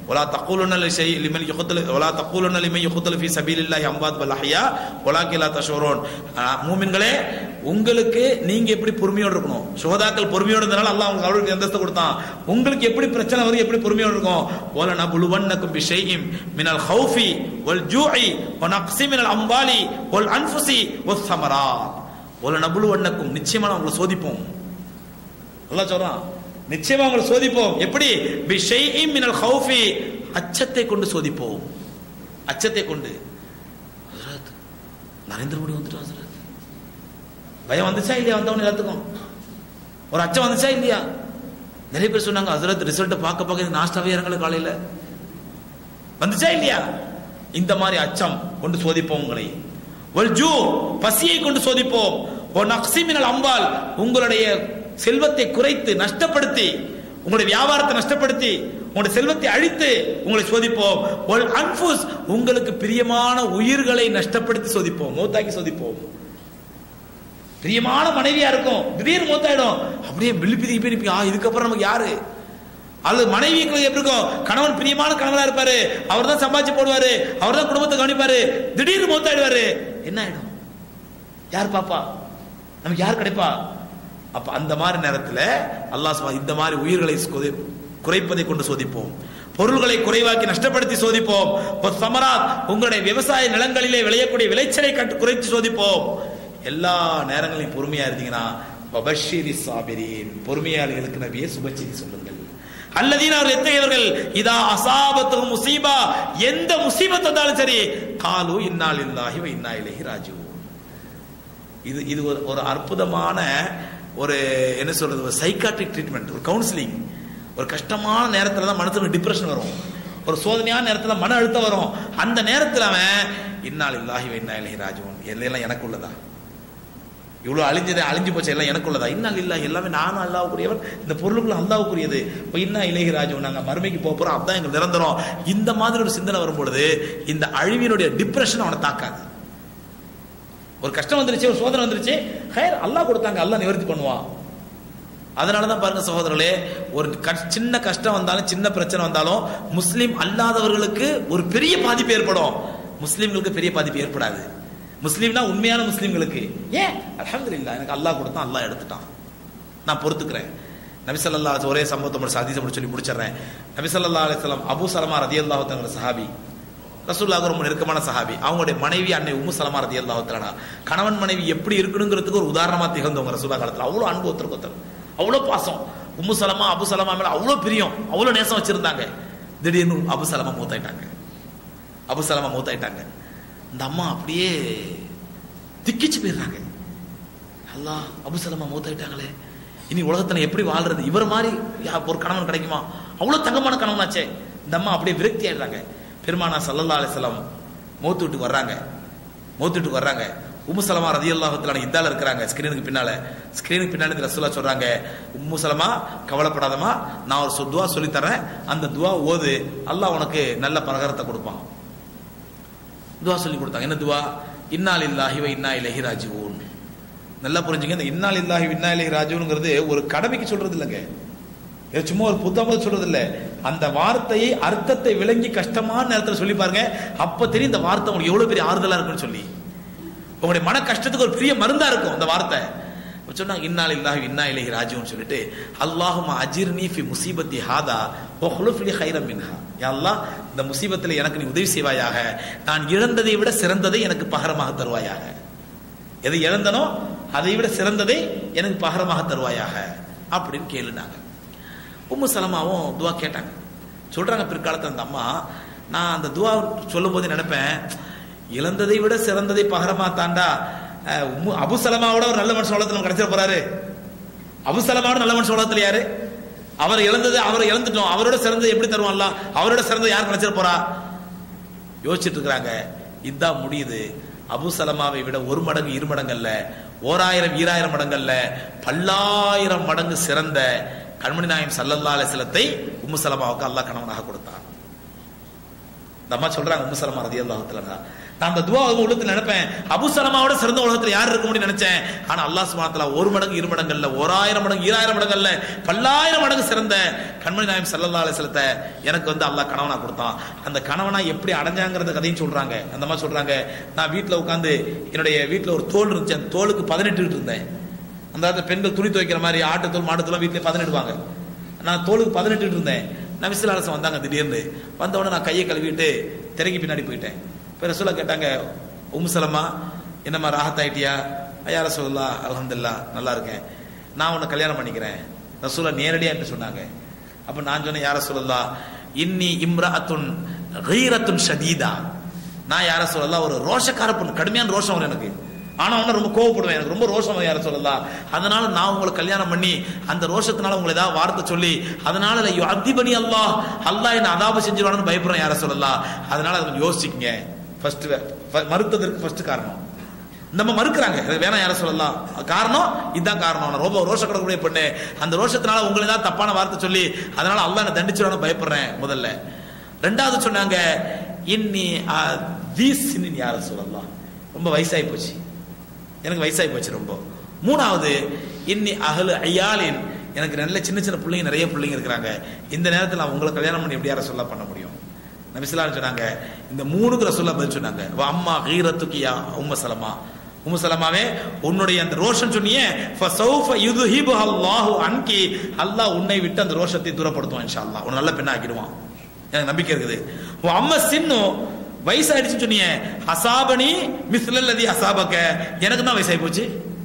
ولا تقولن لشيء لمن يقتل ولا تقولن لمن يقتل في سبيل الله اموات بل احياء ولكن لا تشعرون ஆஹ், மூமின்களே உங்களுக்கு நீங்க எப்படி பொறுமையோடு இருக்கணும் சுகதாக்கள் பொறுமையோடு இருந்தனால அல்லாஹ் உங்களுக்கு அவருக்கு அந்தஸ்து கொடுத்தான் உங்களுக்கு எப்படி பிரச்சனை வரும் எப்படி பொறுமையோடு இருக்கும் ولا نبلونكم بشيء من الخوف والجوع ونقص من الاموال والانفس والثمرات ولا نبلونكم நிச்சயமா நான் உங்களை சோதிப்போம் அல்லாஹ் சொல்றான் நிச்சயமா உங்களை சோதிப்போம் எப்படி பிஷைஇம் மினல் ஹௌஃபி அச்சத்தை கொண்டு சோதிப்போம் அச்சத்தை கொண்டு ஹஸ்ரத், நரேந்திர மோடி வந்துட்டு ஹஸ்ரத் பயம் வந்துச்சா இல்லையா வந்தவன் எல்லாத்துக்கும் ஒரு அச்சம் வந்துச்சா இல்லையா நிறைய பேர் சொன்னாங்க ஹசரத் ரிசல்ட்டை பார்க்க பார்க்க எனக்கு நாஸ்டாவே இறங்கல காலையில வந்துச்சா இல்லையா இந்த மாதிரி அச்சம் கொண்டு சோதிப்போம் உங்களை வல் ஜூ பசியை கொண்டு சோதிப்போம் ஓ நக்சிமினல் அம்பால் உங்களுடைய செல்வத்தை குறைத்து நஷ்டப்படுத்தி உங்களுடைய வியாபாரத்தை நஷ்டப்படுத்தி உங்களுடைய செல்வத்தை அழித்து உங்களை சோதிப்போம் ஒல் அன்ஃபுஸ் உங்களுக்கு பிரியமான உயிர்களை நஷ்டப்படுத்தி சோதிப்போம் மௌத்தாக்கி சோதிப்போம் பிரியமான மனைவியா இருக்கும் திடீர்னு மூத்தாயிடும் அப்படியே விழிப்பி திருப்பி இருப்பீங்க ஆ இதுக்கப்புறம் நமக்கு யாரு அல்லது மனைவிக்கு எப்படி இருக்கும் கணவன் பிரியமான கணவனா இருப்பாரு அவர் தான் சம்பாதிச்சு போடுவாரு அவர் தான் குடும்பத்தை கவனிப்பாரு திடீர்னு மூத்தாயிடுவாரு என்ன ஆயிடும் யார் பாப்பா நமக்கு யார் கிடைப்பா அப்ப அந்த மாதிரி நேரத்துல அல்லாஹ் சுப்ஹானஹு இந்த மாதிரி உயிர்களை சோதி- குறைப்பதை கொண்டு சோதிப்போம் பொருள்களை குறைவாக்கி நஷ்டப்படுத்தி சோதிப்போம் ஒரு சமராத் உங்களுடைய விவசாய நிலங்களிலே விளையக்கூடிய விளைச்சலை கட்டு குறைத்து சோதிப்போம் எல்லா நேரங்களையும் பொறுமையா இருந்தீங்கன்னா வபஷிரி சாபிரீன் பொறுமையாளிகளுக்கு நபியே சுபச்செய்தி சொல்லுங்கள் அல்லதீன் அவர் எத்தகையவர்கள் இதா அசாபத்து முசீபா எந்த முசீபத் வந்தாலும் சரி காலு இன்னால் இல்லாஹி வ இன்னா இலைஹி ராஜிஊன் இது இது ஒரு ஒரு அற்புதமான ஒரு என்ன சொல்றது ஒரு சைக்காட்ரிக் ட்ரீட்மெண்ட் ஒரு கவுன்சிலிங் ஒரு கஷ்டமான நேரத்துல தான் மனசுக்கு டிப்ரெஷன் வரும் ஒரு சோதனையான நேரத்துல மன அழுத்தம் வரும் அந்த நேரத்துல அவன் இன்னால் இல்லாஹி இன்னா இலைஹி ராஜிஊன் எல்லாம் எனக்கு உள்ளதா இவ்வளவு அழிஞ்சது அழிஞ்சு போச்சு எல்லாம் எனக்கு உள்ளதா இன்னால் இல்லா எல்லாமே நானும் அல்லாவுக்குரியவன் இந்த பொருளுக்குள்ள அல்லாவுக்குரியது இப்போ இன்னா இலகி ராஜு நாங்க மறுமைக்கு போக போறோம் அதான் எங்களுக்கு நிரந்தரம் இந்த மாதிரி ஒரு சிந்தனை வரும்பொழுது இந்த அழிவினுடைய டிப்ரெஷன் அவனை தாக்காது ஒரு கஷ்டம் வந்துருச்சு ஒரு சோதனை வந்துருச்சு ஹயர் அல்லாஹ் கொடுத்தாங்க அல்லாஹ் நிவர்த்தி பண்ணுவான் அதனால தான் பாருங்க சகோதரர்களே ஒரு கஷ்- சின்ன கஷ்டம் வந்தாலும் சின்ன பிரச்சனை வந்தாலும் முஸ்லீம் அல்லாதவர்களுக்கு ஒரு பெரிய பாதிப்பு ஏற்படும் முஸ்லீம்களுக்கு பெரிய பாதிப்பு ஏற்படாது முஸ்லீம்னா உண்மையான முஸ்லீம்களுக்கு ஏன் அல்ஹம்துலில்லாஹ் எனக்கு அல்லாஹ் கொடுத்தான் அல்லாஹ் எடுத்துட்டான் நான் பொறுத்துக்கிறேன் நபி ஸல்லல்லாஹு அலைஹி ஒரே சம்பவத்தை முடிச்சு ஹதீஸை முடிச்சு சொல்லி முடிச்சிடுறேன் நபி ஸல்லல்லாஹு அலைஹி வஸல்லம் அபூ சலமா ரதியல்லாஹு தஆலா சஹாபி ரசூலுல்லாஹ் ரொம்ப நெருக்கமான சஹாபி அவங்களுடைய மனைவி அன்னை உம்மு சலமா ரதியல்லாஹு தஆலா கணவன் மனைவி எப்படி இருக்கணுங்கிறதுக்கு ஒரு உதாரணமா திகழ்ந்தவங்க ரசூலுல்லாஹ் காலத்துல அவ்வளவு அன்பு ஒருத்தருக்கு ஒருத்தர் அவ்வளவு பாசம் உம்மு சலமா அபு சலமா மேல அவ்வளவு பிரியம் அவ்வளவு நேசம் வச்சிருந்தாங்க திடீர்னு அபு சலமா மூத்தாயிட்டாங்க அபு சலமா மூத்தாயிட்டாங்க இந்த அம்மா அப்படியே திக்கிச்சு போயிடுறாங்க அல்லாஹ் அபு சலமா மூத்தாயிட்டாங்களே இனி உலகத்துல எப்படி வாழ்றது இவர் மாதிரி யா- ஒரு கணவன் கிடைக்குமா அவ்வளவு தங்கமான கணவனாச்சே இந்த அம்மா அப்படியே விரக்தி ஆயிடுறாங்க பெருமானா சல்லல்லா அலிஸ்லாம் மூத்து வீட்டுக்கு வர்றாங்க மூத்து வீட்டுக்கு வர்றாங்க உம்மு சலமா ரதியல்லாஹத்துல இதால இருக்கிறாங்க ஸ்கிரீனுக்கு பின்னால ஸ்கிரீனுக்கு பின்னால இந்த ரசூலா சொல்றாங்க உம்மு சலமா கவலைப்படாதமா நான் ஒரு சொ- துவா சொல்லி தரேன் அந்த துவா ஓது அல்லாஹ் உனக்கு நல்ல பலகாரத்தை கொடுப்பான் துவா சொல்லி கொடுத்தாங்க என்ன துவா இன்னால் இல்லாஹி வ இன்னா இலஹி ராஜிவூன் நல்லா புரிஞ்சுங்க இந்த இன்னால் இல்லாஹி வ இன்னா இலஹி ராஜிவூன்ங்கிறது ஒரு கடமைக்கு சொல்றது இல்லைங்க இது சும்மா ஒரு புத்தகம் சொல்றது இல்ல அந்த வார்த்தையை அர்த்தத்தை விளங்கி கஷ்டமான நேரத்துல சொல்லி பாருங்க அப்ப தெரியும் இந்த வார்த்தை உங்களுக்கு எவ்வளவு பெரிய ஆறுதலா இருக்குன்னு சொல்லி உங்களுடைய மன கஷ்டத்துக்கு ஒரு பெரிய மருந்தா இருக்கும் அந்த வார்த்தை அப்ப சொன்னாங்க இன்னால் இல்லாஹி இன்னா இலஹி ராஜிவூன் சொல்லிட்டு அல்லாஹும அஜிர்னி ஃபி முசீபத்தி ஹாதா ஓ ஹுலுஃபிலி ஹைரம் மின்ஹா யா அல்லாஹ் இந்த முசீபத்தில் எனக்கு நீ உதவி செய்வாயாக நான் இழந்ததை விட சிறந்ததை எனக்கு பகரமாக தருவாயாக எதை இழந்தனோ அதை விட சிறந்ததை எனக்கு பகரமாக தருவாயாக அப்படின்னு கேளுனாங்க உம்மு சலமாவும் துவா கேட்டாங்க சொல்றாங்க பிற்காலத்துல அந்த அம்மா நான் அந்த துவா சொல்லும் போது நினைப்பேன் இழந்ததை விட சிறந்ததை பகரமா தாண்டா அஹ், உம்மு அபு சலமாவோட ஒரு நல்ல மனுஷன் உலகத்துல நம்ம கிடைச்சிட போறாரு அபு சலமாவோட நல்ல மனுஷன் உலகத்துல யாரு அவர் இழந்தது அவரை இழந்துட்டோம் அவரோட சிறந்தது எப்படி தருவான்ல அவரோட சிறந்தது யார் கிடைச்சிட போறா யோசிச்சுட்டு இருக்கிறாங்க இதான் முடியுது அபு சலமாவை விட ஒரு மடங்கு இரு மடங்கல்ல ஓராயிரம் ஈராயிரம் மடங்கல்ல பல்லாயிரம் மடங்கு சிறந்த கண்மணி நாயம் சல்லல்லா அலிஸ்லத்தை உம்மு சலமாவுக்கு அல்லாஹ் கணவனாக கொடுத்தான் இந்த அம்மா சொல்றாங்க உம்மு சலமா ரதி அல்லாஹத்துல நான் அந்த துவா உலகத்தில் நினைப்பேன் அபுசலமாவோட சிறந்த உலகத்தில் யார் இருக்க முடியும் நினைச்சேன் ஆனா அல்லாஹ் சுப்ஹானஹு வ ஒரு மடங்கு இரு மடங்கள்ல ஓராயிரம் மடங்கு ஈராயிரம் மடங்கள்ல பல்லாயிரம் மடங்கு சிறந்த கண்மணி நாயம் ஸல்லல்லாஹு அலைஹி வஸல்லத்தை எனக்கு வந்து அல்லாஹ் கணவனா கொடுத்தான் அந்த கணவனா எப்படி அடைஞ்சாங்கிறத கதையும் சொல்றாங்க அந்த மாதிரி சொல்றாங்க நான் வீட்டில் உட்காந்து என்னுடைய வீட்டில் ஒரு தோல் இருந்துச்சு அந்த தோலுக்கு பதினெட்டு இருந்தேன் அந்த காலத்துல பெண்கள் துணி துவைக்கிற மாதிரி ஆட்டுத்தோல் மாட்டுத்தோல் வீட்டில் பதினெடுவாங்க நான் தோலுக்கு பதினெட்டு இருந்தேன் நபிசுல்லாசம் வந்தாங்க திடீர்னு வந்த உடனே நான் கையை கழுவிட்டு திரைக்கு பின்னாடி போயிட்டேன் இப்போ ரசூலா கேட்டாங்க உம் சலமா என்னம்மா ராஹத் ஆயிட்டியா ஐயா ரசூல்லா அல்ஹம்துலில்லா நல்லா இருக்கேன் நான் உன்னை கல்யாணம் பண்ணிக்கிறேன் ரசூலா நேரடியா என்று சொன்னாங்க அப்ப நான் சொன்னேன் யார சொல்லலா இன்னி இம்ராத்துன் கீரத்துன் ஷதீதா நான் யார சொல்லலாம் ஒரு ரோஷக்கார பொண்ணு கடுமையான ரோஷம் வரும் எனக்கு ஆனா உடனே ரொம்ப கோவப்படுவேன் எனக்கு ரொம்ப ரோஷம் வரும் யார சொல்லலாம் அதனால நான் உங்களை கல்யாணம் பண்ணி அந்த ரோஷத்தினால உங்களை ஏதாவது வார்த்தை சொல்லி அதனால ஐயோ அதிபனி அல்லாஹ் அல்லாஹ் என்ன அதாப செஞ்சிருவானு பயப்படுறேன் யார சொல்லலாம் அதனால அதை கொஞ்சம் யோசிச்சுக்கங்க ஃபர்ஸ்ட் மறுத்ததற்கு ஃபர்ஸ்ட் காரணம் நம்ம மறுக்கிறாங்க இது வேணாம் யார சொல்லலாம் காரணம் இதுதான் காரணம் நான் ரொம்ப ரோஷ கடக்கூடிய பொண்ணு அந்த ரோஷத்தினால உங்களை தான் தப்பான வார்த்தை சொல்லி அதனால அல்லாஹ் என்ன தண்டிச்சிருவானு பயப்படுறேன் முதல்ல ரெண்டாவது சொன்னாங்க இன்னி தீசின் யார சொல்லலாம் ரொம்ப வயசாகி போச்சு எனக்கு வயசாகி போச்சு ரொம்ப மூணாவது இன்னி அகலு ஐயாலின் எனக்கு நல்ல சின்ன சின்ன பிள்ளைங்க நிறைய பிள்ளைங்க இருக்கிறாங்க இந்த நேரத்தில் நான் உங்களை கல்யாணம் பண்ணி எப்படி யார சொல்ல பண்ண முடியும் நபிசுல்லாம் சொன்னாங்க இந்த மூணுக்கு ரசூல்லா பதில் சொன்னாங்க வ அம்மா ஹீரத்துக்கு யா உம்ம சலமா உம்ம சலமாவே உன்னுடைய அந்த ரோஷன் சொன்னியே ஃபசௌஃப யுதுஹிபு அல்லாஹு அன்கி அல்லாஹ் உன்னை விட்டு அந்த ரோஷத்தை தூரப்படுத்துவான் இன்ஷா அல்லாஹ் உன்னை நல்ல பெண்ணா ஆக்கிடுவான் எனக்கு நம்பிக்கை இருக்குது உன் அம்மா சின்னு வயசாயிடுச்சுன்னு சொன்னியே அசாபனி மிஸ்லல்லதி அசாபக்க எனக்கு தான் வயசாகி போச்சு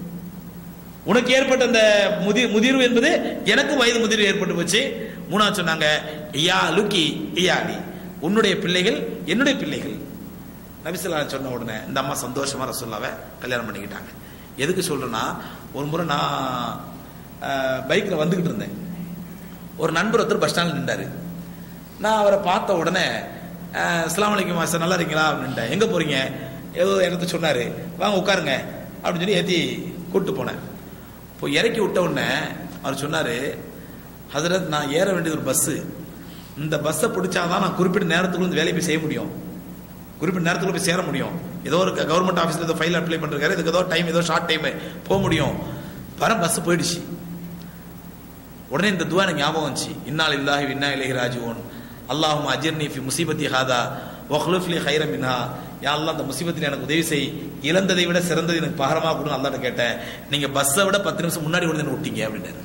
உனக்கு ஏற்பட்ட அந்த முதி முதிர்வு என்பது எனக்கு வயது முதிர்வு ஏற்பட்டு போச்சு மூணாவது சொன்னாங்க ஐயா லுக்கி ஐயாடி உன்னுடைய பிள்ளைகள் என்னுடைய பிள்ளைகள் நபிசுல்லா சொன்ன உடனே இந்த அம்மா சந்தோஷமா ரசோல்லாவை கல்யாணம் பண்ணிக்கிட்டாங்க எதுக்கு சொல்றேன்னா ஒரு முறை நான் பைக்கில் வந்துகிட்டு இருந்தேன் ஒரு நண்பர் ஒருத்தர் பஸ் ஸ்டாண்டில் நின்றாரு நான் அவரை பார்த்த உடனே அஸ்லாம் வலைக்கம் மாஸ்டர் நல்லா இருக்கீங்களா அப்படின்ட்டேன் எங்கே போறீங்க ஏதோ இடத்த சொன்னார் வாங்க உட்காருங்க அப்படின்னு சொல்லி ஏற்றி கூப்பிட்டு போனேன் இப்போ இறக்கி விட்ட உடனே அவர் சொன்னார் ஹசரத் நான் ஏற வேண்டியது ஒரு பஸ்ஸு இந்த பஸ்ஸை பிடிச்சாதான் நான் குறிப்பிட்ட நேரத்துக்குள்ள இந்த வேலையை போய் செய்ய முடியும் குறிப்பிட்ட நேரத்துக்குள்ள போய் சேர முடியும் ஏதோ ஒரு கவர்மெண்ட் ஆஃபீஸில் ஏதோ ஃபைல் அப்ளை பண்ணிருக்காரு இதுக்கு ஏதோ டைம் ஏதோ ஷார்ட் டைம் போக முடியும் வர பஸ் போயிடுச்சு உடனே இந்த துவா எனக்கு ஞாபகம் வந்துச்சு இன்னால் இல்லாஹி இன்னா இலகி ராஜுவோன் அல்லாஹும் அஜர்னி ஃபி முசீபத்தி ஹாதா ஒஹ்லுஃப்லி ஹைர மின்ஹா யா அல்லாஹ் அந்த முசீபத்தில் எனக்கு உதவி செய் இழந்ததை விட சிறந்தது எனக்கு பகரமாக கொடுன்னு அல்லாட்ட கேட்டேன் நீங்க பஸ்ஸை விட பத்து நிமிஷம் முன்னாடி கொண்டு வந்து விட்டீங்க அப்படின்னாரு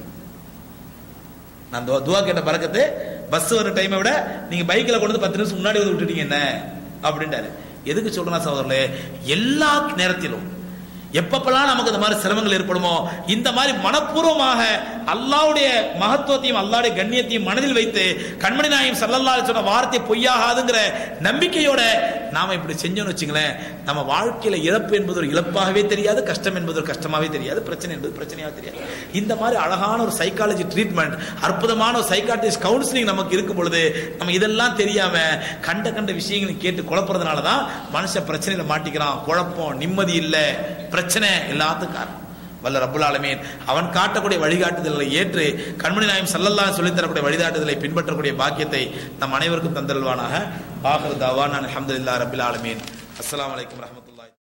நான் துவா துவா கேட்ட பறக்கத்து பஸ் வர டைமை விட நீங்க பைக்கில் கொண்டு வந்து பத்து நிமிஷம் முன்னாடி வந்து விட்டுட்டீங்க என்ன அப்படின்ட்டாரு எதுக்கு சொல்றேன்னா சகோதரர்களே எல்லா நேரத்திலும் எப்பப்பெல்லாம் நமக்கு இந்த மாதிரி சிரமங்கள் ஏற்படுமோ இந்த மாதிரி மனப்பூர்வமாக அல்லாவுடைய மகத்துவத்தையும் அல்லாவுடைய கண்ணியத்தையும் மனதில் வைத்து கண்மணி நாயம் சல்லல்லா சொன்ன வார்த்தை பொய்யாகாதுங்கிற நம்பிக்கையோட நாம இப்படி செஞ்சோம்னு வச்சுங்களேன் நம்ம வாழ்க்கையில இழப்பு என்பது ஒரு இழப்பாகவே தெரியாது கஷ்டம் என்பது ஒரு கஷ்டமாகவே தெரியாது பிரச்சனை என்பது பிரச்சனையாக தெரியாது இந்த மாதிரி அழகான ஒரு சைக்காலஜி ட்ரீட்மெண்ட் அற்புதமான ஒரு சைக்காட்டிஸ்ட் கவுன்சிலிங் நமக்கு இருக்கும் பொழுது நம்ம இதெல்லாம் தெரியாம கண்ட கண்ட விஷயங்களை கேட்டு குழப்பறதுனால தான் மனுஷன் பிரச்சனையில மாட்டிக்கிறான் குழப்பம் நிம்மதி இல்லை பிரச்சனை எல்லாத்துக்கும் காரணம் வல்ல ரப்புல் ஆலமீன் அவன் காட்டக்கூடிய வழிகாட்டுதல்களை ஏற்று கண்மணி நாயம் சல்லல்லாஹு சொல்லி தரக்கூடிய வழிகாட்டுதலை பின்பற்றக்கூடிய பாக்கியத்தை நம் அனைவருக்கும் தந்தல்வானாக ஆஹர் தவான் அல்ஹம்துலில்லாஹ் ரப்பில் ஆலமீன் அஸ்ஸலாமு அலைக்கும் ரஹமத்துல்லாஹி